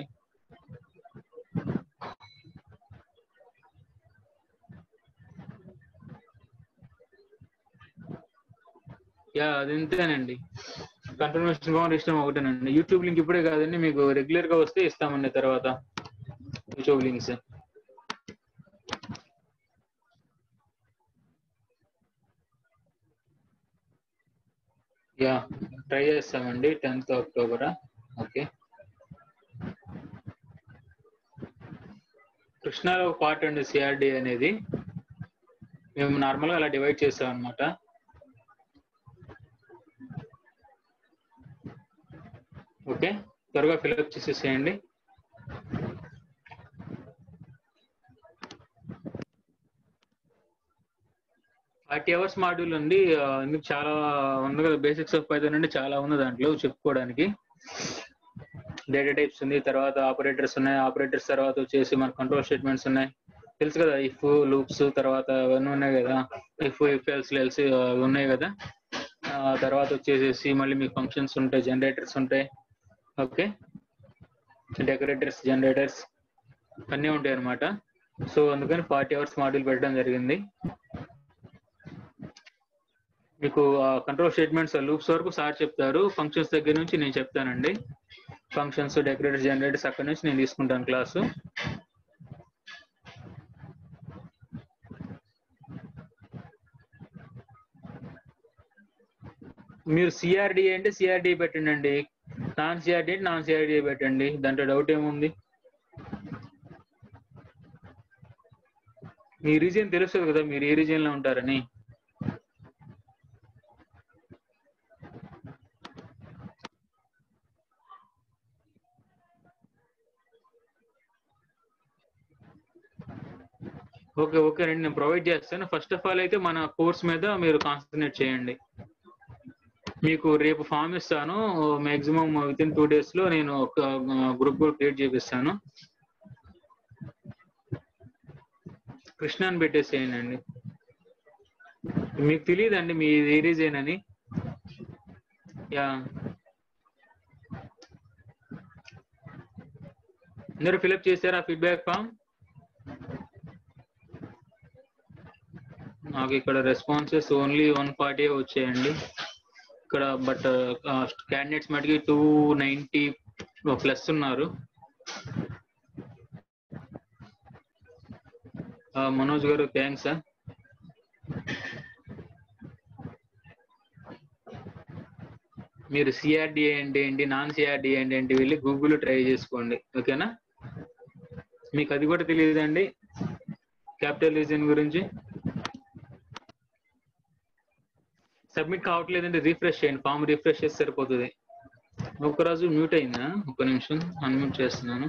యా అది ఇంతేనండి కన్ఫర్మేషన్ ఫామ్ రిజిస్టర్ ఒకటేనండి యూట్యూబ్ లింక్ ఇప్పుడే కాదండి మీకు రెగ్యులర్ గా వస్తే ఇస్తామండి తర్వాత యూట్యూబ్ లింక్స్ యా ట్రై చేస్తామండి టెన్త్ అక్టోబర్ ఓకే కృష్ణాలో ఒక పార్ట్ అండి సిఆర్డి అనేది మేము నార్మల్ గా అలా డివైడ్ చేస్తాం అనమాట ఓకే త్వరగా ఫిల్అప్ చేసేసేయండి ఫార్టీ అవర్స్ మాడ్యూల్ ఉంది ఆ, ఇందుకు చాలా ఉంది కదా బేసిక్స్ ఆఫ్ పైథాన్ అంటే చాలా ఉంది దాంట్లో చెప్పుకోవడానికి డేటా టైప్స్ ఉంది తర్వాత ఆపరేటర్స్ ఉన్నాయి ఆపరేటర్స్ తర్వాత వచ్చేసి మన కంట్రోల్ స్టేట్మెంట్స్ ఉన్నాయి తెలుసు కదా ఇఫ్ లూప్స్ తర్వాత అవన్నీ ఉన్నాయి కదా ఇఫ్ ఇఫ్ ఎల్స్ ఎల్స్ అవి ఉన్నాయి కదా ఆ, తర్వాత వచ్చేసేసి మళ్ళీ మీకు ఫంక్షన్స్ ఉంటాయి జనరేటర్స్ ఉంటాయి ఓకే డెకరేటర్స్ జనరేటర్స్ అన్నీ ఉంటాయి అన్నమాట సో అందుకని ఫార్టీ అవర్స్ మాడ్యూల్ పెట్టడం జరిగింది మీకు కంట్రోల్ స్టేట్మెంట్స్ లూప్స్ వరకు సార్ చెప్తారు ఫంక్షన్స్ దగ్గర నుంచి నేను చెప్తానండి ఫంక్షన్స్ డెకరేటర్స్ జనరేటర్స్ అక్కడ నుంచి నేను తీసుకుంటాను క్లాసు మీరు సిఆర్డి అంటే సిఆర్డి పెట్టండి అండి నాన్ సిఆర్డి అంటే నాన్ సిఆర్డి పెట్టండి దాంట్లో డౌట్ ఏముంది మీ రీజియన్ తెలుస్తుంది కదా మీరు ఏ రీజియన్ లో ఉంటారని ఓకే ఓకే రండి నేను ప్రొవైడ్ చేస్తాను ఫస్ట్ ఆఫ్ ఆల్ అయితే మన కోర్స్ మీద మీరు కాన్సన్ట్రేట్ చేయండి మీకు రేపు ఫామ్ ఇస్తాను maximum within two days లో నేను ఒక గ్రూప్ కూడా క్రియేట్ చేపిస్తాను కృష్ణ అని పెట్టేసేయండి అండి మీకు తెలియదండి మీ ఏరియాస్ అని యా అందరూ ఫిలప్ చేశారా ఫీడ్బ్యాక్ ఫామ్ నాకు ఇక్కడ రెస్పాన్సెస్ ఓన్లీ వన్ ఫార్టీ వచ్చాయండి ఇక్కడ బట్ క్యాండిడేట్స్ మటుకి టూ నైంటీ ప్లస్ ఉన్నారు ఆ, మనోజ్ గారు థ్యాంక్స్ మీరు సిఆర్డి ఏంటి ఏంటి నాన్ సిఆర్డి ఏంటి ఏంటి వెళ్ళి గూగుల్ ట్రై చేసుకోండి ఓకేనా మీకు అది కూడా తెలియదండి క్యాపిటల్ రీజన్ గురించి సబ్మిట్ కావట్లేదంటే రీఫ్రెష్ చేయండి ఫామ్ రీఫ్రెష్ చేస్తే సరిపోతుంది నూకరాజు మ్యూట్ అయిందా ఒక నిమిషం అన్మ్యూట్ చేస్తున్నాను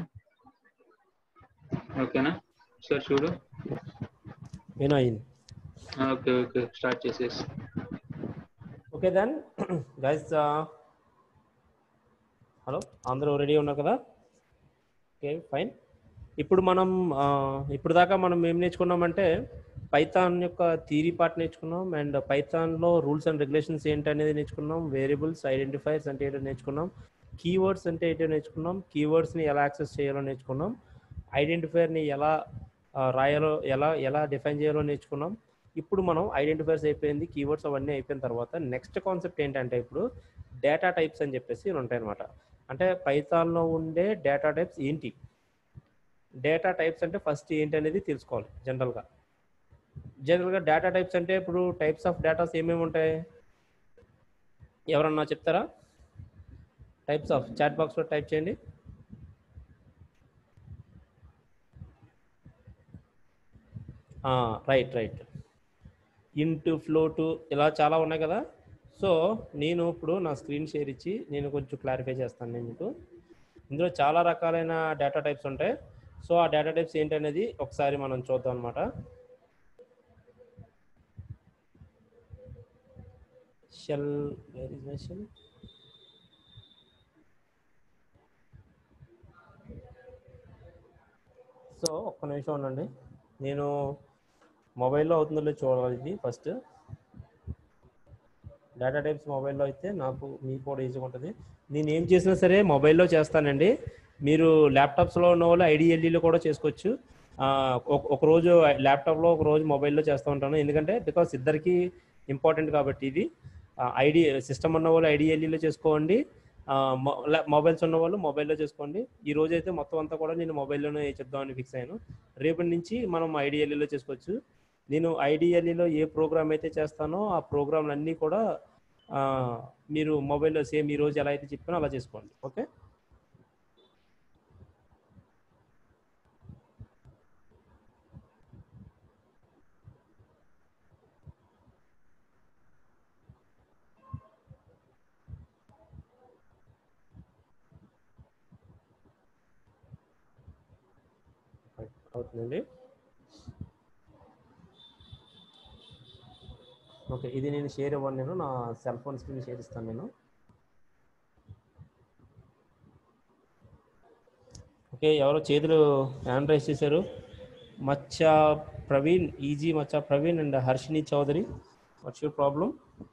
ఓకేనా సార్ చూడు నేను అయింది ఓకే ఓకే స్టార్ట్ చేసేసి ఓకే దెన్ గైస్ హలో అందరూ రెడీ ఉన్నారు కదా ఓకే ఫైన్ ఇప్పుడు మనం ఆ, ఇప్పుడు దాకా మనం ఏం నేర్చుకున్నామంటే పైథాన్ యొక్క థీరీ పార్ట్ నేర్చుకున్నాం అండ్ పైథాన్లో రూల్స్ అండ్ రెగ్యులేషన్స్ ఏంటి అనేది నేర్చుకున్నాం వేరియబుల్స్ ఐడెంటిఫైర్స్ అంటే ఏంటో నేర్చుకున్నాం కీవర్డ్స్ అంటే ఏంటో నేర్చుకున్నాం కీవర్డ్స్ని ఎలా యాక్సెస్ చేయాలో నేర్చుకున్నాం ఐడెంటిఫైర్ని ఎలా ఆ, రాయాలో ఎలా ఎలా డిఫైన్ చేయాలో నేర్చుకున్నాం ఇప్పుడు మనం ఐడెంటిఫైర్స్ అయిపోయింది కీవర్డ్స్ అవన్నీ అయిపోయిన తర్వాత నెక్స్ట్ కాన్సెప్ట్ ఏంటంటే ఇప్పుడు డేటా టైప్స్ అని చెప్పేసి ఉంటాయి అనమాట అంటే పైథాన్లో ఉండే డేటా టైప్స్ ఏంటి డేటా టైప్స్ అంటే ఫస్ట్ ఏంటి అనేది తెలుసుకోవాలి జనరల్గా జనరల్గా డేటా టైప్స్ అంటే ఇప్పుడు టైప్స్ ఆఫ్ డేటాస్ ఏమేమి ఉంటాయి ఎవరన్నా చెప్తారా టైప్స్ ఆఫ్ చాట్ బాక్స్లో టైప్ చేయండి రైట్ రైట్ ఇంటు ఫ్లోటు ఇలా చాలా ఉన్నాయి కదా సో నేను ఇప్పుడు నా స్క్రీన్ షేర్ ఇచ్చి నేను కొంచెం క్లారిఫై చేస్తాను నేను మీకు ఇందులో చాలా రకాలైన డేటా టైప్స్ ఉంటాయి సో ఆ డేటా టైప్స్ ఏంటనేది ఒకసారి మనం చూద్దాం అనమాట shell where is my shell so ఒక్క నిమిషం ఉండండి నేను మొబైల్లో అవుతుందో లేదో చూడాలి ఇది ఫస్ట్ డేటా టైప్స్ మొబైల్లో అయితే నాకు మీకు కూడా ఈజీగా ఉంటుంది నేను ఏం చేసినా సరే మొబైల్లో చేస్తానండి మీరు ల్యాప్టాప్స్లో ఉన్న వాళ్ళు ఐడిఎల్ఈలో కూడా చేసుకోవచ్చు ఆ, ఒక- ఒక రోజు ల్యాప్టాప్లో ఒక రోజు మొబైల్లో చేస్తూ ఉంటాను ఎందుకంటే బికాస్ ఇద్దరికి ఇంపార్టెంట్ కాబట్టి ఇది ఐడి సిస్టమ్ ఉన్న వాళ్ళు ఐడిఎల్ఈలో చేసుకోండి మొబైల్స్ ఉన్న వాళ్ళు మొబైల్లో చేసుకోండి ఈ రోజు అయితే మొత్తం అంతా కూడా నేను మొబైల్లోనే చెప్దామని ఫిక్స్ అయ్యాను రేపటి నుంచి మనం ఐడిఎల్ఈలో చేసుకోవచ్చు నేను ఐడిఎల్ఈలో ఏ ప్రోగ్రామ్ అయితే చేస్తానో ఆ ప్రోగ్రాంలు అన్నీ కూడా ఆ, మీరు మొబైల్లో సేమ్ ఈ రోజు ఎలా అయితే చెప్పానో అలా చేసుకోండి ఓకే అవుతుందండి ఓకే ఇది నేను షేర్ ఇవ్వను నేను నా సెల్ ఫోన్ స్క్రీన్ షేర్ ఇస్తాను నేను ఓకే ఎవరో చేతులు హ్యాండ్ రైస్ చేశారు మచ్చ Praveen easy Macha Praveen and Harshini Chowdary what's your problem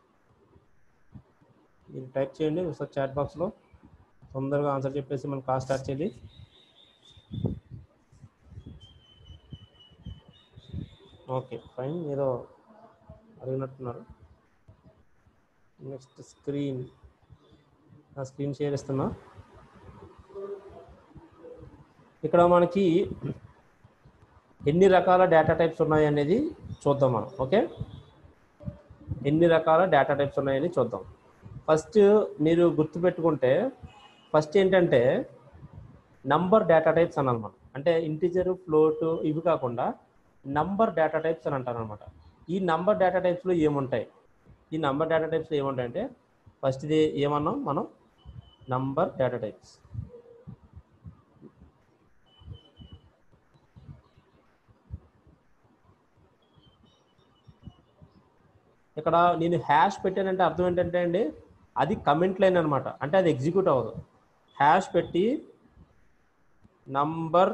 మీరు టైప్ చేయండి ఒకసారి చాట్ బాక్స్లో తొందరగా ఆన్సర్ చెప్పేసి మనం క్లాస్ స్టార్ట్ చేయాలి ఓకే ఫైన్ ఏదో అడిగినట్టున్నారు నెక్స్ట్ స్క్రీన్ నా స్క్రీన్ షేర్ ఇస్తున్నా ఇక్కడ మనకి ఎన్ని రకాల డేటా టైప్స్ ఉన్నాయి అనేది చూద్దాం మనం ఓకే ఎన్ని రకాల డేటా టైప్స్ ఉన్నాయని చూద్దాం ఫస్ట్ మీరు గుర్తుపెట్టుకుంటే ఫస్ట్ ఏంటంటే నంబర్ డేటా టైప్స్ అనాలి మనం అంటే ఇంటిజర్ ఫ్లోట్ ఇవి కాకుండా నంబర్ డేటా టైప్స్ అని అంటారు అనమాట ఈ నంబర్ డేటా టైప్స్లో ఏముంటాయి ఈ నంబర్ డేటా టైప్స్లో ఏముంటాయంటే ఫస్ట్ ఇది ఏమన్నాం మనం నంబర్ డేటా టైప్స్ ఇక్కడ నేను హ్యాష్ పెట్టానంటే అర్థం ఏంటంటే అండి అది కమెంట్ లైన్ అనమాట అంటే అది ఎగ్జిక్యూట్ అవ్వదు హ్యాష్ పెట్టి నంబర్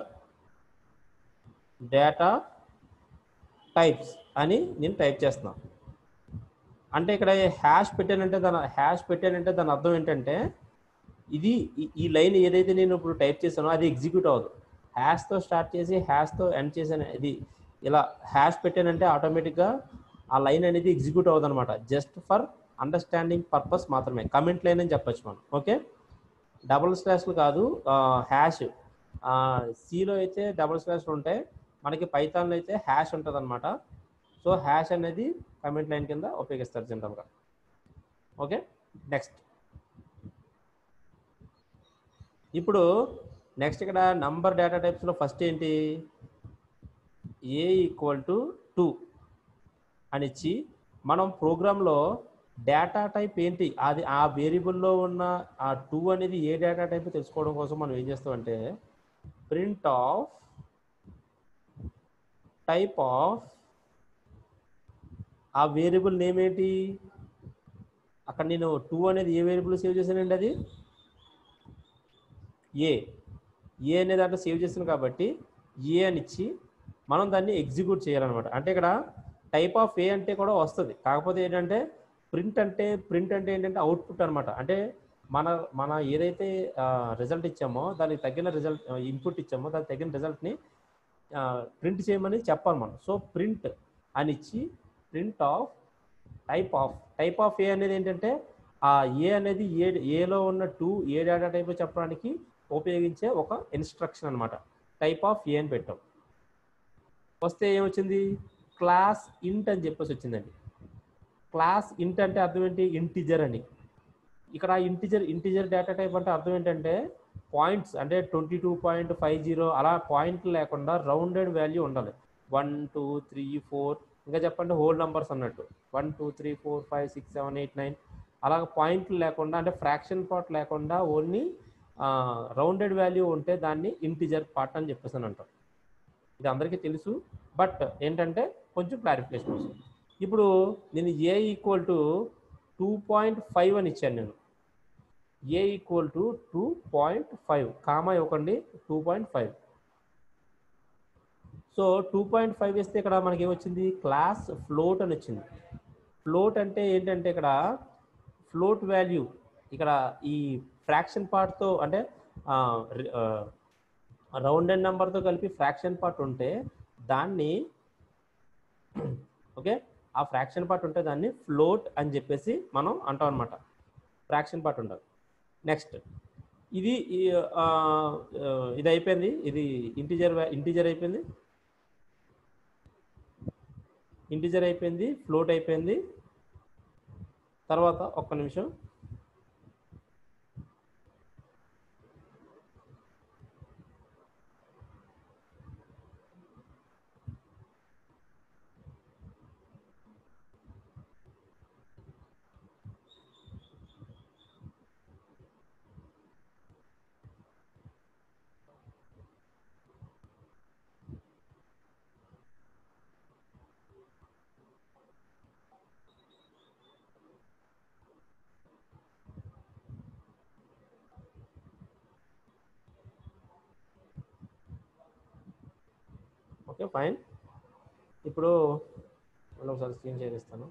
డేటా టైప్స్ అని నేను టైప్ చేస్తున్నాను అంటే ఇక్కడ హ్యాష్ పెట్టానంటే దాని హ్యాష్ పెట్టానంటే దాని అర్థం ఏంటంటే ఇది ఈ- ఈ లైన్ ఏదైతే నేను ఇప్పుడు టైప్ చేశానో అది ఎగ్జిక్యూట్ అవ్వదు హ్యాష్తో స్టార్ట్ చేసి హ్యాష్తో ఎండ్ చేశాను ఇది ఇలా హ్యాష్ పెట్టానంటే ఆటోమేటిక్గా ఆ లైన్ అనేది ఎగ్జిక్యూట్ అవ్వదు అనమాట జస్ట్ ఫర్ అండర్స్టాండింగ్ పర్పస్ మాత్రమే కమెంట్ లైన్ అని చెప్పొచ్చు మనం ఓకే డబుల్ స్లాష్లు కాదు హ్యాష్ సిలో అయితే డబుల్ స్లాష్లు ఉంటాయి మనకి పైథాన్లో అయితే హ్యాష్ ఉంటుంది అనమాట సో హ్యాష్ అనేది కమెంట్ లైన్ కింద ఉపయోగిస్తారు జనరల్గా ఓకే నెక్స్ట్ ఇప్పుడు నెక్స్ట్ ఇక్కడ నంబర్ డేటా టైప్స్లో ఫస్ట్ ఏంటి ఏ ఈక్వల్ టు టూ అని ఇచ్చి మనం ప్రోగ్రాంలో డేటా టైప్ ఏంటి అది ఆ వేరియబుల్లో ఉన్న ఆ టూ అనేది ఏ డేటా టైప్ తెలుసుకోవడం కోసం మనం ఏం చేస్తామంటే ప్రింట్ ఆఫ్ టైప్ ఆఫ్ ఆ వేరియబుల్ నేమ్ ఏంటి అక్కడ నేను టూ అనేది ఏ వేరియబుల్ సేవ్ చేశానండి అది ఏ ఏ అనే దాంట్లో సేవ్ చేసాను కాబట్టి ఏ అని ఇచ్చి మనం దాన్ని ఎగ్జిక్యూట్ చేయాలన్నమాట అంటే ఇక్కడ టైప్ ఆఫ్ ఏ అంటే కూడా వస్తుంది కాకపోతే ఏంటంటే ప్రింట్ అంటే ప్రింట్ అంటే ఏంటంటే అవుట్పుట్ అనమాట అంటే మన మన ఏదైతే రిజల్ట్ ఇచ్చామో దానికి తగిన రిజల్ట్ ఇన్పుట్ ఇచ్చామో దానికి తగిన రిజల్ట్ని ప్రింట్ చేయమని చెప్పాలి మనం సో ప్రింట్ అని ఇచ్చి print of type of type of a అనేది ఏంటంటే ఆ ఏ అనేది ఏ ఏలో ఉన్న టూ ఏ డేటా టైప్ చెప్పడానికి ఉపయోగించే ఒక ఇన్స్ట్రక్షన్ అనమాట టైప్ ఆఫ్ ఏ అని పెట్టాం వస్తే ఏమొచ్చింది క్లాస్ ఇంట్ అని చెప్పేసి వచ్చిందండి క్లాస్ ఇంట్ అంటే అర్థం ఏంటి ఇంటిజర్ అని ఇక్కడ ఇంటిజర్ ఇంటిజర్ డేటా టైప్ అంటే అర్థం ఏంటంటే పాయింట్స్ అంటే twenty two point five zero అలా పాయింట్ లేకుండా రౌండెడ్ వాల్యూ ఉండాలి వన్ టూ త్రీ ఫోర్ ఇంకా చెప్పండి హోల్ నంబర్స్ అన్నట్టు one two three four five six seven eight nine అలాగ పాయింట్లు లేకుండా అంటే ఫ్రాక్షన్ పార్ట్ లేకుండా ఓన్లీ రౌండెడ్ వాల్యూ ఉంటే దాన్ని ఇంటిజర్ పార్ట్ అని చెప్పేసి అని అంటాం ఇది అందరికీ తెలుసు బట్ ఏంటంటే కొంచెం క్లారిఫికేషన్ కోసం ఇప్పుడు నేను ఏ equal to two point five అని ఇచ్చాను నేను ఏ equal to two point five comma ఇవ్వకండి two point five so two point five వేస్తే ఇక్కడ మనకి ఏమొచ్చింది క్లాస్ ఫ్లోట్ అని వచ్చింది ఫ్లోట్ అంటే ఏంటంటే ఇక్కడ ఫ్లోట్ వాల్యూ ఇక్కడ ఈ ఫ్రాక్షన్ పార్ట్తో అంటే రౌండ్ అండ్ నెంబర్తో కలిపి ఫ్రాక్షన్ పార్ట్ ఉంటే దాన్ని ఓకే ఆ ఫ్రాక్షన్ పార్ట్ ఉంటే దాన్ని ఫ్లోట్ అని చెప్పేసి మనం అంటాం అనమాట ఫ్రాక్షన్ పార్ట్ ఉండదు నెక్స్ట్ ఇది ఈ, ఆ, ఆ, ఇది అయిపోయింది ఇది ఇంటిజర్ ఇంటిజర్ అయిపోయింది ఇంటిజర్ అయిపోయింది ఫ్లోట్ అయిపోయింది తర్వాత ఒక్క నిమిషం ఓకే ఫైన్ ఇప్పుడు మళ్ళీ ఒకసారి స్క్రీన్ షేర్ ఇస్తాను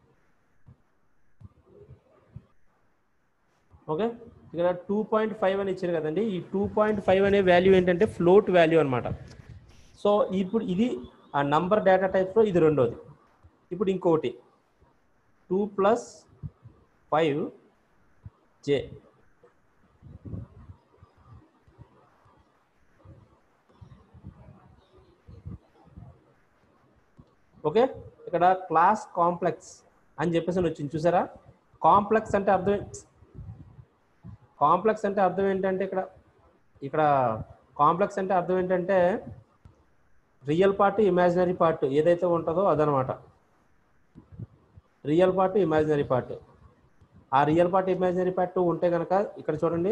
ఓకే ఇక్కడ టూ పాయింట్ ఫైవ్ అని ఇచ్చారు కదండి ఈ టూ పాయింట్ ఫైవ్ అనే వాల్యూ ఏంటంటే ఫ్లోట్ వాల్యూ అనమాట సో ఇప్పుడు ఇది ఆ నంబర్ డేటా టైప్లో ఇది రెండోది ఇప్పుడు ఇంకొకటి two plus five j okay ఇక్కడ క్లాస్ కాంప్లెక్స్ అని చెప్పేసి అని వచ్చింది చూసారా కాంప్లెక్స్ అంటే అర్థం కాంప్లెక్స్ అంటే అర్థం ఏంటంటే ఇక్కడ ఇక్కడ కాంప్లెక్స్ అంటే అర్థం ఏంటంటే రియల్ పార్ట్ ఇమాజినరీ పార్ట్ ఏదైతే ఉంటుందో అదనమాట రియల్ పార్ట్ ఇమాజినరీ పార్ట్ ఆ రియల్ పార్ట్ ఇమాజినరీ పార్ట్ ఉంటే కనుక ఇక్కడ చూడండి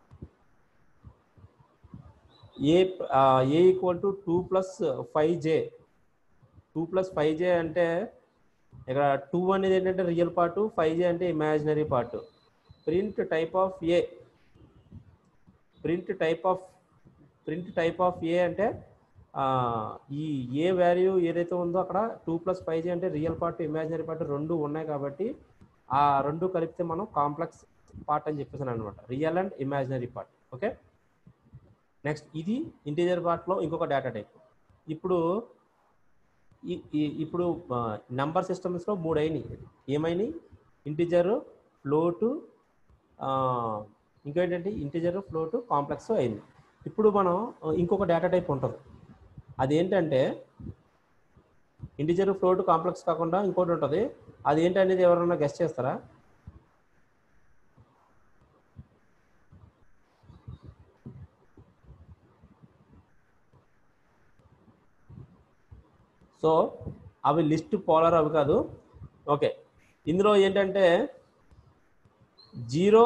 a A equal to two plus five j two plus five j అంటే ఇక్కడ టూ అనేది ఏంటంటే రియల్ పార్ట్ ఫైవ్ జే అంటే imaginary part print type of a print type of print type of a అంటే ఆ, ఈ ఏ వాల్యూ ఏదైతే ఉందో అక్కడ టూ ప్లస్ ఫైవ్ జే అంటే రియల్ పార్ట్ ఇమాజినరీ పార్ట్ రెండు ఉన్నాయి కాబట్టి ఆ రెండు కలిపితే మనం కాంప్లెక్స్ పార్ట్ అని చెప్పేసాను అనమాట real and imaginary part okay next ఇది ఇంటీరియర్ పార్ట్లో ఇంకొక డేటా టైప్ ఇప్పుడు ఈ- ఈ- ఇప్పుడు నంబర్ సిస్టమ్స్లో మూడు అయినాయి ఏమైనాయి ఇంటిజర్ ఫ్లోటు ఇంకేంటంటే ఇంటిజర్ ఫ్లోటు కాంప్లెక్స్ అయింది ఇప్పుడు మనం ఆ, ఇంకొక డేటా టైప్ ఉంటుంది అదేంటంటే ఇంటిజర్ ఫ్లోట్ కాంప్లెక్స్ కాకుండా ఇంకోటి ఉంటుంది అది ఏంటనేది ఎవరైనా గెస్ట్ చేస్తారా సో అవి లిస్ట్ పోలర్ అవి కాదు ఓకే ఇందులో ఏంటంటే జీరో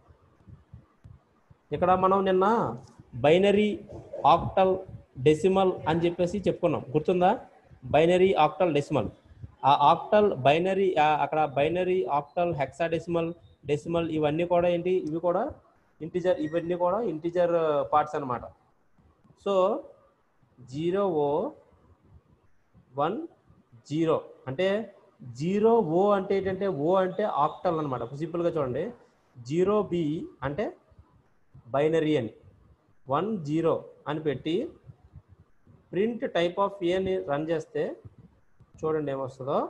ఇక్కడ మనం నిన్న బైనరీ ఆక్టల్ డెసిమల్ అని చెప్పేసి చెప్పుకున్నాం గుర్తుందా బైనరీ ఆక్టల్ డెసిమల్ ఆ ఆక్టల్ బైనరీ అక్కడ బైనరీ ఆక్టల్ హెక్సాడెసిమల్ డెసిమల్ ఇవన్నీ కూడా ఏంటి ఇవి కూడా ఇంటిజర్ ఇవన్నీ కూడా ఇంటిజర్ పార్ట్స్ అన్నమాట so zero o one zero అంటే జీరో ఓ అంటే ఏంటంటే ఓ అంటే ఆక్టల్ అనమాట సింపుల్గా చూడండి జీరో బి అంటే బైనరీ అని వన్ జీరో అని పెట్టి ప్రింట్ టైప్ ఆఫ్ ఏని రన్ చేస్తే చూడండి ఏమొస్తుందో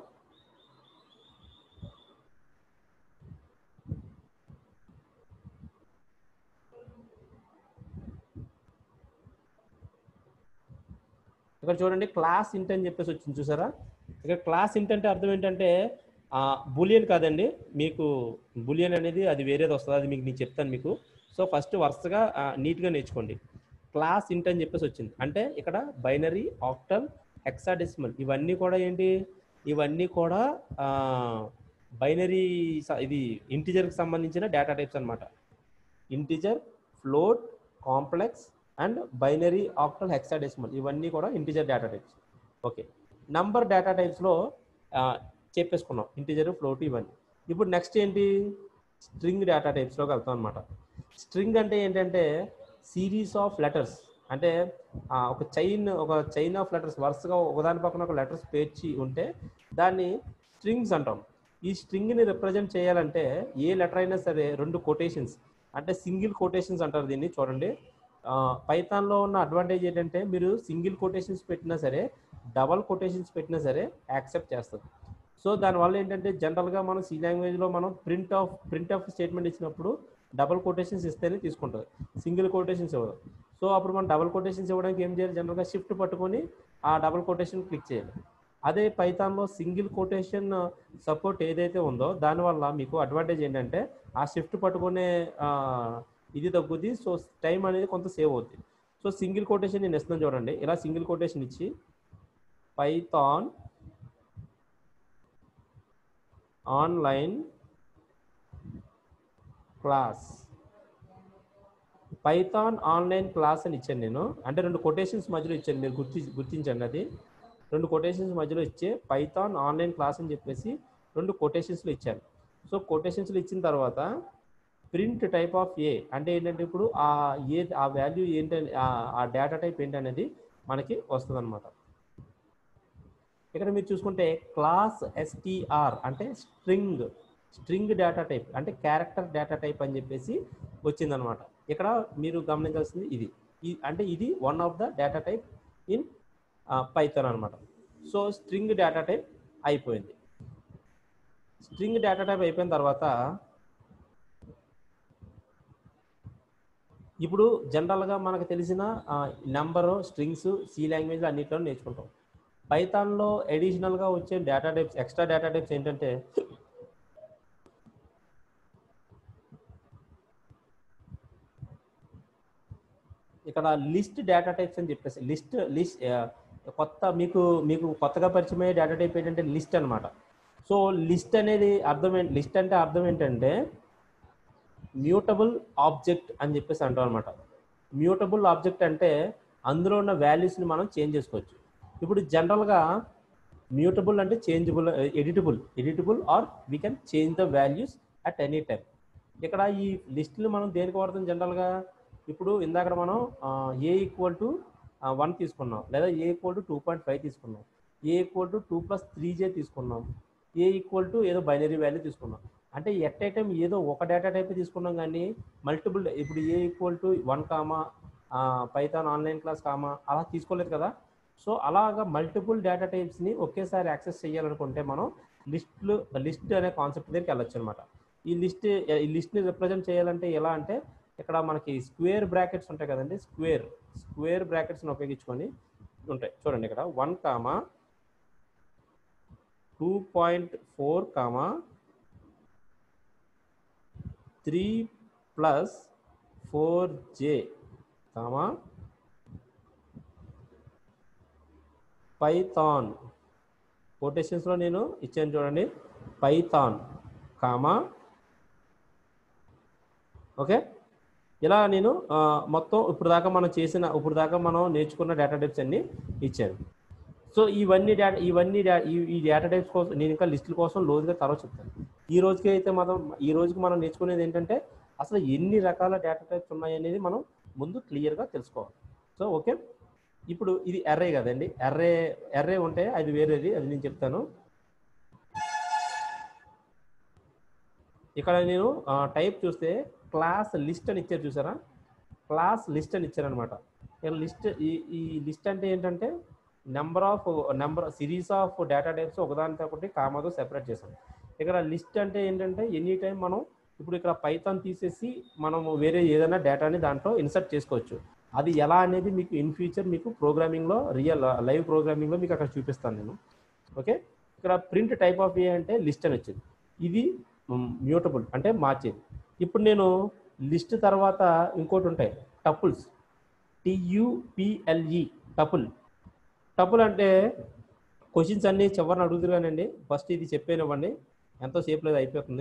ఇక్కడ చూడండి క్లాస్ ఇంట్ అని చెప్పేసి వచ్చింది చూసారా ఇక్కడ క్లాస్ ఇంట్ అంటే అర్థం ఏంటంటే బులియన్ కాదండి మీకు బులియన్ అనేది అది వేరేది వస్తుంది అది మీకు నేను చెప్తాను మీకు సో ఫస్ట్ వరుసగా ఆ, నీట్గా నేర్చుకోండి క్లాస్ ఇంట్ అని చెప్పేసి వచ్చింది అంటే ఇక్కడ బైనరీ ఆక్టల్ హెక్సాడెసిమల్ ఇవన్నీ కూడా ఏంటి ఇవన్నీ కూడా బైనరీ ఇది ఇంటిజర్కి సంబంధించిన డేటా టైప్స్ అన్నమాట integer float complex and binary octal hexadecimal ఇవన్నీ కూడా integer data types okay number data టైప్స్లో చెప్పేసుకున్నాం ఇంటిజర్ ఫ్లోట్ ఇవన్నీ ఇప్పుడు నెక్స్ట్ ఏంటి స్ట్రింగ్ డేటా టైప్స్లోకి వెళ్తాం అనమాట స్ట్రింగ్ అంటే ఏంటంటే సిరీస్ ఆఫ్ లెటర్స్ అంటే ఆ, ఒక చైన్ ఒక చైన్ ఆఫ్ లెటర్స్ వరుసగా ఒకదాని పక్కన ఒక లెటర్స్ పేర్చి ఉంటే దాన్ని స్ట్రింగ్స్ అంటాం ఈ స్ట్రింగ్ని రిప్రజెంట్ చేయాలంటే ఏ లెటర్ అయినా సరే రెండు కొటేషన్స్ అంటే సింగిల్ కొటేషన్స్ అంటారు దీన్ని చూడండి పైథాన్లో ఉన్న అడ్వాంటేజ్ ఏంటంటే మీరు సింగిల్ కొటేషన్స్ పెట్టినా సరే డబల్ కొటేషన్స్ పెట్టినా సరే యాక్సెప్ట్ చేస్తుంది సో దానివల్ల ఏంటంటే జనరల్గా మనం సి లాంగ్వేజ్లో మనం print of print of statement ఇచ్చినప్పుడు డబల్ కొటేషన్స్ ఇస్తేనే తీసుకుంటుంది సింగిల్ కొటేషన్స్ ఇవ్వదు సో అప్పుడు మనం డబల్ కొటేషన్స్ ఇవ్వడానికి ఏం చేయాలి జనరల్గా షిఫ్ట్ పట్టుకొని ఆ డబల్ కొటేషన్ క్లిక్ చేయాలి అదే పైథాన్లో సింగిల్ కొటేషన్ సపోర్ట్ ఏదైతే ఉందో దానివల్ల మీకు అడ్వాంటేజ్ ఏంటంటే ఆ షిఫ్ట్ పట్టుకునే ఆ, ఇది తగ్గుద్ది సో టైం అనేది కొంత సేవ్ అవుద్ది సో సింగిల్ కొటేషన్ నేను ఇస్తున్నాను చూడండి ఇలా సింగిల్ కొటేషన్ ఇచ్చి Python online class Python online class అని ఇచ్చాను నేను అంటే రెండు కొటేషన్స్ మధ్యలో ఇచ్చాను మీరు గుర్తి గుర్తించండి అది రెండు కొటేషన్స్ మధ్యలో ఇచ్చే పైథాన్ ఆన్లైన్ క్లాస్ అని చెప్పేసి రెండు కొటేషన్స్లో ఇచ్చాను సో కొటేషన్స్లో ఇచ్చిన తర్వాత ప్రింట్ టైప్ ఆఫ్ ఏ అంటే ఏంటంటే ఇప్పుడు ఆ ఏ ఆ వాల్యూ ఏంటని ఆ- ఆ డేటా టైప్ ఏంటనేది మనకి వస్తుంది అనమాట ఇక్కడ మీరు చూసుకుంటే క్లాస్ ఎస్టీఆర్ అంటే స్ట్రింగ్ స్ట్రింగ్ డేటా టైప్ అంటే క్యారెక్టర్ డేటా టైప్ అని చెప్పేసి వచ్చిందనమాట ఇక్కడ మీరు గమనించాల్సింది ఇది ఈ- అంటే ఇది one of the data type in Python అనమాట సో స్ట్రింగ్ డేటా టైప్ అయిపోయింది స్ట్రింగ్ డేటా టైప్ అయిపోయిన తర్వాత ఇప్పుడు జనరల్గా మనకు తెలిసిన నెంబరు స్ట్రింగ్స్ సి లాంగ్వేజ్ అన్నిట్లో నేర్చుకుంటాం పైథాన్లో అడిషనల్గా వచ్చే data types extra data types ఏంటంటే ఇక్కడ లిస్ట్ డేటా టైప్స్ అని చెప్పేసి లిస్ట్ లిస్ట్ కొత్త మీకు మీకు కొత్తగా పరిచయం అయ్యే డేటా టైప్ ఏంటంటే లిస్ట్ అన్నమాట సో లిస్ట్ అనేది అర్థం ఏంటి లిస్ట్ అంటే అర్థం ఏంటంటే మ్యూటబుల్ ఆబ్జెక్ట్ అని చెప్పేసి అంటాం అనమాట మ్యూటబుల్ ఆబ్జెక్ట్ అంటే అందులో ఉన్న వాల్యూస్ని మనం చేంజ్ చేసుకోవచ్చు ఇప్పుడు జనరల్గా మ్యూటబుల్ అంటే changeable editable editable or we can change the values at any time ఇక్కడ ఈ లిస్టులు మనం దేనికి వాడతాం జనరల్గా ఇప్పుడు ఇందాక మనం ఏ ఈక్వల్ టు వన్ తీసుకున్నాం లేదా a equal to two point five తీసుకున్నాం a equal to two plus three j తీసుకున్నాం ఏ ఈక్వల్ టు ఏదో బైనరీ వాల్యూ తీసుకున్నాం అంటే ఎట్ ఏ టైం ఏదో ఒక డేటా టైప్ తీసుకున్నాం కానీ మల్టిపుల్ ఇప్పుడు ఏ equal to one comma Python online class comma అలా తీసుకోలేదు కదా సో అలాగా మల్టిపుల్ డేటా టైప్స్ని ఒకేసారి యాక్సెస్ చేయాలనుకుంటే మనం లిస్ట్లు లిస్ట్ అనే కాన్సెప్ట్ దగ్గరికి వెళ్ళొచ్చు అనమాట ఈ లిస్ట్ ఈ లిస్ట్ని రిప్రజెంట్ చేయాలంటే ఎలా అంటే ఇక్కడ మనకి స్క్వేర్ బ్రాకెట్స్ ఉంటాయి కదండి స్క్వేర్ స్క్వేర్ బ్రాకెట్స్ని ఉపయోగించుకొని ఉంటాయి చూడండి ఇక్కడ one comma two point four comma three plus four j comma Python కొటేషన్స్లో నేను ఇచ్చాను చూడండి పైథాన్ కామా ఓకే ఇలా నేను ఆ, మొత్తం ఇప్పుడు దాకా మనం చేసిన ఇప్పుడు దాకా మనం నేర్చుకున్న డేటా టైప్స్ అన్ని ఇచ్చాను సో ఇవన్నీ డేటా ఇవన్నీ డా- ఈ ఈ డేటా టైప్స్ కోసం నేను ఇంకా లిస్టుల కోసం లోతుగా తర్వాత చెప్తాను ఈ రోజుకి అయితే మనం ఈ రోజుకి మనం నేర్చుకునేది ఏంటంటే అసలు ఎన్ని రకాల డేటా టైప్స్ ఉన్నాయి అనేది మనం ముందు క్లియర్గా తెలుసుకోవాలి సో ఓకే ఇప్పుడు ఇది ఎర్రే కదండి ఎర్రే ఎర్రే ఉంటే అది వేరేది అది నేను చెప్తాను ఇక్కడ నేను టైప్ చూస్తే క్లాస్ లిస్ట్ అని ఇచ్చారు చూసారా క్లాస్ లిస్ట్ అని ఇచ్చారనమాట ఇక్కడ లిస్ట్ ఈ ఈ లిస్ట్ అంటే ఏంటంటే number of number series of data types ఒకదానితో ఒకటి కామాతో సెపరేట్ చేసాం ఇక్కడ లిస్ట్ అంటే ఏంటంటే ఎనీ టైం మనం ఇప్పుడు ఇక్కడ పైథాన్ తీసేసి మనం వేరే ఏదైనా డేటాని దాంట్లో ఇన్సర్ట్ చేసుకోవచ్చు అది ఎలా అనేది మీకు ఇన్ ఫ్యూచర్ మీకు ప్రోగ్రామింగ్లో రియల్ లైవ్ ప్రోగ్రామింగ్లో మీకు అక్కడ చూపిస్తాను నేను ఓకే ఇక్కడ ప్రింట్ టైప్ ఆఫ్ ఏ అంటే లిస్ట్ అని వచ్చింది ఇది మ్యూటబుల్ అంటే మార్చేది ఇప్పుడు నేను లిస్ట్ తర్వాత ఇంకోటి ఉంటాయి టపుల్స్ టియుపిఎల్ఈ టపుల్ టపుల్ అంటే క్వశ్చన్స్ అన్ని చివరిని అడుగుతున్నానండి ఫస్ట్ ఇది చెప్పేనివ్వండి ఎంతో సేపు లేదు అయిపోతుంది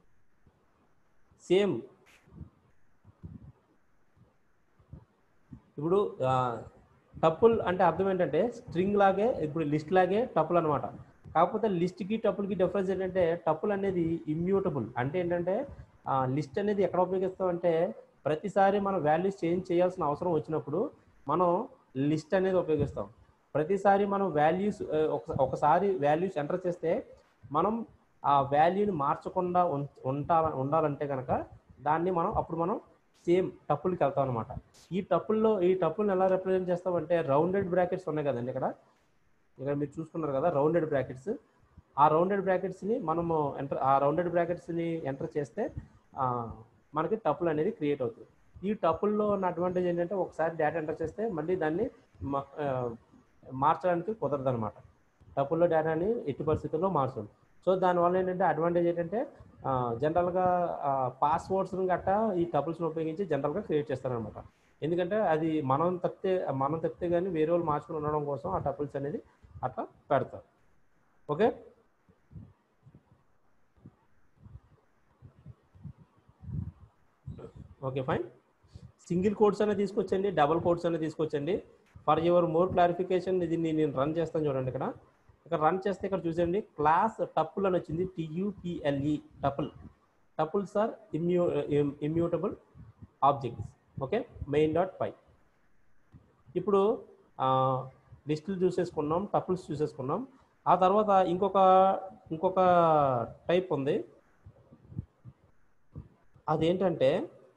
సేమ్ ఇప్పుడు టపుల్ అంటే అర్థం ఏంటంటే స్ట్రింగ్ లాగే ఇప్పుడు లిస్ట్ లాగే టపుల్ అనమాట కాకపోతే లిస్ట్కి టపుల్కి డిఫరెన్స్ ఏంటంటే టపుల్ అనేది ఇమ్యూటబుల్ అంటే ఏంటంటే లిస్ట్ అనేది ఎక్కడ ఉపయోగిస్తాం అంటే ప్రతిసారి మనం వాల్యూస్ చేంజ్ చేయాల్సిన అవసరం వచ్చినప్పుడు మనం లిస్ట్ అనేది ఉపయోగిస్తాం ప్రతిసారి మనం వాల్యూస్ ఒకసారి వాల్యూస్ ఎంటర్ చేస్తే మనం ఆ వాల్యూని మార్చకుండా ఉం- ఉంటా ఉండాలంటే కనుక దాన్ని మనం అప్పుడు మనం సేమ్ టప్పులకి వెళ్తాం అనమాట ఈ టప్పుల్లో ఈ టప్పుల్ని ఎలా రిప్రజెంట్ చేస్తామంటే రౌండెడ్ బ్రాకెట్స్ ఉన్నాయి కదండి ఇక్కడ ఇక్కడ మీరు చూసుకున్నారు కదా రౌండెడ్ బ్రాకెట్స్ ఆ రౌండెడ్ బ్రాకెట్స్ని మనము ఎంటర్ ఆ రౌండెడ్ బ్రాకెట్స్ని ఎంటర్ చేస్తే ఆ, మనకి టపుల్ అనేది క్రియేట్ అవుతుంది ఈ టపుల్లో ఉన్న అడ్వాంటేజ్ ఏంటంటే ఒకసారి డేటా ఎంటర్ చేస్తే మళ్ళీ దాన్ని మ- ఆ, మార్చడానికి కుదరదు అనమాట టపుల్లో డేటాని ఎట్టి పరిస్థితుల్లో మార్చదు సో దానివల్ల ఏంటంటే అడ్వాంటేజ్ ఏంటంటే జనరల్గా పాస్వర్డ్స్ని గట్టా ఈ టపుల్స్ని ఉపయోగించి జనరల్గా క్రియేట్ చేస్తారనమాట ఎందుకంటే అది మనం తప్పితే మనం తప్పితే కానీ వేరే వాళ్ళు మార్చుకుని ఉండడం కోసం ఆ టపుల్స్ అనేది అట్లా పెడతారు okay okay fine single quotes అనేది తీసుకొచ్చండి డబుల్ కోడ్స్ అనేది తీసుకొచ్చండి ఫర్ యువర్ మోర్ క్లారిఫికేషన్ ఇది నేను రన్ చేస్తాను చూడండి ఇక్కడ ఇక్కడ రన్ చేస్తే ఇక్కడ చూసండి క్లాస్ టపుల్ అని వచ్చింది T U P L E tuple tuples are immu immutable objects okay main dot py ఇప్పుడు లిస్టులు చూసేసుకున్నాం టపుల్స్ చూసేసుకున్నాం ఆ తర్వాత ఇంకొక ఇంకొక టైప్ ఉంది అదేంటంటే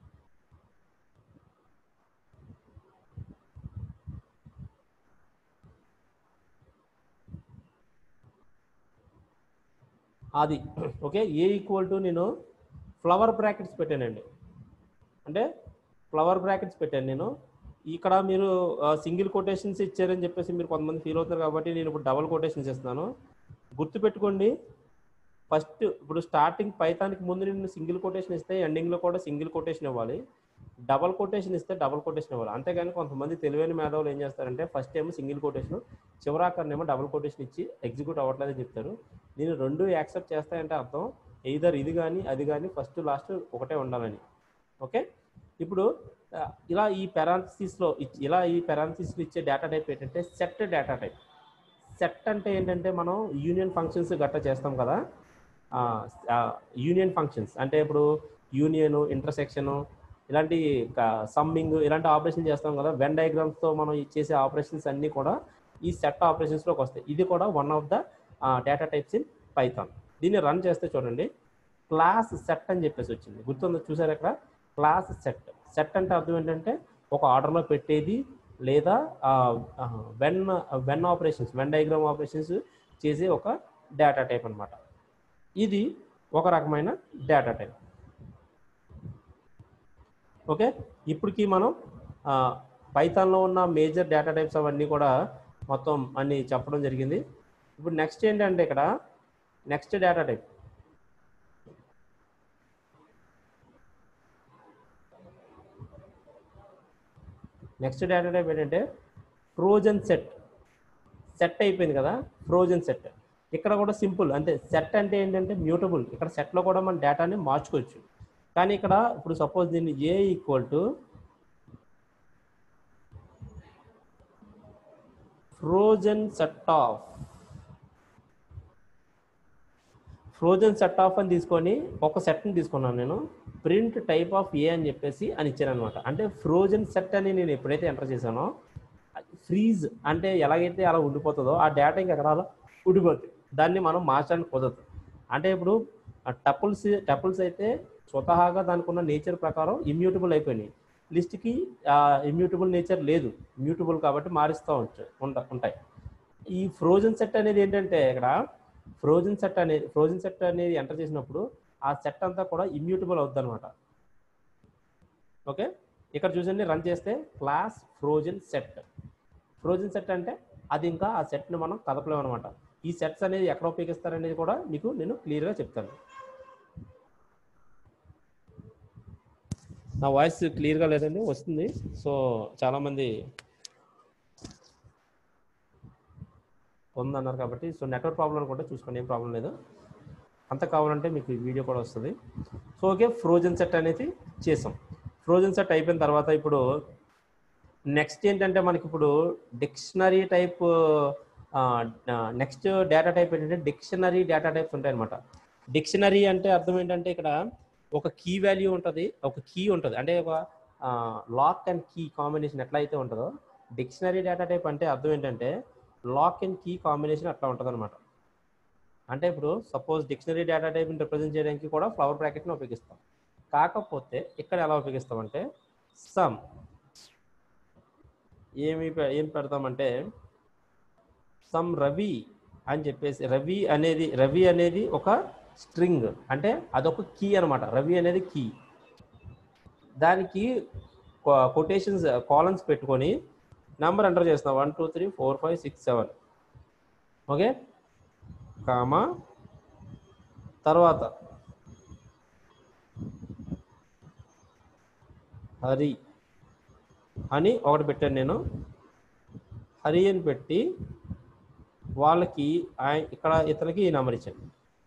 అది ఓకే ఏ ఈక్వల్ టు నేను ఫ్లవర్ బ్రాకెట్స్ పెట్టానండి అంటే ఫ్లవర్ బ్రాకెట్స్ పెట్టాను నేను ఇక్కడ మీరు సింగిల్ కొటేషన్స్ ఇచ్చారని చెప్పేసి మీరు కొంతమంది ఫీల్ అవుతున్నారు కాబట్టి నేను ఇప్పుడు డబల్ కొటేషన్స్ ఇస్తున్నాను గుర్తుపెట్టుకోండి ఫస్ట్ ఇప్పుడు స్టార్టింగ్ పైతానికి ముందు నేను సింగిల్ కొటేషన్ ఇస్తే ఎండింగ్లో కూడా సింగిల్ కొటేషన్ ఇవ్వాలి డబల్ కొటేషన్ ఇస్తే డబల్ కొటేషన్ ఇవ్వాలి అంతేగాని కొంతమంది తెలివైన మేధావులు ఏం చేస్తారంటే ఫస్ట్ ఏమో సింగిల్ కొటేషన్ చివరాకరనేమో డబల్ కొటేషన్ ఇచ్చి ఎగ్జిక్యూట్ అవ్వట్లేదని చెప్తారు నేను రెండు యాక్సెప్ట్ చేస్తాయంటే అర్థం ఎయిదర్ ఇది కానీ అది కానీ ఫస్ట్ లాస్ట్ ఒకటే ఉండాలని ఓకే ఇప్పుడు ఆ, ఇలా ఈ పెరాన్సిస్లో ఇలా ఈ పెరాన్సిస్లో ఇచ్చే డేటా టైప్ ఏంటంటే సెట్ డేటా టైప్ సెట్ అంటే ఏంటంటే మనం యూనియన్ ఫంక్షన్స్ గట్టా చేస్తాం కదా యూనియన్ ఫంక్షన్స్ అంటే ఇప్పుడు యూనియన్ ఇంటర్సెక్షన్ ఇలాంటి సమ్మింగ్ ఇలాంటి ఆపరేషన్ చేస్తాం కదా వెన్ డయాగ్రామ్స్తో మనం ఈ చేసే ఆపరేషన్స్ అన్నీ కూడా ఈ సెట్ ఆపరేషన్స్లోకి వస్తాయి ఇది కూడా one of the data types in Python దీన్ని రన్ చేస్తే చూడండి క్లాస్ సెట్ అని చెప్పేసి వచ్చింది గుర్తుందో చూసారు ఇక్కడ క్లాస్ సెట్ సెట్ అంటే అర్థం ఏంటంటే ఒక ఆర్డర్లో పెట్టేది లేదా Venn Venn operations Venn diagram operations చేసే ఒక డేటా టైప్ అన్నమాట ఇది ఒక రకమైన డేటా టైప్ ఓకే ఇప్పటికి మనం పైథాన్లో ఉన్న మేజర్ డేటా టైప్స్ అవన్నీ కూడా మొత్తం అన్ని చెప్పడం జరిగింది ఇప్పుడు నెక్స్ట్ ఏంటంటే ఇక్కడ next data type next data type ఏంటంటే ఫ్రోజన్ సెట్ సెట్ అయిపోయింది కదా ఫ్రోజన్ సెట్ ఇక్కడ కూడా సింపుల్ అంటే సెట్ అంటే ఏంటంటే మ్యూటబుల్ ఇక్కడ సెట్లో కూడా మన డేటాని మార్చుకోవచ్చు కానీ ఇక్కడ ఇప్పుడు సపోజ్ దీన్ని a equal to frozen set of frozen set of అని తీసుకొని ఒక సెట్ని తీసుకున్నాను నేను ప్రింట్ టైప్ ఆఫ్ ఏ అని చెప్పేసి అని ఇచ్చాను అనమాట అంటే ఫ్రోజన్ సెట్ అని నేను ఎప్పుడైతే ఎంటర్ చేశానో ఫ్రీజ్ అంటే ఎలాగైతే అలా ఉండిపోతుందో ఆ డేటా ఇంకా ఎక్కడ అలా ఉండిపోతుంది దాన్ని మనం మార్చడానికి కుదరదు అంటే ఇప్పుడు టపుల్స్ టపుల్స్ అయితే స్వతహాగా దానికి ఉన్న నేచర్ ప్రకారం ఇమ్యూటబుల్ అయిపోయినాయి లిస్ట్కి ఇమ్యూటబుల్ నేచర్ లేదు మ్యూటబుల్ కాబట్టి మారుస్తూ ఉంచ ఉంట- ఉంటాయి ఈ ఫ్రోజన్ సెట్ అనేది ఏంటంటే ఇక్కడ ఫ్రోజన్ సెట్ అనేది ఫ్రోజన్ సెట్ అనేది ఎంటర్ చేసినప్పుడు ఆ సెట్ అంతా కూడా ఇమ్యూటబుల్ అవుద్ది అనమాట ఓకే ఇక్కడ చూసండి రన్ చేస్తే class frozen set frozen set అంటే అది ఇంకా ఆ సెట్ని మనం కదపలేము అనమాట ఈ సెట్స్ అనేది ఎక్కడ ఉపయోగిస్తారనేది కూడా మీకు నేను క్లియర్గా చెప్తాను నా వాయిస్ క్లియర్గా లేదండి వస్తుంది సో చాలామంది ఉందన్నారు కాబట్టి సో నెట్వర్క్ ప్రాబ్లం అనుకుంటే చూసుకోండి ఏం ప్రాబ్లం లేదు అంత కావాలంటే మీకు ఈ వీడియో కూడా వస్తుంది సో ఓకే ఫ్రోజన్ సెట్ అనేది చేసాం ఫ్రోజన్ సెట్ అయిపోయిన తర్వాత ఇప్పుడు నెక్స్ట్ ఏంటంటే మనకి ఇప్పుడు dictionary type next data type ఏంటంటే డిక్షనరీ డేటా టైప్స్ ఉంటాయి అనమాట డిక్షనరీ అంటే అర్థం ఏంటంటే ఇక్కడ ఒక కీ వాల్యూ ఉంటుంది ఒక కీ ఉంటుంది అంటే ఒక లాక్ అండ్ కీ కాంబినేషన్ ఎట్లా అయితే ఉంటుందో డిక్షనరీ డేటా టైప్ అంటే అర్థం ఏంటంటే లాక్ అండ్ కీ కాంబినేషన్ అట్లా ఉంటుంది అనమాట అంటే ఇప్పుడు సపోజ్ డిక్షనరీ డేటా టైప్ని రిప్రజెంట్ చేయడానికి కూడా ఫ్లవర్ బ్రాకెట్ని ఉపయోగిస్తాం కాకపోతే ఇక్కడ ఎలా ఉపయోగిస్తామంటే సమ్ ఏమి పె- ఏం పెడతామంటే సమ్ రవి అని చెప్పేసి రవి అనేది రవి అనేది ఒక స్ట్రింగ్ అంటే అదొక కీ అన్నమాట రవి అనేది కీ దానికి కొటేషన్స్ కాలమ్స్ పెట్టుకొని నెంబర్ ఎంటర్ చేస్తాం one two three four five six seven okay comma తర్వాత హరి అని ఒకటి పెట్టాను నేను హరి అని పెట్టి వాళ్ళకి ఆయ- ఇక్కడ ఇతనికి ఈ నెంబర్ ఇచ్చాను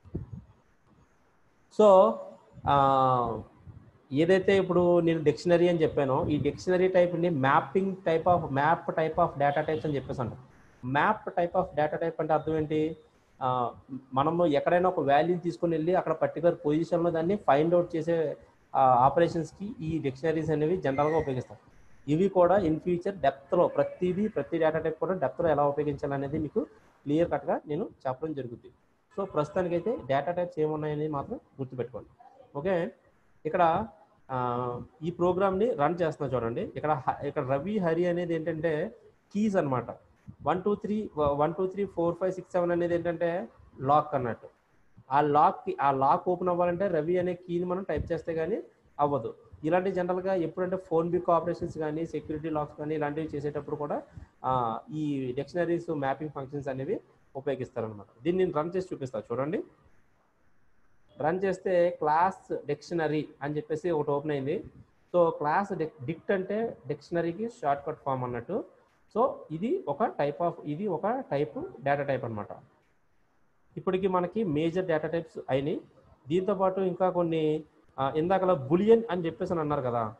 సో ఆ, ఏదైతే ఇప్పుడు నేను డిక్షనరీ అని చెప్పానో ఈ డిక్షనరీ టైప్ని mapping type of map type of data types అని చెప్పేసి అంటాం map type of data type అంటే అర్థం ఏంటి ఆ, మనము ఎక్కడైనా ఒక వాల్యూని తీసుకొని వెళ్ళి అక్కడ పర్టికులర్ పొజిషన్లో దాన్ని ఫైండ్ అవుట్ చేసే ఆపరేషన్స్కి ఈ డిక్షనరీస్ అనేవి జనరల్గా ఉపయోగిస్తాం ఇవి కూడా ఇన్ ఫ్యూచర్ డెప్త్లో ప్రతిదీ ప్రతి డేటా టైప్ కూడా డెప్త్లో ఎలా ఉపయోగించాలనేది మీకు క్లియర్ కట్గా నేను చెప్పడం జరుగుతుంది సో ప్రస్తుతానికైతే డేటా టైప్స్ ఏమున్నాయని మాత్రం గుర్తుపెట్టుకోండి ఓకే ఇక్కడ ఆ, ఈ ప్రోగ్రామ్ని రన్ చేస్తున్నా చూడండి ఇక్కడ హ- ఇక్కడ రవి హరి అనేది ఏంటంటే కీస్ అన్నమాట one two three one two three four five six seven అనేది ఏంటంటే లాక్ అన్నట్టు ఆ లాక్ ఆ లాక్ ఓపెన్ అవ్వాలంటే రవి అనే కీని మనం టైప్ చేస్తే కానీ అవ్వదు ఇలాంటి జనరల్గా ఎప్పుడంటే ఫోన్ బిక్ ఆపరేషన్స్ కానీ సెక్యూరిటీ లాక్స్ కానీ ఇలాంటివి చేసేటప్పుడు కూడా ఆ, ఈ డిక్షనరీస్ మ్యాపింగ్ ఫంక్షన్స్ అనేవి ఉపయోగిస్తారనమాట దీన్ని నేను రన్ చేసి చూపిస్తాను చూడండి రన్ చేస్తే క్లాస్ డిక్షనరీ అని చెప్పేసి ఒకటి ఓపెన్ అయింది సో క్లాస్ డిక్ట్ అంటే డిక్షనరీకి షార్ట్ కట్ ఫామ్ అన్నట్టు సో ఇది ఒక టైప్ ఆఫ్ ఇది ఒక టైప్ డేటా టైప్ అన్నమాట ఇప్పటికి మనకి మేజర్ డేటా టైప్స్ అయినాయి దీంతో పాటు ఇంకా కొన్ని ఆ, ఇందాకలా బులియన్ అని చెప్పేసి అని అన్నారు కదా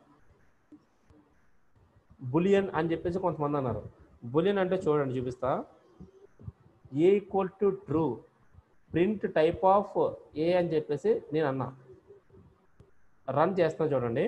బులియన్ అని చెప్పేసి కొంతమంది అన్నారు బులియన్ అంటే చూడండి చూపిస్తా a equal to true print type of a అని చెప్పేసి నేను అన్నా రన్ చేస్తున్నా చూడండి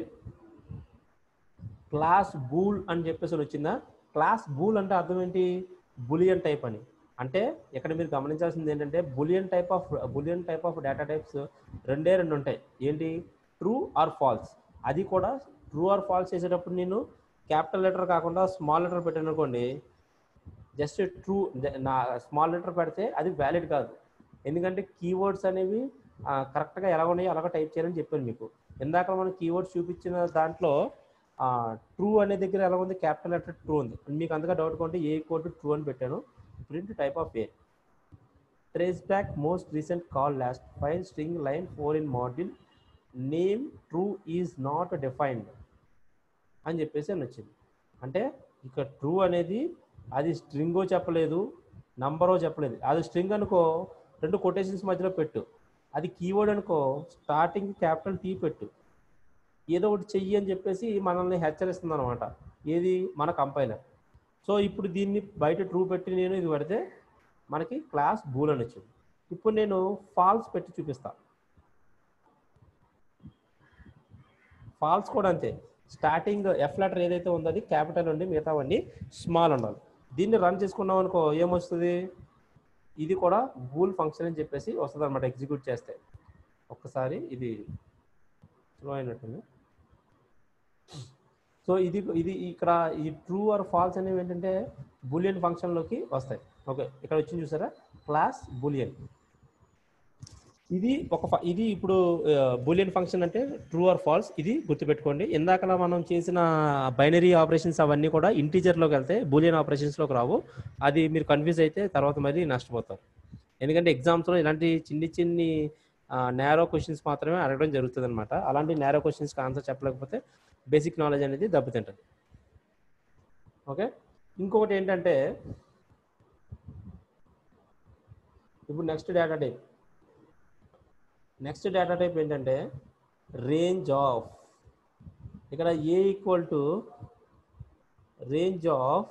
క్లాస్ బూల్ అని చెప్పేసి వచ్చిందా క్లాస్ బూల్ అంటే అర్థం ఏంటి బులియన్ టైప్ అని అంటే ఇక్కడ మీరు గమనించాల్సింది ఏంటంటే boolean type of boolean type of data types రెండే రెండు ఉంటాయి ఏంటి ట్రూ ఆర్ ఫాల్స్ అది కూడా ట్రూ ఆర్ ఫాల్స్ చేసేటప్పుడు నేను క్యాపిటల్ లెటర్ కాకుండా స్మాల్ లెటర్ పెట్టాను అనుకోండి జస్ట్ ట్రూ నా స్మాల్ లెటర్ పెడితే అది వ్యాలిడ్ కాదు ఎందుకంటే కీవర్డ్స్ అనేవి కరెక్ట్గా ఎలా ఉన్నాయో అలాగ టైప్ చేయాలని చెప్పాను మీకు ఇందాక మనం కీవర్డ్స్ చూపించిన దాంట్లో ట్రూ అనే దగ్గర ఎలా ఉంది క్యాపిటల్ లెటర్ ట్రూ ఉంది మీకు అంతగా డౌట్ కొంటే ఏ కోడ్ ట్రూ అని పెట్టాను print type of a traceback most recent call last file string line four in module name true is not defined అని చెప్పేసి అని వచ్చింది అంటే ఇక ట్రూ అనేది అది స్ట్రింగో చెప్పలేదు నంబరో చెప్పలేదు అది స్ట్రింగ్ అనుకో రెండు కొటేషన్స్ మధ్యలో పెట్టు అది కీవర్డ్ అనుకో స్టార్టింగ్ క్యాపిటల్ టీ పెట్టు ఏదో ఒకటి చెయ్యి అని చెప్పేసి మనల్ని హెచ్చరిస్తుంది అనమాట ఏది మన కంపైలర్ సో ఇప్పుడు దీన్ని బయట ట్రూ పెట్టి నేను ఇది పెడితే మనకి క్లాస్ బూల్ అని వచ్చింది ఇప్పుడు నేను ఫాల్స్ పెట్టి చూపిస్తా ఫాల్స్ కూడా అంతే స్టార్టింగ్ ఎఫ్ లెటర్ ఏదైతే ఉందో అది క్యాపిటల్ ఉండి మిగతావన్నీ స్మాల్ ఉండాలి దీన్ని రన్ చేసుకున్నాం అనుకో ఏమొస్తుంది ఇది కూడా బూల్ ఫంక్షన్ అని చెప్పేసి వస్తుంది అనమాట ఎగ్జిక్యూట్ చేస్తే ఒక్కసారి ఇది స్లో అయినట్టుంది సో ఇది ఇది ఇక్కడ ఈ ట్రూ ఆర్ ఫాల్స్ అనేవి ఏంటంటే బులియన్ ఫంక్షన్లోకి వస్తాయి ఓకే ఇక్కడ వచ్చింది చూసారా క్లాస్ బులియన్ ఇది ఒక ఫ- ఇది ఇప్పుడు బులియన్ ఫంక్షన్ అంటే ట్రూ ఆర్ ఫాల్స్ ఇది గుర్తుపెట్టుకోండి ఇందాకలా మనం చేసిన బైనరీ ఆపరేషన్స్ అవన్నీ కూడా ఇంటీజర్లోకి వెళ్తే బూలియన్ ఆపరేషన్స్లోకి రావు అది మీరు కన్ఫ్యూజ్ అయితే తర్వాత మరి నష్టపోతారు ఎందుకంటే ఎగ్జామ్స్లో ఇలాంటి చిన్ని చిన్ని నేరో క్వశ్చన్స్ మాత్రమే అడగడం జరుగుతుంది అనమాట అలాంటి నేరో క్వశ్చన్స్కి ఆన్సర్ చెప్పలేకపోతే బేసిక్ నాలెడ్జ్ అనేది దెబ్బతింటుంది ఓకే ఇంకొకటి ఏంటంటే ఇప్పుడు next data type next data type ఏంటంటే రేంజ్ ఆఫ్ ఇక్కడ ఏ equal to range of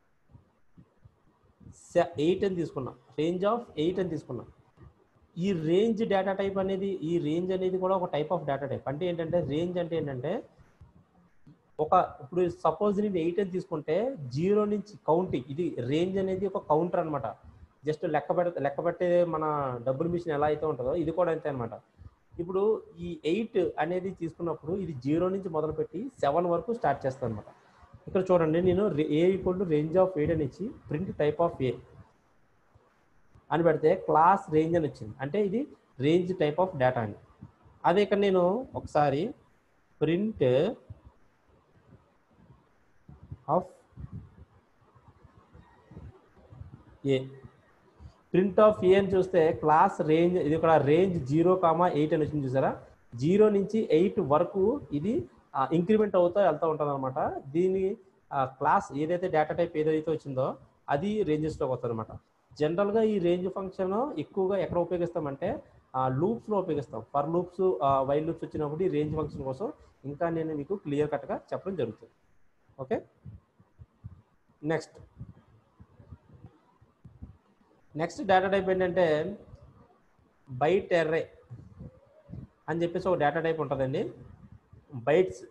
eight అని తీసుకున్నాం రేంజ్ ఆఫ్ ఎయిట్ అని తీసుకున్నాం ఈ రేంజ్ డేటా టైప్ అనేది ఈ రేంజ్ అనేది కూడా ఒక టైప్ ఆఫ్ డేటా టైప్ అంటే ఏంటంటే రేంజ్ అంటే ఏంటంటే ఒక ఇప్పుడు సపోజ్ నేను ఎయిట్ అని తీసుకుంటే జీరో నుంచి కౌంటింగ్ ఇది రేంజ్ అనేది ఒక కౌంటర్ అన్నమాట జస్ట్ లెక్క పెడ లెక్క పెట్టే మన డబ్బుల మిషన్ ఎలా అయితే ఉంటుందో ఇది కూడా అంతే అనమాట ఇప్పుడు ఈ ఎయిట్ అనేది తీసుకున్నప్పుడు ఇది జీరో నుంచి మొదలుపెట్టి సెవెన్ వరకు స్టార్ట్ చేస్తాను అనమాట ఇక్కడ చూడండి నేను ఏ equal to range of eight అని ఇచ్చి ప్రింట్ టైప్ ఆఫ్ ఏ అని పెడితే క్లాస్ రేంజ్ అని వచ్చింది అంటే ఇది రేంజ్ టైప్ ఆఫ్ డేటా అని అదే ఇక్కడ నేను ఒకసారి print of a print of a అని చూస్తే క్లాస్ రేంజ్ ఇది ఇక్కడ రేంజ్ జీరో కామా ఎయిట్ అని వచ్చింది చూసారా జీరో నుంచి ఎయిట్ వరకు ఇది ఇంక్రిమెంట్ అవుతూ వెళ్తూ ఉంటుంది అనమాట దీని క్లాస్ ఏదైతే డేటా టైప్ ఏదైతే వచ్చిందో అది రేంజెస్లోకి వస్తుంది అనమాట జనరల్గా ఈ రేంజ్ ఫంక్షన్ ఎక్కువగా ఎక్కడ ఉపయోగిస్తామంటే లూప్స్లో ఉపయోగిస్తాం ఫర్ లూప్స్ వైల్ లూప్స్ వచ్చినప్పుడు ఈ రేంజ్ ఫంక్షన్ కోసం ఇంకా నేను మీకు క్లియర్ కట్గా చెప్పడం జరుగుతుంది okay next next data type ఏంటంటే బైట్ ఎర్రే అని చెప్పేసి ఒక డేటా టైప్ ఉంటుందండి bytes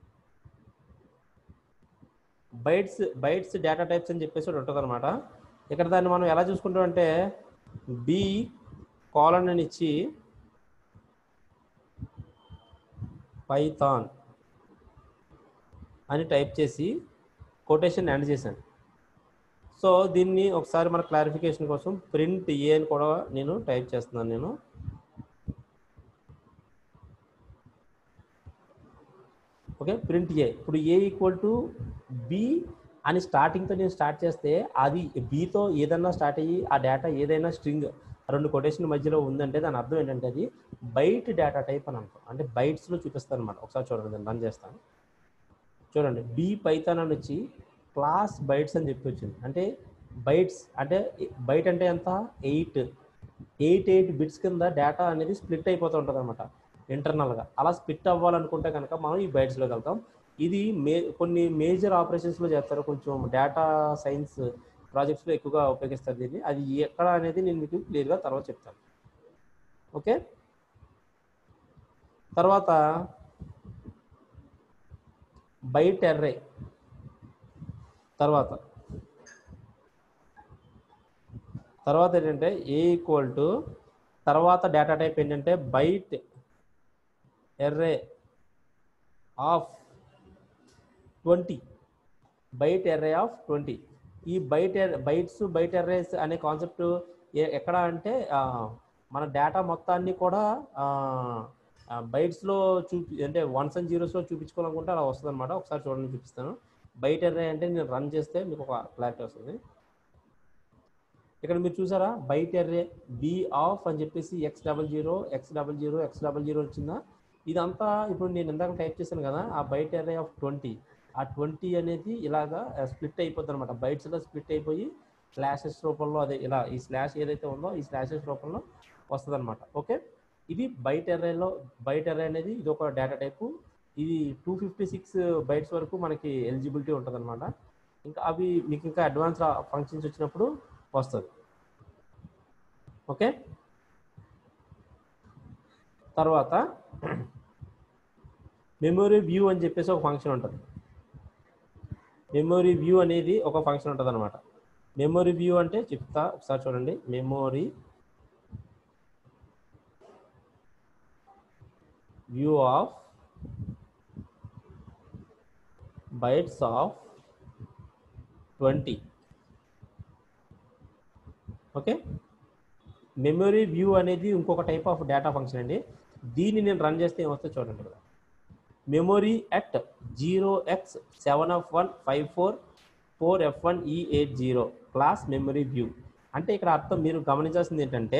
bytes bytes data types అని చెప్పేసి ఒకటి ఉంటుంది అనమాట ఇక్కడ దాన్ని మనం ఎలా చూసుకుంటాం అంటే బి కాలన్ అని ఇచ్చి పైథాన్ అని టైప్ చేసి కొటేషన్ ఎండ్ చేశాను సో దీన్ని ఒకసారి మన క్లారిఫికేషన్ కోసం ప్రింట్ ఏ అని కూడా నేను టైప్ చేస్తున్నాను నేను ఓకే ప్రింట్ ఏ ఇప్పుడు ఏ ఈక్వల్ టు బి అని స్టార్టింగ్తో నేను స్టార్ట్ చేస్తే అది బీతో ఏదన్నా స్టార్ట్ అయ్యి ఆ డేటా ఏదైనా స్ట్రింగ్ రెండు కొటేషన్ మధ్యలో ఉందంటే దాని అర్థం ఏంటంటే అది బైట్ డేటా టైప్ అని అనుకో అంటే బైట్స్లో చూపిస్తాను అనమాట ఒకసారి చూడండి నేను రన్ చేస్తాను చూడండి బి పైథాన్ అని వచ్చి క్లాస్ బైట్స్ అని చెప్పి వచ్చింది అంటే బైట్స్ అంటే బైట్ అంటే ఎంత ఎయిట్ ఎయిట్ ఎయిట్ బిట్స్ కింద డేటా అనేది స్ప్లిట్ అయిపోతూ ఉంటుంది అనమాట ఇంటర్నల్గా అలా స్ప్లిట్ అవ్వాలనుకుంటే కనుక మనం ఈ బైట్స్లోకి వెళ్తాం ఇది మే కొన్ని మేజర్ ఆపరేషన్స్లో చేస్తారు కొంచెం డేటా సైన్స్ ప్రాజెక్ట్స్లో ఎక్కువగా ఉపయోగిస్తారు దీన్ని అది ఎక్కడ అనేది నేను మీకు క్లియర్గా తర్వాత చెప్తాను ఓకే తర్వాత బైట్ ఎర్రే తర్వాత తర్వాత ఏంటంటే ఏ ఈక్వల్ టు తర్వాత డేటా టైప్ ఏంటంటే byte array of twenty byte array of twenty ఈ బైట్ బైట్స్ బైట్ ఎర్రేస్ అనే కాన్సెప్ట్ ఎక్కడ అంటే ఆ, మన డేటా మొత్తాన్ని కూడా బైట్స్లో చూపి అంటే వన్స్ అండ్ జీరోస్లో చూపించుకోవాలనుకుంటే అలా వస్తుంది అనమాట ఒకసారి చూడండి చూపిస్తాను బైట్ ఎర్రే అంటే నేను రన్ చేస్తే మీకు ఒక క్లారిటీ వస్తుంది ఇక్కడ మీరు చూసారా బైట్ ఎర్రే బి ఆఫ్ అని చెప్పేసి x double zero x double zero x double zero వచ్చిందా ఇదంతా ఇప్పుడు నేను ఇందాక టైప్ చేశాను కదా ఆ బైట్ ఎర్రే ఆఫ్ ట్వంటీ ఆ ట్వంటీ అనేది ఇలాగా స్ప్లిట్ అయిపోద్ది అనమాట బైట్స్లో స్ప్లిట్ అయిపోయి స్లాషెస్ రూపంలో అదే ఇలా ఈ స్లాష్ ఏదైతే ఉందో ఈ స్లాషెస్ రూపంలో వస్తుంది అనమాట ఓకే ఇది బైట్ ఎర్రేలో బైట్ ఎర్రే అనేది ఇది ఒక డేటా టైపు ఇది టూ ఫిఫ్టీ సిక్స్ బైట్స్ వరకు మనకి ఎలిజిబిలిటీ ఉంటుంది అనమాట ఇంకా అవి మీకు ఇంకా అడ్వాన్స్ ఫంక్షన్స్ వచ్చినప్పుడు వస్తుంది ఓకే తర్వాత మెమొరీ వ్యూ అని చెప్పేసి ఒక ఫంక్షన్ ఉంటుంది మెమొరీ వ్యూ అనేది ఒక ఫంక్షన్ ఉంటుంది అనమాట మెమొరీ వ్యూ అంటే చెప్తా ఒకసారి చూడండి memory view of bytes of twenty okay memory view అనేది ఇంకొక టైప్ ఆఫ్ డేటా ఫంక్షన్ అండి దీన్ని నేను రన్ చేస్తే ఏమొస్తుందో చూడండి ఇక్కడ memory at zero x seven f one five four four f one e eight zero class memory view అంటే ఇక్కడ అర్థం మీరు గమనించాల్సింది ఏంటంటే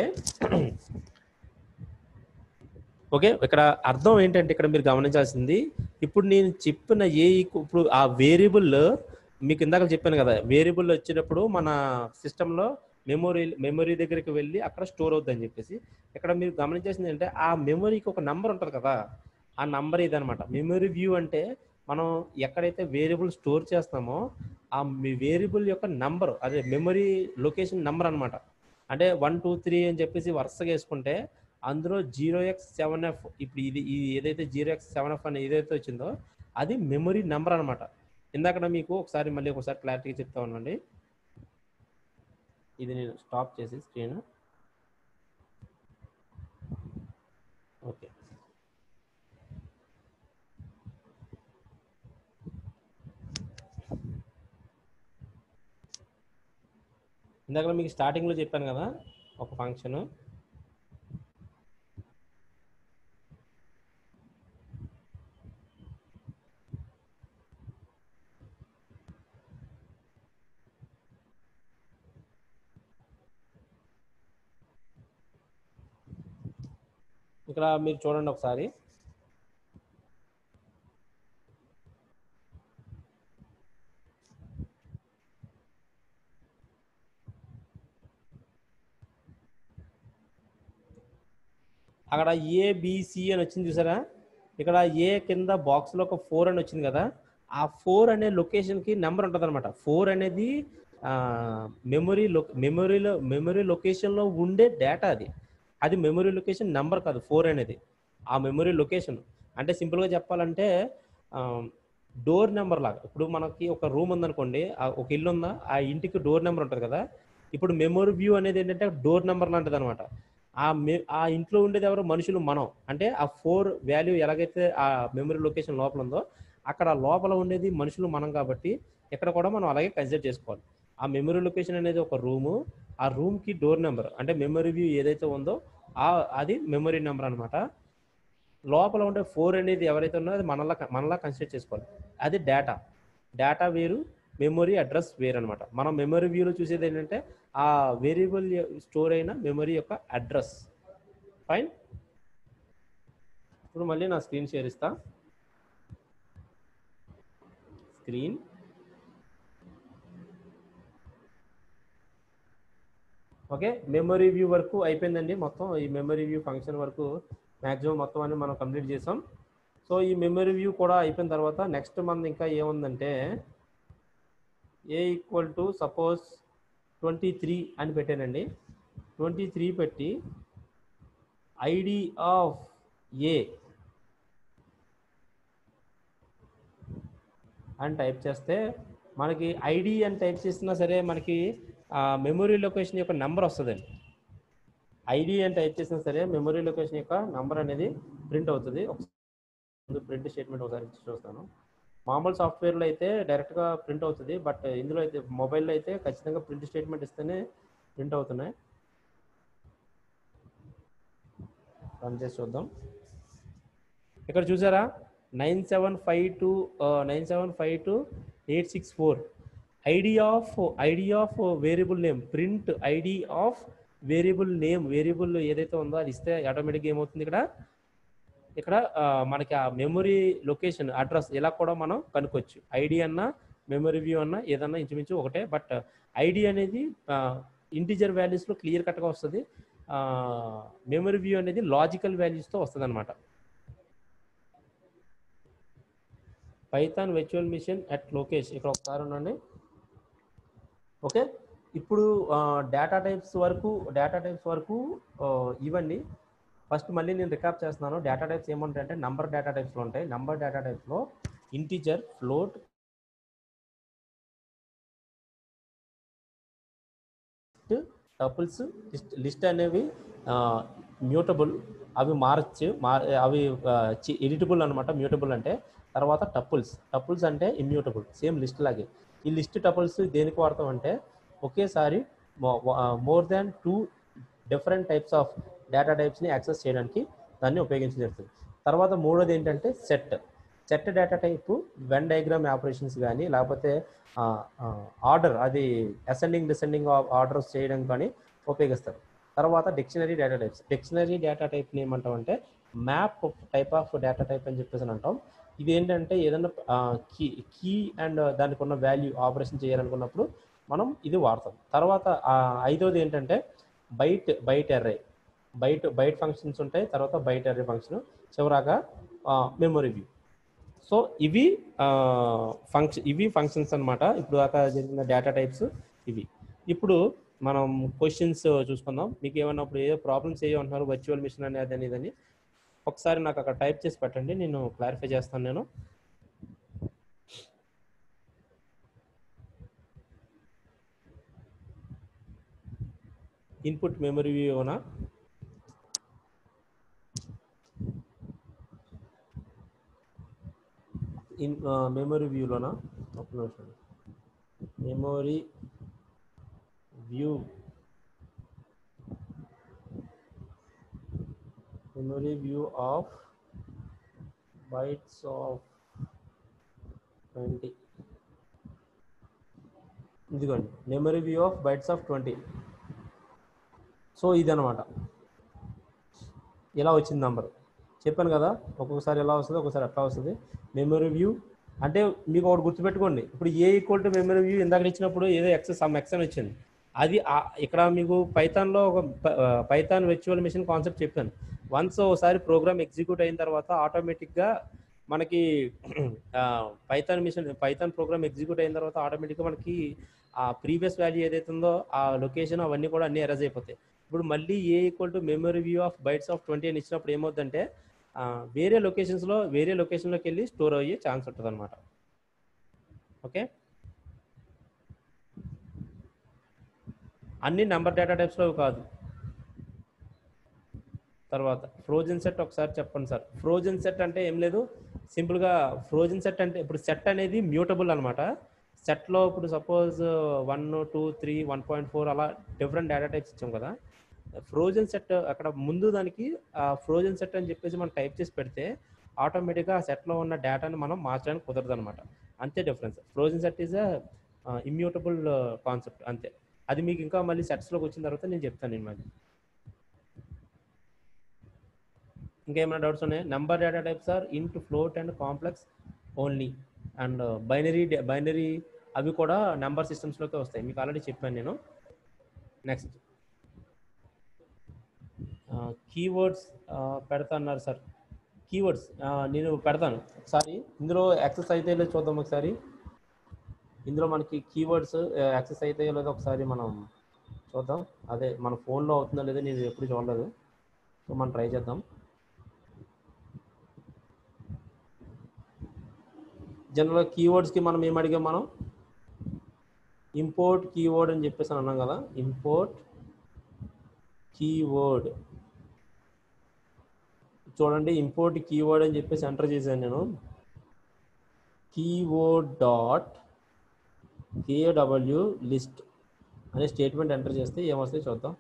ఓకే ఇక్కడ అర్థం ఏంటంటే ఇక్కడ మీరు గమనించాల్సింది ఇప్పుడు నేను చెప్పిన ఏ ఈక్వ- ఇప్పుడు ఆ వేరియబుల్ మీకు ఇందాక చెప్పాను కదా వేరియబుల్ వచ్చినప్పుడు మన సిస్టంలో మెమొరీ మెమొరీ దగ్గరికి వెళ్ళి అక్కడ స్టోర్ అవుద్ది అని చెప్పేసి ఇక్కడ మీరు గమనించాల్సింది ఏంటంటే ఆ మెమొరీకి ఒక నంబర్ ఉంటుంది కదా ఆ నంబర్ ఇదనమాట మెమొరీ వ్యూ అంటే మనం ఎక్కడైతే వేరియబుల్ స్టోర్ చేస్తామో ఆ వేరియబుల్ యొక్క నంబర్ అదే మెమొరీ లొకేషన్ నంబర్ అన్నమాట అంటే వన్ టూ త్రీ అని చెప్పేసి వరుసగా వేసుకుంటే అందులో జీరో ఎక్స్ సెవెన్ ఎఫ్ ఇప్పుడు ఇది ఇది ఏదైతే జీరో ఎక్స్ సెవెన్ ఎఫ్ అని ఏదైతే వచ్చిందో అది మెమొరీ నెంబర్ అనమాట ఇందాక మీకు ఒకసారి మళ్ళీ ఒకసారి క్లారిటీగా చెప్తా ఉండండి ఇది నేను స్టాప్ చేసి స్క్రీన్ ఓకే ఇందాక మీకు స్టార్టింగ్లో చెప్పాను కదా ఒక ఫంక్షన్ ఇక్కడ మీరు చూడండి ఒకసారి అక్కడ ఏ బిసి అని వచ్చింది చూసారా ఇక్కడ ఏ కింద బాక్స్ లో ఒక ఫోర్ అని వచ్చింది కదా ఆ ఫోర్ అనే లొకేషన్ కి నెంబర్ ఉంటుంది అనమాట ఫోర్ అనేది మెమొరీ మెమొరీలో మెమొరీ లొకేషన్ లో ఉండే డేటా అది అది మెమొరీ లొకేషన్ నెంబర్ కాదు ఫోర్ అనేది ఆ మెమొరీ లొకేషన్ అంటే సింపుల్ గా చెప్పాలంటే డోర్ నెంబర్ లాగా ఇప్పుడు మనకి ఒక రూమ్ ఉందనుకోండి ఆ ఒక ఇల్లు ఉందా ఆ ఇంటికి డోర్ నెంబర్ ఉంటుంది కదా ఇప్పుడు మెమొరీ వ్యూ అనేది ఏంటంటే డోర్ నెంబర్ లాంటిది అనమాట ఆ మె ఆ ఇంట్లో ఉండేది ఎవరు మనుషులు మనం అంటే ఆ ఫోర్ వాల్యూ ఎలాగైతే ఆ మెమరీ లొకేషన్ లోపల ఉందో అక్కడ లోపల ఉండేది మనుషులు మనం కాబట్టి ఇక్కడ కూడా మనం అలాగే కన్సిడర్ చేసుకోవాలి ఆ మెమరీ లొకేషన్ అనేది ఒక రూము ఆ రూమ్ కి డోర్ నెంబర్ అంటే మెమరీ వ్యూ ఏదైతే ఉందో ఆ అది మెమరీ నెంబర్ అన్నమాట లోపల ఉండే ఫోర్ అనేది ఎవరైతే ఉన్నదో అది మనలా మనలా కన్సిడర్ చేసుకోవాలి అది డేటా డేటా వేరు మెమొరీ అడ్రస్ వేరు అనమాట మనం మెమరీ వ్యూలో చూసేది ఏంటంటే ఆ వేరియబుల్ స్టోర్ అయిన మెమరీ యొక్క అడ్రస్ ఫైన్ ఇప్పుడు మళ్ళీ నా స్క్రీన్ షేర్ ఇస్తా స్క్రీన్ ఓకే మెమరీ వ్యూ వరకు అయిపోయిందండి మొత్తం ఈ మెమరీ వ్యూ ఫంక్షన్ వరకు మ్యాక్సిమం మొత్తం అన్ని మనం కంప్లీట్ చేసాం సో ఈ మెమరీ వ్యూ కూడా అయిపోయిన తర్వాత నెక్స్ట్ మంత్ ఇంకా ఏముందంటే a equal to suppose twenty three అని పెట్టానండి ట్వంటీ త్రీ పెట్టి ఐడి ఆఫ్ ఏ అని టైప్ చేస్తే మనకి ఐడి అని టైప్ చేసినా సరే మనకి మెమొరీ లొకేషన్ యొక్క నెంబర్ వస్తుందండి ఐడి అని టైప్ చేసినా సరే మెమొరీ లొకేషన్ యొక్క నెంబర్ అనేది ప్రింట్ అవుతుంది ప్రింట్ స్టేట్మెంట్ ఒకసారి ఇచ్చి చూస్తాను మామూలు సాఫ్ట్వేర్లో అయితే డైరెక్ట్గా ప్రింట్ అవుతుంది బట్ ఇందులో అయితే మొబైల్లో అయితే ఖచ్చితంగా ప్రింట్ స్టేట్మెంట్ ఇస్తేనే ప్రింట్ అవుతున్నాయి రన్ చేసి చూద్దాం ఇక్కడ చూసారా nine seven five two nine seven five two eight six four ID of ID of variable name print ID of variable name variable ఏదైతే ఉందో అది ఇస్తే ఆటోమేటిక్గా ఏమవుతుంది ఇక్కడ ఇక్కడ ఆ, మనకి ఆ మెమొరీ లొకేషన్ అడ్రస్ ఇలా కూడా మనం కనుక్కోవచ్చు ఐడి అన్న మెమరీ వ్యూ అన్నా ఏదన్నా ఇంచుమించు ఒకటే బట్ ఐడి అనేది ఇంటిజర్ వాల్యూస్లో క్లియర్ కట్గా వస్తుంది మెమరీ వ్యూ అనేది లాజికల్ వాల్యూస్తో వస్తుంది అనమాట Python virtual machine at Lokesh ఇక్కడ ఒకసారి ఉండండి ఓకే ఇప్పుడు డేటా టైప్స్ వరకు డేటా టైప్స్ వరకు ఆ, ఇవన్నీ ఫస్ట్ మళ్ళీ నేను రికాప్ చేస్తున్నాను డేటా టైప్స్ ఏముంటాయంటే నంబర్ డేటా టైప్స్లో ఉంటాయి నంబర్ డేటా టైప్స్లో integer float tuples list list అనేవి మ్యూటబుల్ అవి మారచ్చు మార్ అవి ఎడిటబుల్ అనమాట మ్యూటబుల్ అంటే తర్వాత టపుల్స్ టపుల్స్ అంటే ఇమ్యూటబుల్ సేమ్ లిస్ట్ లాగే ఈ లిస్ట్ టపుల్స్ దేనికి వాడతాం అంటే ఒకేసారి more than two different types of data టైప్స్ని యాక్సెస్ చేయడానికి దాన్ని ఉపయోగించడం జరుగుతుంది తర్వాత మూడోది ఏంటంటే set set data type Venn diagram operations కానీ లేకపోతే ఆర్డర్ అది అసెండింగ్ డిసెండింగ్ ఆర్డర్స్ చేయడం కానీ ఉపయోగిస్తారు తర్వాత dictionary data types dictionary data టైప్ని ఏమంటాం అంటే map type of data type అని చెప్పేసి అని అంటాం ఇది ఏంటంటే ఏదైనా కీ కీ అండ్ దానికి ఉన్న వాల్యూ ఆపరేషన్ చేయాలనుకున్నప్పుడు మనం ఇది వాడతాం తర్వాత ఆ, ఐదోది ఏంటంటే byte byte array byte byte functions ఉంటాయి తర్వాత బైట్ ఎర్రే ఫంక్షన్ చివరాగా మెమొరీ వ్యూ సో ఇవి ఫంక్షన్ ఇవి ఫంక్షన్స్ అన్నమాట ఇప్పుడు దాకా జరిగిన డేటా టైప్స్ ఇవి ఇప్పుడు మనం క్వశ్చన్స్ చూసుకుందాం మీకు ఏమన్నా ఇప్పుడు ఏదో ప్రాబ్లమ్స్ ఏమో అంటున్నారు వర్చువల్ మిషన్ అనేది అదని ఇదని ఒకసారి నాకు అక్కడ టైప్ చేసి పెట్టండి నేను క్లారిఫై చేస్తాను నేను ఇన్పుట్ మెమరీ వ్యూనా ఇన్ మెమరీ వ్యూలోనా ఒక నిమిషం memory view memory view of bytes of twenty ఇదిగోండి memory view of bytes of twenty so ఇదనమాట ఇలా వచ్చింది నంబర్ చెప్పాను కదా ఒక్కొక్కసారి ఎలా వస్తుంది ఒక్కొక్కసారి అట్లా వస్తుంది మెమరీ వ్యూ అంటే మీకు ఒకటి గుర్తుపెట్టుకోండి ఇప్పుడు ఏ ఈక్వల్ టు మెమరీ వ్యూ ఇందాక ఇచ్చినప్పుడు ఏదో ఎక్స్ సమ్ ఎక్స్ అని వచ్చింది అది ఆ- ఇక్కడ మీకు పైథాన్లో ఒక పైథాన్ వర్చువల్ మిషన్ కాన్సెప్ట్ చెప్పాను వన్స్ ఒకసారి ప్రోగ్రామ్ ఎగ్జిక్యూట్ అయిన తర్వాత ఆటోమేటిక్గా మనకి Python machine Python program execute అయిన తర్వాత ఆటోమేటిక్గా మనకి ఆ ప్రీవియస్ వాల్యూ ఏదైతే ఉందో ఆ లొకేషన్ అవన్నీ కూడా అన్ని ఎరేజ్ అయిపోతాయి ఇప్పుడు మళ్ళీ a equal to memory view of bytes of twenty అని ఇచ్చినప్పుడు ఏమవుతుందంటే ఆ, వేరే లొకేషన్స్లో వేరే లొకేషన్లోకి వెళ్ళి స్టోర్ అయ్యే ఛాన్స్ ఉంటుంది అనమాట ఓకే అన్ని నెంబర్ డేటా టైప్స్లో కాదు తర్వాత ఫ్రోజన్ సెట్ ఒకసారి చెప్పండి సార్ ఫ్రోజన్ సెట్ అంటే ఏం లేదు సింపుల్గా ఫ్రోజన్ సెట్ అంటే ఇప్పుడు సెట్ అనేది మ్యూటబుల్ అనమాట సెట్లో ఇప్పుడు suppose one two three one point four అలా డిఫరెంట్ డేటా టైప్స్ ఇచ్చాం కదా ఫ్రోజన్ సెట్ అక్కడ ముందు దానికి ఫ్రోజన్ సెట్ అని చెప్పేసి మనం టైప్ చేసి పెడితే ఆటోమేటిక్గా ఆ సెట్లో ఉన్న డేటాని మనం మార్చడానికి కుదరదు అనమాట అంతే difference frozen set is immutable concept అంతే అది మీకు ఇంకా మళ్ళీ సెట్స్లోకి వచ్చిన తర్వాత నేను చెప్తాను నేను మళ్ళీ ఇంకేమైనా డౌట్స్ ఉన్నాయి number data types or int float and complex only and binary binary అవి కూడా నెంబర్ సిస్టమ్స్లోకి వస్తాయి మీకు ఆల్రెడీ చెప్పాను నేను నెక్స్ట్ కీవర్డ్స్ పెడతా అన్నారు సార్ కీవర్డ్స్ నేను పెడతాను ఒకసారి ఇందులో యాక్సెస్ అయితే లేదో చూద్దాం ఒకసారి ఇందులో మనకి కీవర్డ్స్ యాక్సెస్ అయితే లేదో ఒకసారి మనం చూద్దాం అదే మన ఫోన్లో అవుతుందో లేదో నేను ఎప్పుడు చూడలేదు సో మనం ట్రై చేద్దాం జనరల్గా కీవర్డ్స్కి మనం ఏం అడిగాం మనం ఇంపోర్ట్ కీవర్డ్ అని చెప్పేసి అని అన్నాం కదా ఇంపోర్ట్ కీవర్డ్ చూడండి ఇంపోర్ట్ కీవర్డ్ అని చెప్పేసి ఎంటర్ చేశాను నేను కీవర్డ్ డాట్ కేడబ్ల్యూ లిస్ట్ అనే స్టేట్మెంట్ ఎంటర్ చేస్తే ఏమొస్తాయి చూద్దాం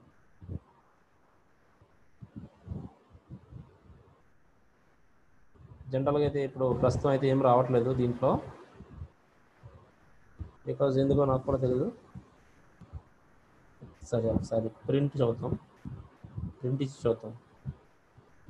జనరల్గా అయితే ఇప్పుడు ప్రస్తుతం అయితే ఏం రావట్లేదు దీంట్లో బికాజ్ ఎందుకో నాకు కూడా తెలియదు సరే ఒకసారి ప్రింట్ చూద్దాం ప్రింట్ ఇచ్చి చూద్దాం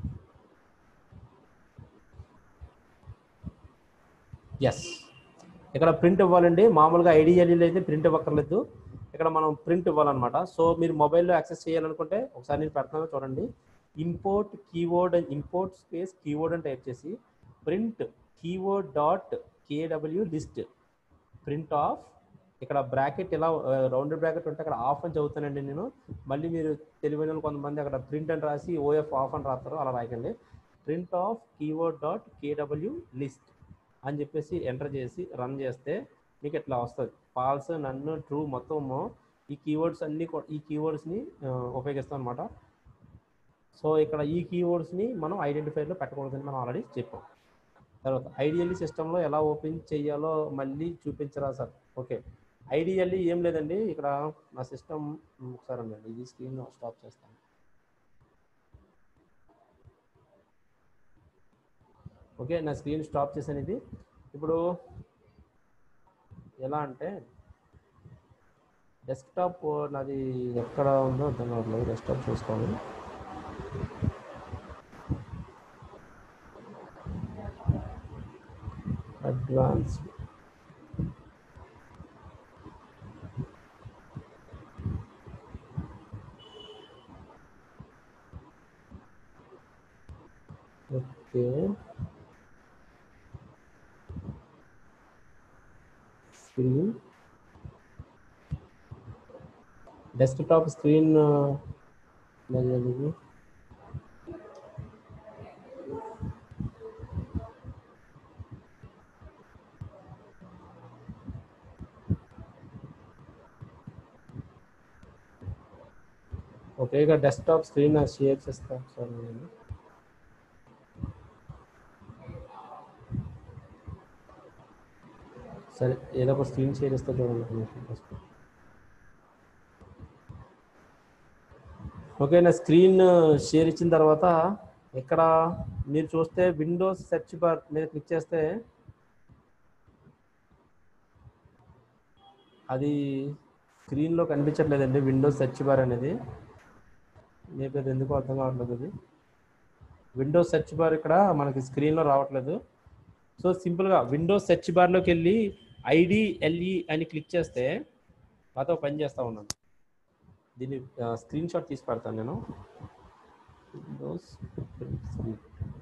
ఎస్ ఇక్కడ ప్రింట్ ఇవ్వాలండి మామూలుగా ఐడియాలీలో అయితే ప్రింట్ ఇవ్వక్కర్లేదు ఇక్కడ మనం ప్రింట్ ఇవ్వాలన్నమాట సో మీరు మొబైల్లో యాక్సెస్ చేయాలనుకుంటే ఒకసారి నేను పెడతాను చూడండి import keyword import space keyword అని టైప్ చేసి print keyword dot KW list print of ఇక్కడ బ్రాకెట్ ఇలా రౌండ్ బ్రాకెట్ ఉంటే అక్కడ ఆఫ్ అని చదువుతానండి నేను మళ్ళీ మీరు తెలివైన వాళ్ళు కొంతమంది అక్కడ ప్రింట్ అని రాసి ఓఎఫ్ ఆఫ్ అని రాస్తారు అలా రాయకండి print of keyword dot KW list అని చెప్పేసి ఎంటర్ చేసి రన్ చేస్తే మీకు ఇట్లా వస్తుంది ఫాల్స్ నన్ను ట్రూ మొత్తము ఈ కీవర్డ్స్ అన్ని కూ- ఈ కీవర్డ్స్ని ఉపయోగిస్తాం అనమాట సో ఇక్కడ ఈ కీవర్డ్స్ని మనం ఐడెంటిఫైర్లో పెట్టకూడదని మనం ఆల్రెడీ చెప్పాం తర్వాత ఐడియల్లీ సిస్టంలో ఎలా ఓపెన్ చేయాలో మళ్ళీ చూపించరా సార్ ఓకే ఐడియల్లీ ఏం లేదండి ఇక్కడ నా సిస్టమ్ ఒకసారి ఉండండి ఇది స్క్రీన్ స్టాప్ చేస్తాను ఓకే నా స్క్రీన్ స్టాప్ చేశాను ఇది ఇప్పుడు ఎలా అంటే డెస్క్టాప్ నాది ఎక్కడ ఉందో అర్థం కావట్లేదు డెస్క్టాప్ చూసుకోవాలి advance okay screen desktop screen okay ఇక డెస్క్టాప్ స్క్రీన్ షేర్ చేస్తా సార్ నేను సరే ఏదో ఒక స్క్రీన్ షేర్ ఇస్తా చూడండి ఒక నిమిషం first. ఓకే నా స్క్రీన్ షేర్ ఇచ్చిన తర్వాత ఇక్కడ మీరు చూస్తే విండోస్ సెర్చ్ బార్ మీద క్లిక్ చేస్తే అది స్క్రీన్లో కనిపించట్లేదండి విండోస్ సెర్చ్ బార్ అనేది మీకు అది ఎందుకు అర్థం కావట్లేదు అది విండోస్ సెర్చ్ బార్ ఇక్కడ మనకి స్క్రీన్లో రావట్లేదు సో సింపుల్గా విండోస్ సెర్చ్ బార్లోకి వెళ్ళి ఐడిఎల్ఈ అని క్లిక్ చేస్తే నాతో పని చేస్తూ ఉన్నాను దీన్ని స్క్రీన్ షాట్ తీసి పెడతాను నేను విండోస్ స్క్రీన్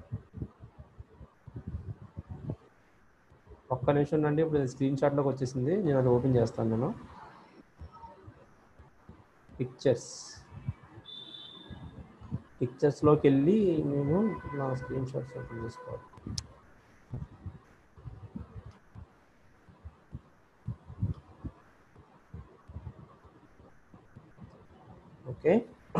ఒక్క నిమిషం ఉండండి ఇప్పుడు స్క్రీన్ షాట్లోకి వచ్చేసింది నేను అది ఓపెన్ చేస్తాను నేను పిక్చర్స్ పిక్చర్స్లోకి వెళ్ళి నేను నా స్క్రీన్ షాట్స్ ఓపెన్ చేసుకోవాలి ఓకే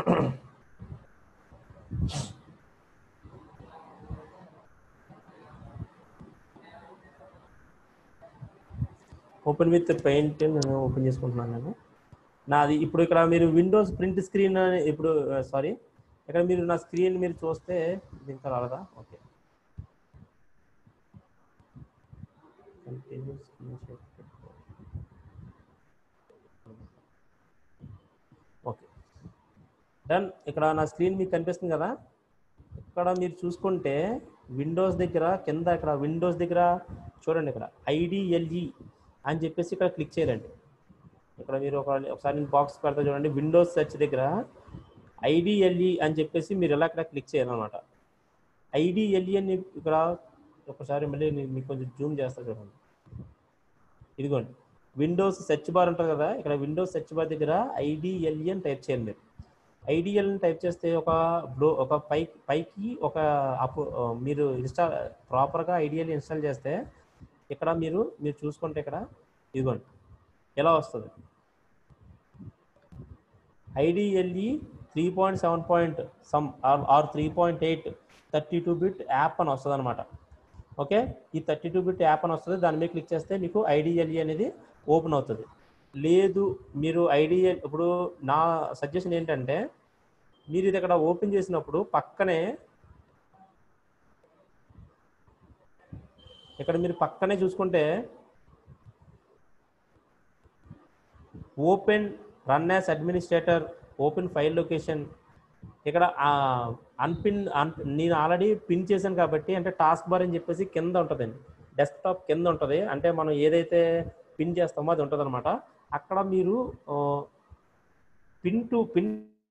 ఓపెన్ విత్ పెయింట్ నేను ఓపెన్ చేసుకుంటున్నాను నేను నాది ఇప్పుడు ఇక్కడ మీరు విండోస్ ప్రింట్ స్క్రీన్ ఇప్పుడు సారీ ఇక్కడ మీరు నా స్క్రీన్ మీరు చూస్తే ఇది ఇంకా రాలేదా okay Continue screen share. Okay done ఇక్కడ నా స్క్రీన్ మీకు కనిపిస్తుంది కదా ఇక్కడ మీరు చూసుకుంటే విండోస్ దగ్గర కింద ఇక్కడ విండోస్ దగ్గర చూడండి ఇక్కడ ఐడిఎల్ఈ అని చెప్పేసి ఇక్కడ క్లిక్ చేయండి ఇక్కడ మీరు ఒక ఒకసారి నేను బాక్స్ పెడతా చూడండి విండోస్ సెర్చ్ దగ్గర ఐడిఎల్ఈ అని చెప్పేసి మీరు ఎలా ఇక్కడ క్లిక్ చేయాలన్నమాట ఐడిఎల్ఈ అని ఇక్కడ ఒకసారి మళ్ళీ నేను మీకు కొంచెం జూమ్ చేస్తా చూడండి ఇదిగోండి విండోస్ సెర్చ్ బార్ ఉంటుంది కదా ఇక్కడ విండోస్ సెర్చ్ బార్ దగ్గర ఐడిఎల్ఈ అని టైప్ చేయండి మీరు ఐడిఎల్ అని టైప్ చేస్తే ఒక బ్లో ఒక పై పైకి ఒక అప్ మీరు ఇన్స్టాల్ ప్రాపర్గా ఐడిఎల్ ఇన్స్టాల్ చేస్తే ఇక్కడ మీరు మీరు చూసుకుంటే ఇక్కడ ఇదిగోండి ఎలా వస్తుంది IDLE three point seven point some or or three point eight thirty two bit app అని వస్తుంది అనమాట ఓకే ఈ థర్టీ టూ బిట్ యాప్ అని వస్తుంది దాని మీద క్లిక్ చేస్తే మీకు ఐడిఎల్ఈ అనేది ఓపెన్ అవుతుంది లేదు మీరు ఐడిఎల్ ఇప్పుడు నా సజెషన్ ఏంటంటే మీరు ఇది ఇక్కడ ఓపెన్ చేసినప్పుడు పక్కనే ఇక్కడ మీరు పక్కనే చూసుకుంటే open run as administrator open file location ఇక్కడ అన్పిన్ అన్ నేను ఆల్రెడీ పిన్ చేశాను కాబట్టి అంటే టాస్క్ బార్ అని చెప్పేసి కింద ఉంటుందండి డెస్క్టాప్ కింద ఉంటుంది అంటే మనం ఏదైతే పిన్ చేస్తామో అది ఉంటుంది అనమాట అక్కడ మీరు పిన్ టు పిన్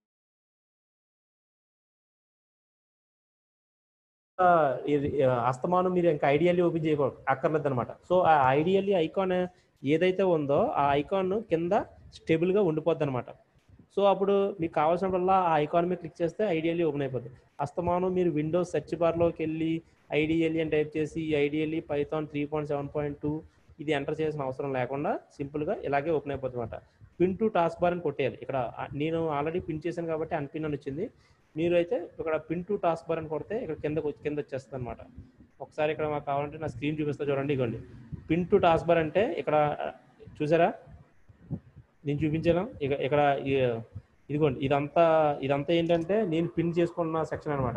ఇది ఆ, అస్తమానం మీరు ఇంకా ఐడియల్లీ ఓపెన్ చేయకూడదు అక్కర్లేదు అనమాట సో ఆ ఐడియల్లీ ఐకాన్ ఏదైతే ఉందో ఆ ఐకాన్ కింద స్టేబుల్గా ఉండిపోద్ది అనమాట సో అప్పుడు మీకు కావాల్సినప్పుడల్లా ఆ ఐకాన్ మీద క్లిక్ చేస్తే ఐడియల్లీ ఓపెన్ అయిపోద్ది అస్తమానం మీరు విండోస్ సెర్చ్ బార్లోకి వెళ్ళి ఐడియల్లీ అని టైప్ చేసి ideally Python three point seven point two ఇది ఎంటర్ చేసిన అవసరం లేకుండా సింపుల్గా ఇలాగే ఓపెన్ అయిపోతుంది అనమాట పిన్ టు టాస్క్ బార్ అని కొట్టేయాలి ఇక్కడ ఆ, నేను ఆల్రెడీ పిన్ చేశాను కాబట్టి అన్పిన్ అని వచ్చింది మీరు అయితే ఇక్కడ పిన్ టు టాస్క్ బార్ అని కొడితే ఇక్కడ కింద కింద వచ్చేస్తుంది అనమాట ఒకసారి ఇక్కడ మాకు కావాలంటే నా స్క్రీన్ చూపిస్తా చూడండి ఇగోండి పిన్ టు టాస్క్ బార్ అంటే ఇక్కడ ఆ, చూసారా నేను చూపించాను ఇక ఇక్కడ ఈ- ఇదిగోండి ఇదంతా ఇదంతా ఏంటంటే నేను పిన్ చేసుకున్న సెక్షన్ అనమాట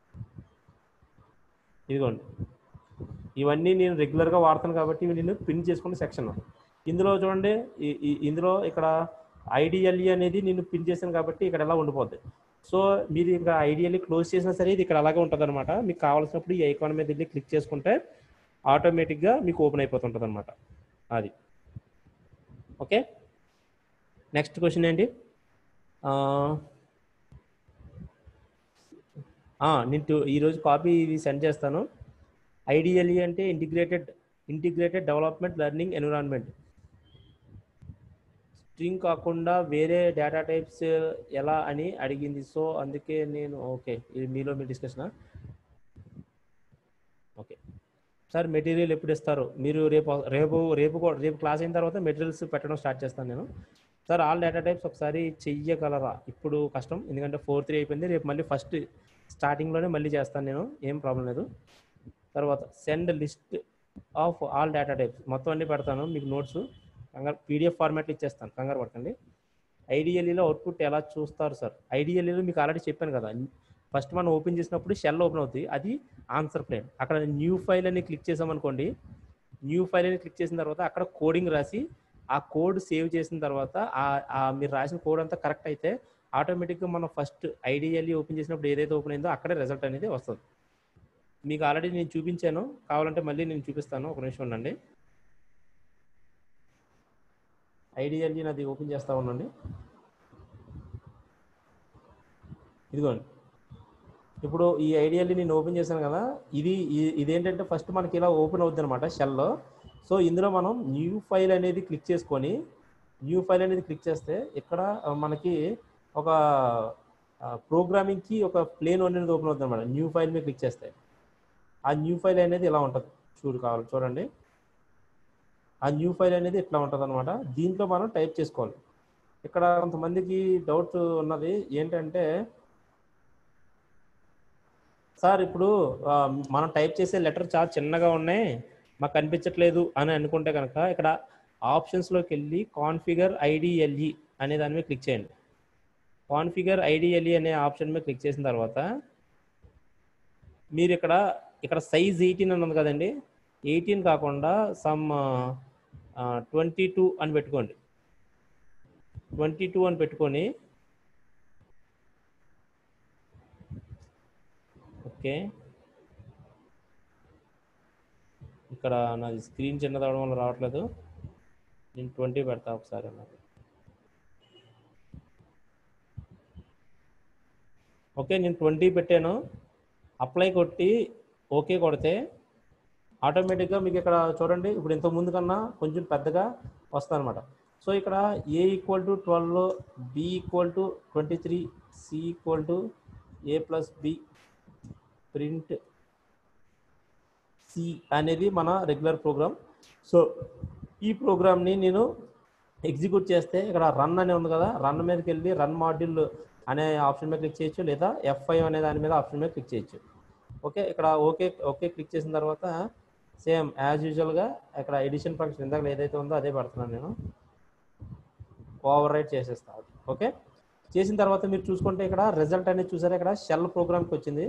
ఇదిగోండి ఇవన్నీ నేను రెగ్యులర్గా వాడతాను కాబట్టి ఇవి నేను పిన్ చేసుకున్న సెక్షన్ ఇందులో చూడండి ఈ- ఈ- ఇందులో ఇక్కడ ఐడిఎల్ఈ అనేది నేను పిన్ చేశాను కాబట్టి ఇక్కడ ఎలా ఉండిపోద్ది సో మీరు ఇక్కడ ఐడియల్లీ క్లోజ్ చేసినా సరే ఇది ఇక్కడ అలాగే ఉంటుంది అనమాట మీకు కావాల్సినప్పుడు ఈ ఐకాన్ మీద వెళ్ళి క్లిక్ చేసుకుంటే ఆటోమేటిక్గా మీకు ఓపెన్ అయిపోతుంటుంది అనమాట అది ఓకే నెక్స్ట్ క్వశ్చన్ ఏంటి ఆ, ఆ, నేను టు- ఈరోజు కాపీ ఇది సెండ్ చేస్తాను ఐడియల్లీ అంటే integrated integrated development learning environment string కాకుండా వేరే డేటా టైప్స్ ఎలా అని అడిగింది సో అందుకే నేను ఓకే ఇది మీలో మీ డిస్కషన్ ఓకే సార్ మెటీరియల్ ఎప్పుడు ఇస్తారు మీరు రేపు రేపు రేపు కూడా- రేపు క్లాస్ అయిన తర్వాత మెటీరియల్స్ పెట్టడం స్టార్ట్ చేస్తాను నేను సార్ ఆల్ డేటా టైప్స్ ఒకసారి చెయ్యగలరా ఇప్పుడు కష్టం ఎందుకంటే ఫోర్ త్రీ అయిపోయింది రేపు మళ్ళీ ఫస్ట్ స్టార్టింగ్లోనే మళ్ళీ చేస్తాను నేను ఏం ప్రాబ్లం లేదు తర్వాత send list of all data types మొత్తం అన్ని పెడతాను మీకు నోట్స్ కంగారు పీడిఎఫ్ ఫార్మాట్లో ఇచ్చేస్తాను కంగారు పడకండి ఐడియల్లీలో అవుట్పుట్ ఎలా చూస్తారు సార్ ఐడియల్లీలో మీకు ఆల్రెడీ చెప్పాను కదా ఫస్ట్ మనం ఓపెన్ చేసినప్పుడు షెల్ ఓపెన్ అవుతుంది అది ఆన్సర్ ప్లేన్ అక్కడ న్యూ ఫైల్ అని క్లిక్ చేసామనుకోండి న్యూ ఫైల్ అని క్లిక్ చేసిన తర్వాత అక్కడ కోడింగ్ రాసి ఆ కోడ్ సేవ్ చేసిన తర్వాత ఆ- ఆ మీరు రాసిన కోడ్ అంతా కరెక్ట్ అయితే ఆటోమేటిక్గా మనం ఫస్ట్ ఐడియల్లీ ఓపెన్ చేసినప్పుడు ఏదైతే ఓపెన్ అయిందో అక్కడే రిజల్ట్ అనేది వస్తుంది మీకు ఆల్రెడీ నేను చూపించాను కావాలంటే మళ్ళీ నేను చూపిస్తాను ఒక నిమిషం ఉండండి ఐడియల్లీ నాది ఓపెన్ చేస్తా ఉండండి ఇదిగోండి ఇప్పుడు ఈ ఐడియల్లీ నేను ఓపెన్ చేశాను కదా ఇది ఇ- ఇదేంటంటే ఫస్ట్ మనకి ఇలా ఓపెన్ అవుద్ది అనమాట షెల్లో సో ఇందులో మనం న్యూ ఫైల్ అనేది క్లిక్ చేసుకొని న్యూ ఫైల్ అనేది క్లిక్ చేస్తే ఇక్కడ ఆ, మనకి ఒక ప్రోగ్రామింగ్కి ఒక ప్లేన్ అనేది ఓపెన్ అవుతుంది అనమాట న్యూ ఫైల్ మీద క్లిక్ చేస్తే ఆ న్యూ ఫైల్ అనేది ఇలా ఉంటుంది చూడు కావాలి చూడండి ఆ న్యూ ఫైల్ అనేది ఇట్లా ఉంటుంది అనమాట దీంట్లో మనం టైప్ చేసుకోవాలి ఇక్కడ కొంతమందికి డౌట్ ఉన్నది ఏంటంటే సార్ ఇప్పుడు ఆ, మనం టైప్ చేసే లెటర్ చాలా చిన్నగా ఉన్నాయి మాకు కనిపించట్లేదు అని అనుకుంటే కనుక ఇక్కడ ఆప్షన్స్లోకి వెళ్ళి కాన్ఫిగర్ ఐడిఎల్ఈ అనే దాని మీద క్లిక్ చేయండి కాన్ఫిగర్ ఐడిఎల్ఈ అనే ఆప్షన్ మీద క్లిక్ చేసిన తర్వాత మీరు ఇక్కడ ఇక్కడ సైజ్ ఎయిటీన్ అని ఉంది కదండి ఎయిటీన్ కాకుండా సమ్ ట్వంటీ టూ అని పెట్టుకోండి ట్వంటీ టూ అని పెట్టుకొని ఓకే ఇక్కడ నాది స్క్రీన్ చిన్నది అవడం వల్ల రావట్లేదు నేను ట్వంటీ పెడతా ఒకసారి అన్నది ఓకే నేను ట్వంటీ పెట్టాను అప్లై కొట్టి ఓకే కొడితే ఆటోమేటిక్గా మీకు ఇక్కడ చూడండి ఇప్పుడు ఇంత ముందు కన్నా కొంచెం పెద్దగా వస్తుంది అనమాట సో ఇక్కడ ఏ equal to twelve b equal to twenty three c equal to A plus B print C అనేది మన రెగ్యులర్ ప్రోగ్రామ్ సో ఈ ప్రోగ్రామ్ని నేను ఎగ్జిక్యూట్ చేస్తే ఇక్కడ రన్ అనే ఉంది కదా రన్ మీదకి వెళ్ళి రన్ మాడ్యూల్ అనే ఆప్షన్ మీద క్లిక్ చేయొచ్చు లేదా ఎఫ్ ఫైవ్ అనే దాని మీద ఆప్షన్ మీద క్లిక్ చేయొచ్చు ఓకే ఇక్కడ ఓకే ఓకే క్లిక్ చేసిన తర్వాత సేమ్ యాజ్ యూజువల్గా ఇక్కడ ఎడిషన్ ఫంక్షన్ ఇందాక ఏదైతే ఉందో అదే పెడుతున్నాను నేను ఓవర్ రైట్ చేసేస్తాను ఓకే చేసిన తర్వాత మీరు చూసుకుంటే ఇక్కడ రిజల్ట్ అనేది చూసారా ఇక్కడ షెల్ ప్రోగ్రామ్కి వచ్చింది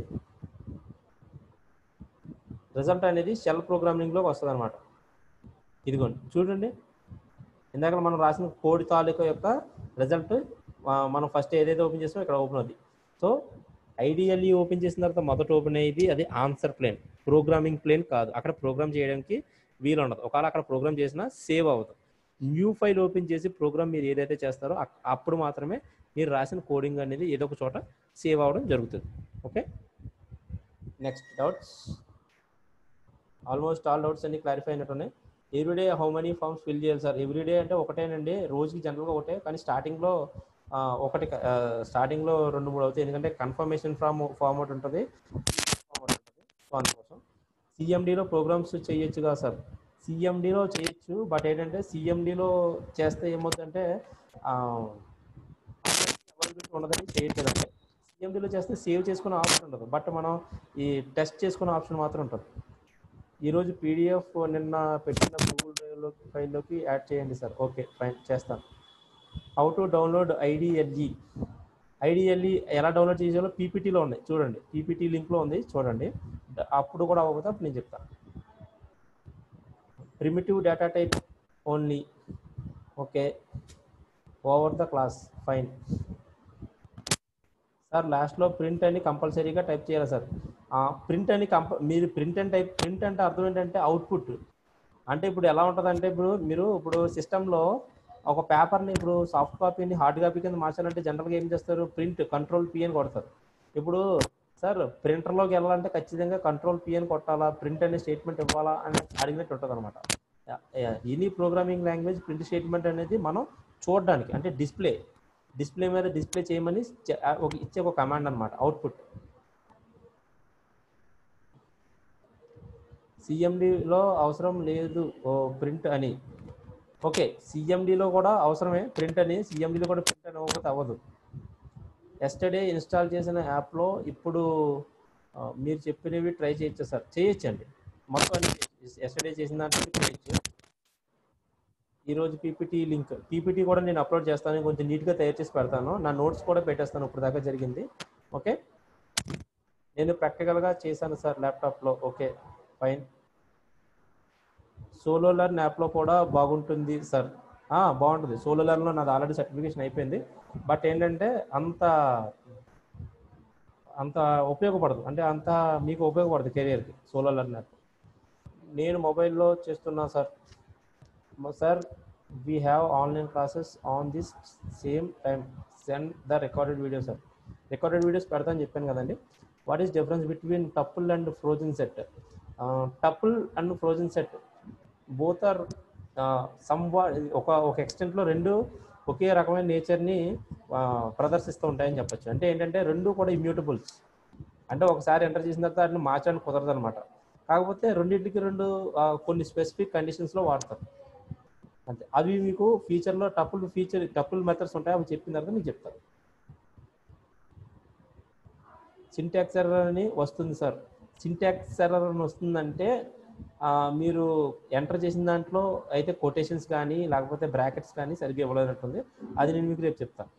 రిజల్ట్ అనేది షెల్ ప్రోగ్రామింగ్లోకి వస్తుంది అనమాట ఇదిగోండి చూడండి ఇందాక మనం రాసిన కోడ్ తాలూకా యొక్క రిజల్ట్ మనం ఫస్ట్ ఏదైతే ఓపెన్ చేసామో ఇక్కడ ఓపెన్ అవుతుంది సో ఐడియల్లీ ఓపెన్ చేసిన తర్వాత మొదట ఓపెన్ అయ్యేది అది ఆన్సర్ ప్లేన్ ప్రోగ్రామింగ్ ప్లేన్ కాదు అక్కడ ప్రోగ్రామ్ చేయడానికి వీలు ఉండదు ఒకవేళ అక్కడ ప్రోగ్రామ్ చేసినా సేవ్ అవ్వదు న్యూ ఫైల్ ఓపెన్ చేసి ప్రోగ్రామ్ మీరు ఏదైతే చేస్తారో అక్- అప్పుడు మాత్రమే మీరు రాసిన కోడింగ్ అనేది ఏదో ఒక చోట సేవ్ అవ్వడం జరుగుతుంది okay next doubts almost all doubts అన్ని క్లారిఫై అయినట్టు ఉన్నాయి every day how many forms fill చేయాలి సార్ ఎవ్రీడే అంటే ఒకటేనండి రోజుకి జనరల్గా ఒకటే కానీ స్టార్టింగ్లో ఒకటి స్టార్టింగ్లో రెండు మూడు అవుతాయి ఎందుకంటే కన్ఫర్మేషన్ ఫామ్ ఫామ్ ఒకటి ఉంటుంది form ఒకటి ఉంటుంది సో అందుకోసం సిఎండిలో ప్రోగ్రామ్స్ చేయొచ్చు కదా సార్ సిఎండిలో చేయొచ్చు బట్ ఏంటంటే సిఎండిలో చేస్తే ఏమవుతుందంటే అవైలబిలిటీ ఉండదని చేయట్లేదంటే సిఎండిలో చేస్తే సేవ్ చేసుకునే ఆప్షన్ ఉండదు బట్ మనం ఈ టెస్ట్ చేసుకునే ఆప్షన్ మాత్రం ఉంటుంది ఈరోజు పీడిఎఫ్ నిన్న పెట్టిన గూగుల్ డ్రైవ్లో ఫైల్లోకి యాడ్ చేయండి సార్ ఓకే ఫైన్ చేస్తాను how to download IDLE IDLE ఎలా డౌన్లోడ్ చేయాలో పీపీటీలో ఉన్నాయి చూడండి పీపీటీ లింక్లో ఉంది చూడండి ద- అప్పుడు కూడా అవ్వకపోతే అప్పుడు నేను చెప్తాను primitive data type only okay over the class fine sir లాస్ట్లో ప్రింట్ అని కంపల్సరీగా టైప్ చేయాలి సార్ ప్రింట్ అని కంప మీరు ప్రింట్ అని టైప్ ప్రింట్ అంటే అర్థం ఏంటంటే అవుట్పుట్ అంటే ఇప్పుడు ఎలా ఉంటుంది అంటే ఇప్పుడు మీరు ఇప్పుడు సిస్టంలో ఒక పేపర్ని ఇప్పుడు సాఫ్ట్ కాపీని హార్డ్ కాపీ కింద మార్చాలంటే జనరల్గా ఏం చేస్తారు ప్రింట్ కంట్రోల్ పి అని కొడతారు ఇప్పుడు సార్ ప్రింటర్లోకి వెళ్ళాలంటే ఖచ్చితంగా కంట్రోల్ పి అని కొట్టాలా ప్రింట్ అనే స్టేట్మెంట్ ఇవ్వాలా అని అడిగినట్టు ఉంటుంది అనమాట any programming language print statement అనేది మనం చూడడానికి అంటే డిస్ప్లే డిస్ప్లే మీద డిస్ప్లే చేయమని చె- ఒక ఇచ్చే ఒక కమాండ్ అనమాట అవుట్పుట్ సిఎండిలో అవసరం లేదు ఓ ప్రింట్ అని ఓకే సిఎండిలో కూడా అవసరమే ప్రింట్ అని సిఎండిలో కూడా ప్రింట్ అని అవ్వకపోతే అవ్వదు ఎస్టర్డే ఇన్స్టాల్ చేసిన యాప్లో ఇప్పుడు ఆ, మీరు చెప్పినవి ట్రై చేయొచ్చు సార్ చేయొచ్చండి మొత్తం అన్ని ఎస్టర్డే చేసిన దాంట్లో చేయొచ్చు ఈరోజు పీపీటీ లింక్ పీపీటీ కూడా నేను అప్లోడ్ చేస్తాను కొంచెం నీట్గా తయారు చేసి పెడతాను నా నోట్స్ కూడా పెట్టేస్తాను ఇప్పుడు దాకా జరిగింది ఓకే నేను ప్రాక్టికల్గా చేశాను సార్ ల్యాప్టాప్లో ఓకే ఫైన్ సోలో లర్న్ యాప్లో కూడా బాగుంటుంది సార్ ఆ, బాగుంటుంది సోలో లర్న్లో నాది ఆల్రెడీ సర్టిఫికేషన్ అయిపోయింది బట్ ఏంటంటే అంత అంత ఉపయోగపడదు అంటే అంత మీకు ఉపయోగపడదు కెరియర్కి సోలో లర్న్ యాప్ నేను మొబైల్లో చేస్తున్నా sir sir we have online classes on this same time send the recorded video sir recorded videos పెడతాను చెప్పాను కదండి what is difference between tuple and frozen set tuple and frozen set both are some ఒక ఒక ఎక్స్టెంట్లో రెండు ఒకే రకమైన నేచర్ని ప్రదర్శిస్తూ ఉంటాయని చెప్పొచ్చు అంటే ఏంటంటే రెండు కూడా ఇమ్యూటబుల్స్ అంటే ఒకసారి ఎంటర్ చేసిన తర్వాత వాటిని మార్చడానికి కుదరదు అనమాట కాకపోతే రెండింటికి రెండు ఆ, కొన్ని స్పెసిఫిక్ కండిషన్స్లో వాడతారు అంతే అవి మీకు ఫ్యూచర్లో టప్పుల్ ఫీచర్ టప్పుల్ మెథడ్స్ ఉంటాయి అవి చెప్పిన తర్వాత మీకు చెప్తారు సింటాక్స్ ఎర్రర్ అని వస్తుంది సార్ సింటాక్స్ ఎర్రర్ అని వస్తుందంటే ఆ, మీరు ఎంటర్ చేసిన దాంట్లో అయితే కొటేషన్స్ కానీ లేకపోతే బ్రాకెట్స్ కానీ సరిగ్గా ఇవ్వలేనట్టుంది అది నేను మీకు రేపు చెప్తాను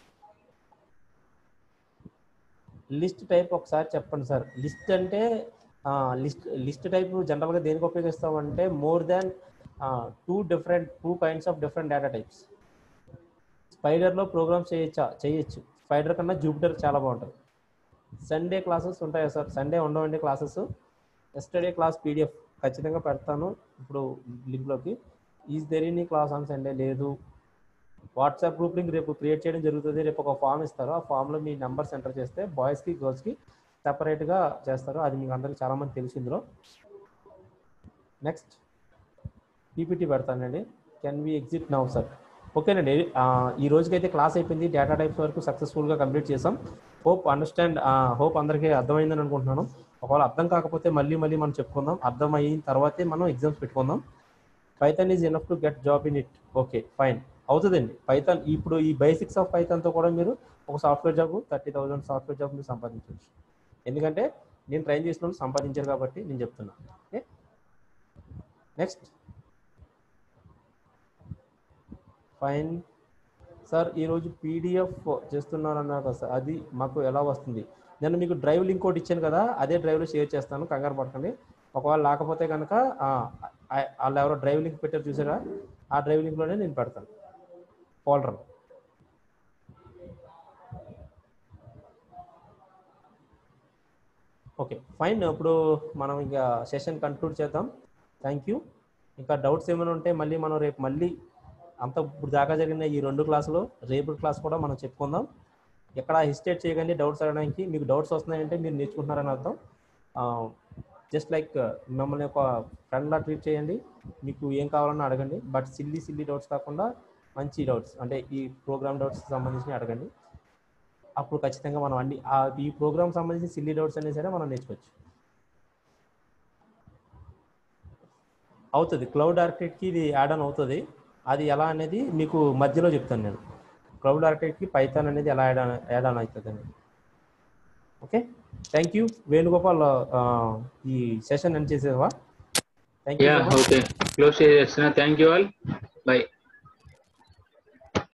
లిస్ట్ టైప్ ఒకసారి చెప్పండి సార్ లిస్ట్ అంటే లిస్ట్ లిస్ట్ టైప్ జనరల్గా దేనికి ఉపయోగిస్తామంటే more than two different two kinds of different data types స్పైడర్లో ప్రోగ్రామ్స్ చేయొచ్చా చేయొచ్చు స్పైడర్ కన్నా జూపిటర్ చాలా బాగుంటుంది సండే క్లాసెస్ ఉంటాయా సార్ సండే ఉండవండి క్లాసెస్ ఎస్టర్డే క్లాస్ పీడిఎఫ్ ఖచ్చితంగా పెడతాను ఇప్పుడు లింక్లోకి is there any class on Sunday లేదు వాట్సాప్ గ్రూప్ లింక్ రేపు క్రియేట్ చేయడం జరుగుతుంది రేపు ఒక ఫామ్ ఇస్తారు ఆ ఫామ్లో మీ నెంబర్స్ ఎంటర్ చేస్తే బాయ్స్కి గర్ల్స్కి సపరేట్గా చేస్తారు అది మీకు అందరికి చాలామంది తెలుసు ఇందులో నెక్స్ట్ పీపీటీ పెడతానండి can we exit now sir ఓకేనండి ఆ, ఈ రోజుకైతే క్లాస్ అయిపోయింది డేటా టైప్స్ వరకు సక్సెస్ఫుల్గా కంప్లీట్ చేసాం హోప్ అండర్స్టాండ్ హోప్ అందరికీ అర్థమైందని అనుకుంటున్నాను ఒకవేళ అర్థం కాకపోతే మళ్ళీ మళ్ళీ మనం చెప్పుకుందాం అర్థం అయిన తర్వాతే మనం ఎగ్జామ్స్ పెట్టుకుందాం Python is enough to get job in it okay fine అవుతుందండి పైథాన్ ఇప్పుడు ఈ బేసిక్స్ ఆఫ్ పైథాన్తో కూడా మీరు ఒక software job thirty thousand software job మీరు సంపాదించవచ్చు ఎందుకంటే నేను ట్రైన్ చేసిన వాళ్ళు సంపాదించారు కాబట్టి నేను చెప్తున్నా ఓకే నెక్స్ట్ ఫైన్ సార్ ఈరోజు పీడిఎఫ్ చేస్తున్నారు అన్నారు కదా సార్ అది మాకు ఎలా వస్తుంది నేను మీకు డ్రైవ్ లింక్ ఒకటి ఇచ్చాను కదా అదే డ్రైవ్లో షేర్ చేస్తాను కంగారు పడకండి ఒకవేళ లేకపోతే కనుక ఆ, ఆ- వాళ్ళు ఎవరో డ్రైవ్ లింక్ పెట్టారు చూసారా ఆ డ్రైవ్ లింక్లోనే నేను పెడతాను ఫోల్డర్ ఓకే ఫైన్ ఇప్పుడు మనం ఇంకా సెషన్ కన్క్లూడ్ చేద్దాం థ్యాంక్ యూ ఇంకా డౌట్స్ ఏమైనా ఉంటే మళ్ళీ మనం రేపు మళ్ళీ అంత ఇప్పుడు దాకా జరిగిన ఈ రెండు క్లాసులు రేపు క్లాస్ కూడా మనం చెప్పుకుందాం ఎక్కడ హిస్టేట్ చేయకండి డౌట్స్ అడగడానికి మీకు డౌట్స్ వస్తున్నాయంటే మీరు నేర్చుకుంటున్నారని అర్థం జస్ట్ లైక్ మిమ్మల్ని ఒక ఫ్రెండ్లా ట్రీట్ చేయండి మీకు ఏం కావాలన్నా అడగండి బట్ సిల్లీ సిల్లీ డౌట్స్ కాకుండా మంచి డౌట్స్ అంటే ఈ ప్రోగ్రామ్ డౌట్స్ సంబంధించి అడగండి అప్పుడు ఖచ్చితంగా మనం అన్ని ఆ ఈ ప్రోగ్రామ్ సంబంధించి సిల్లీ డౌట్స్ అయినా సరే మనం నేర్చుకోవచ్చు అవుతుంది క్లౌడ్ ఆర్కిటెక్ట్కి ఇది యాడ్ ఆన్ అవుతుంది అది ఎలా అనేది మీకు మధ్యలో చెప్తాను నేను క్లౌడ్ ఆర్కిటెక్ట్కి పైథాన్ అనేది ఎలా యాడ్ ఆన్ యాడ్ ఆన్ అవుతుంది అనేది ఓకే థ్యాంక్ యూ వేణుగోపాల్ ఆ, ఈ సెషన్ ఎండ్ చేసేవా thank you yeah okay close చేసేస్తున్నా థ్యాంక్ యూ ఆల్ బై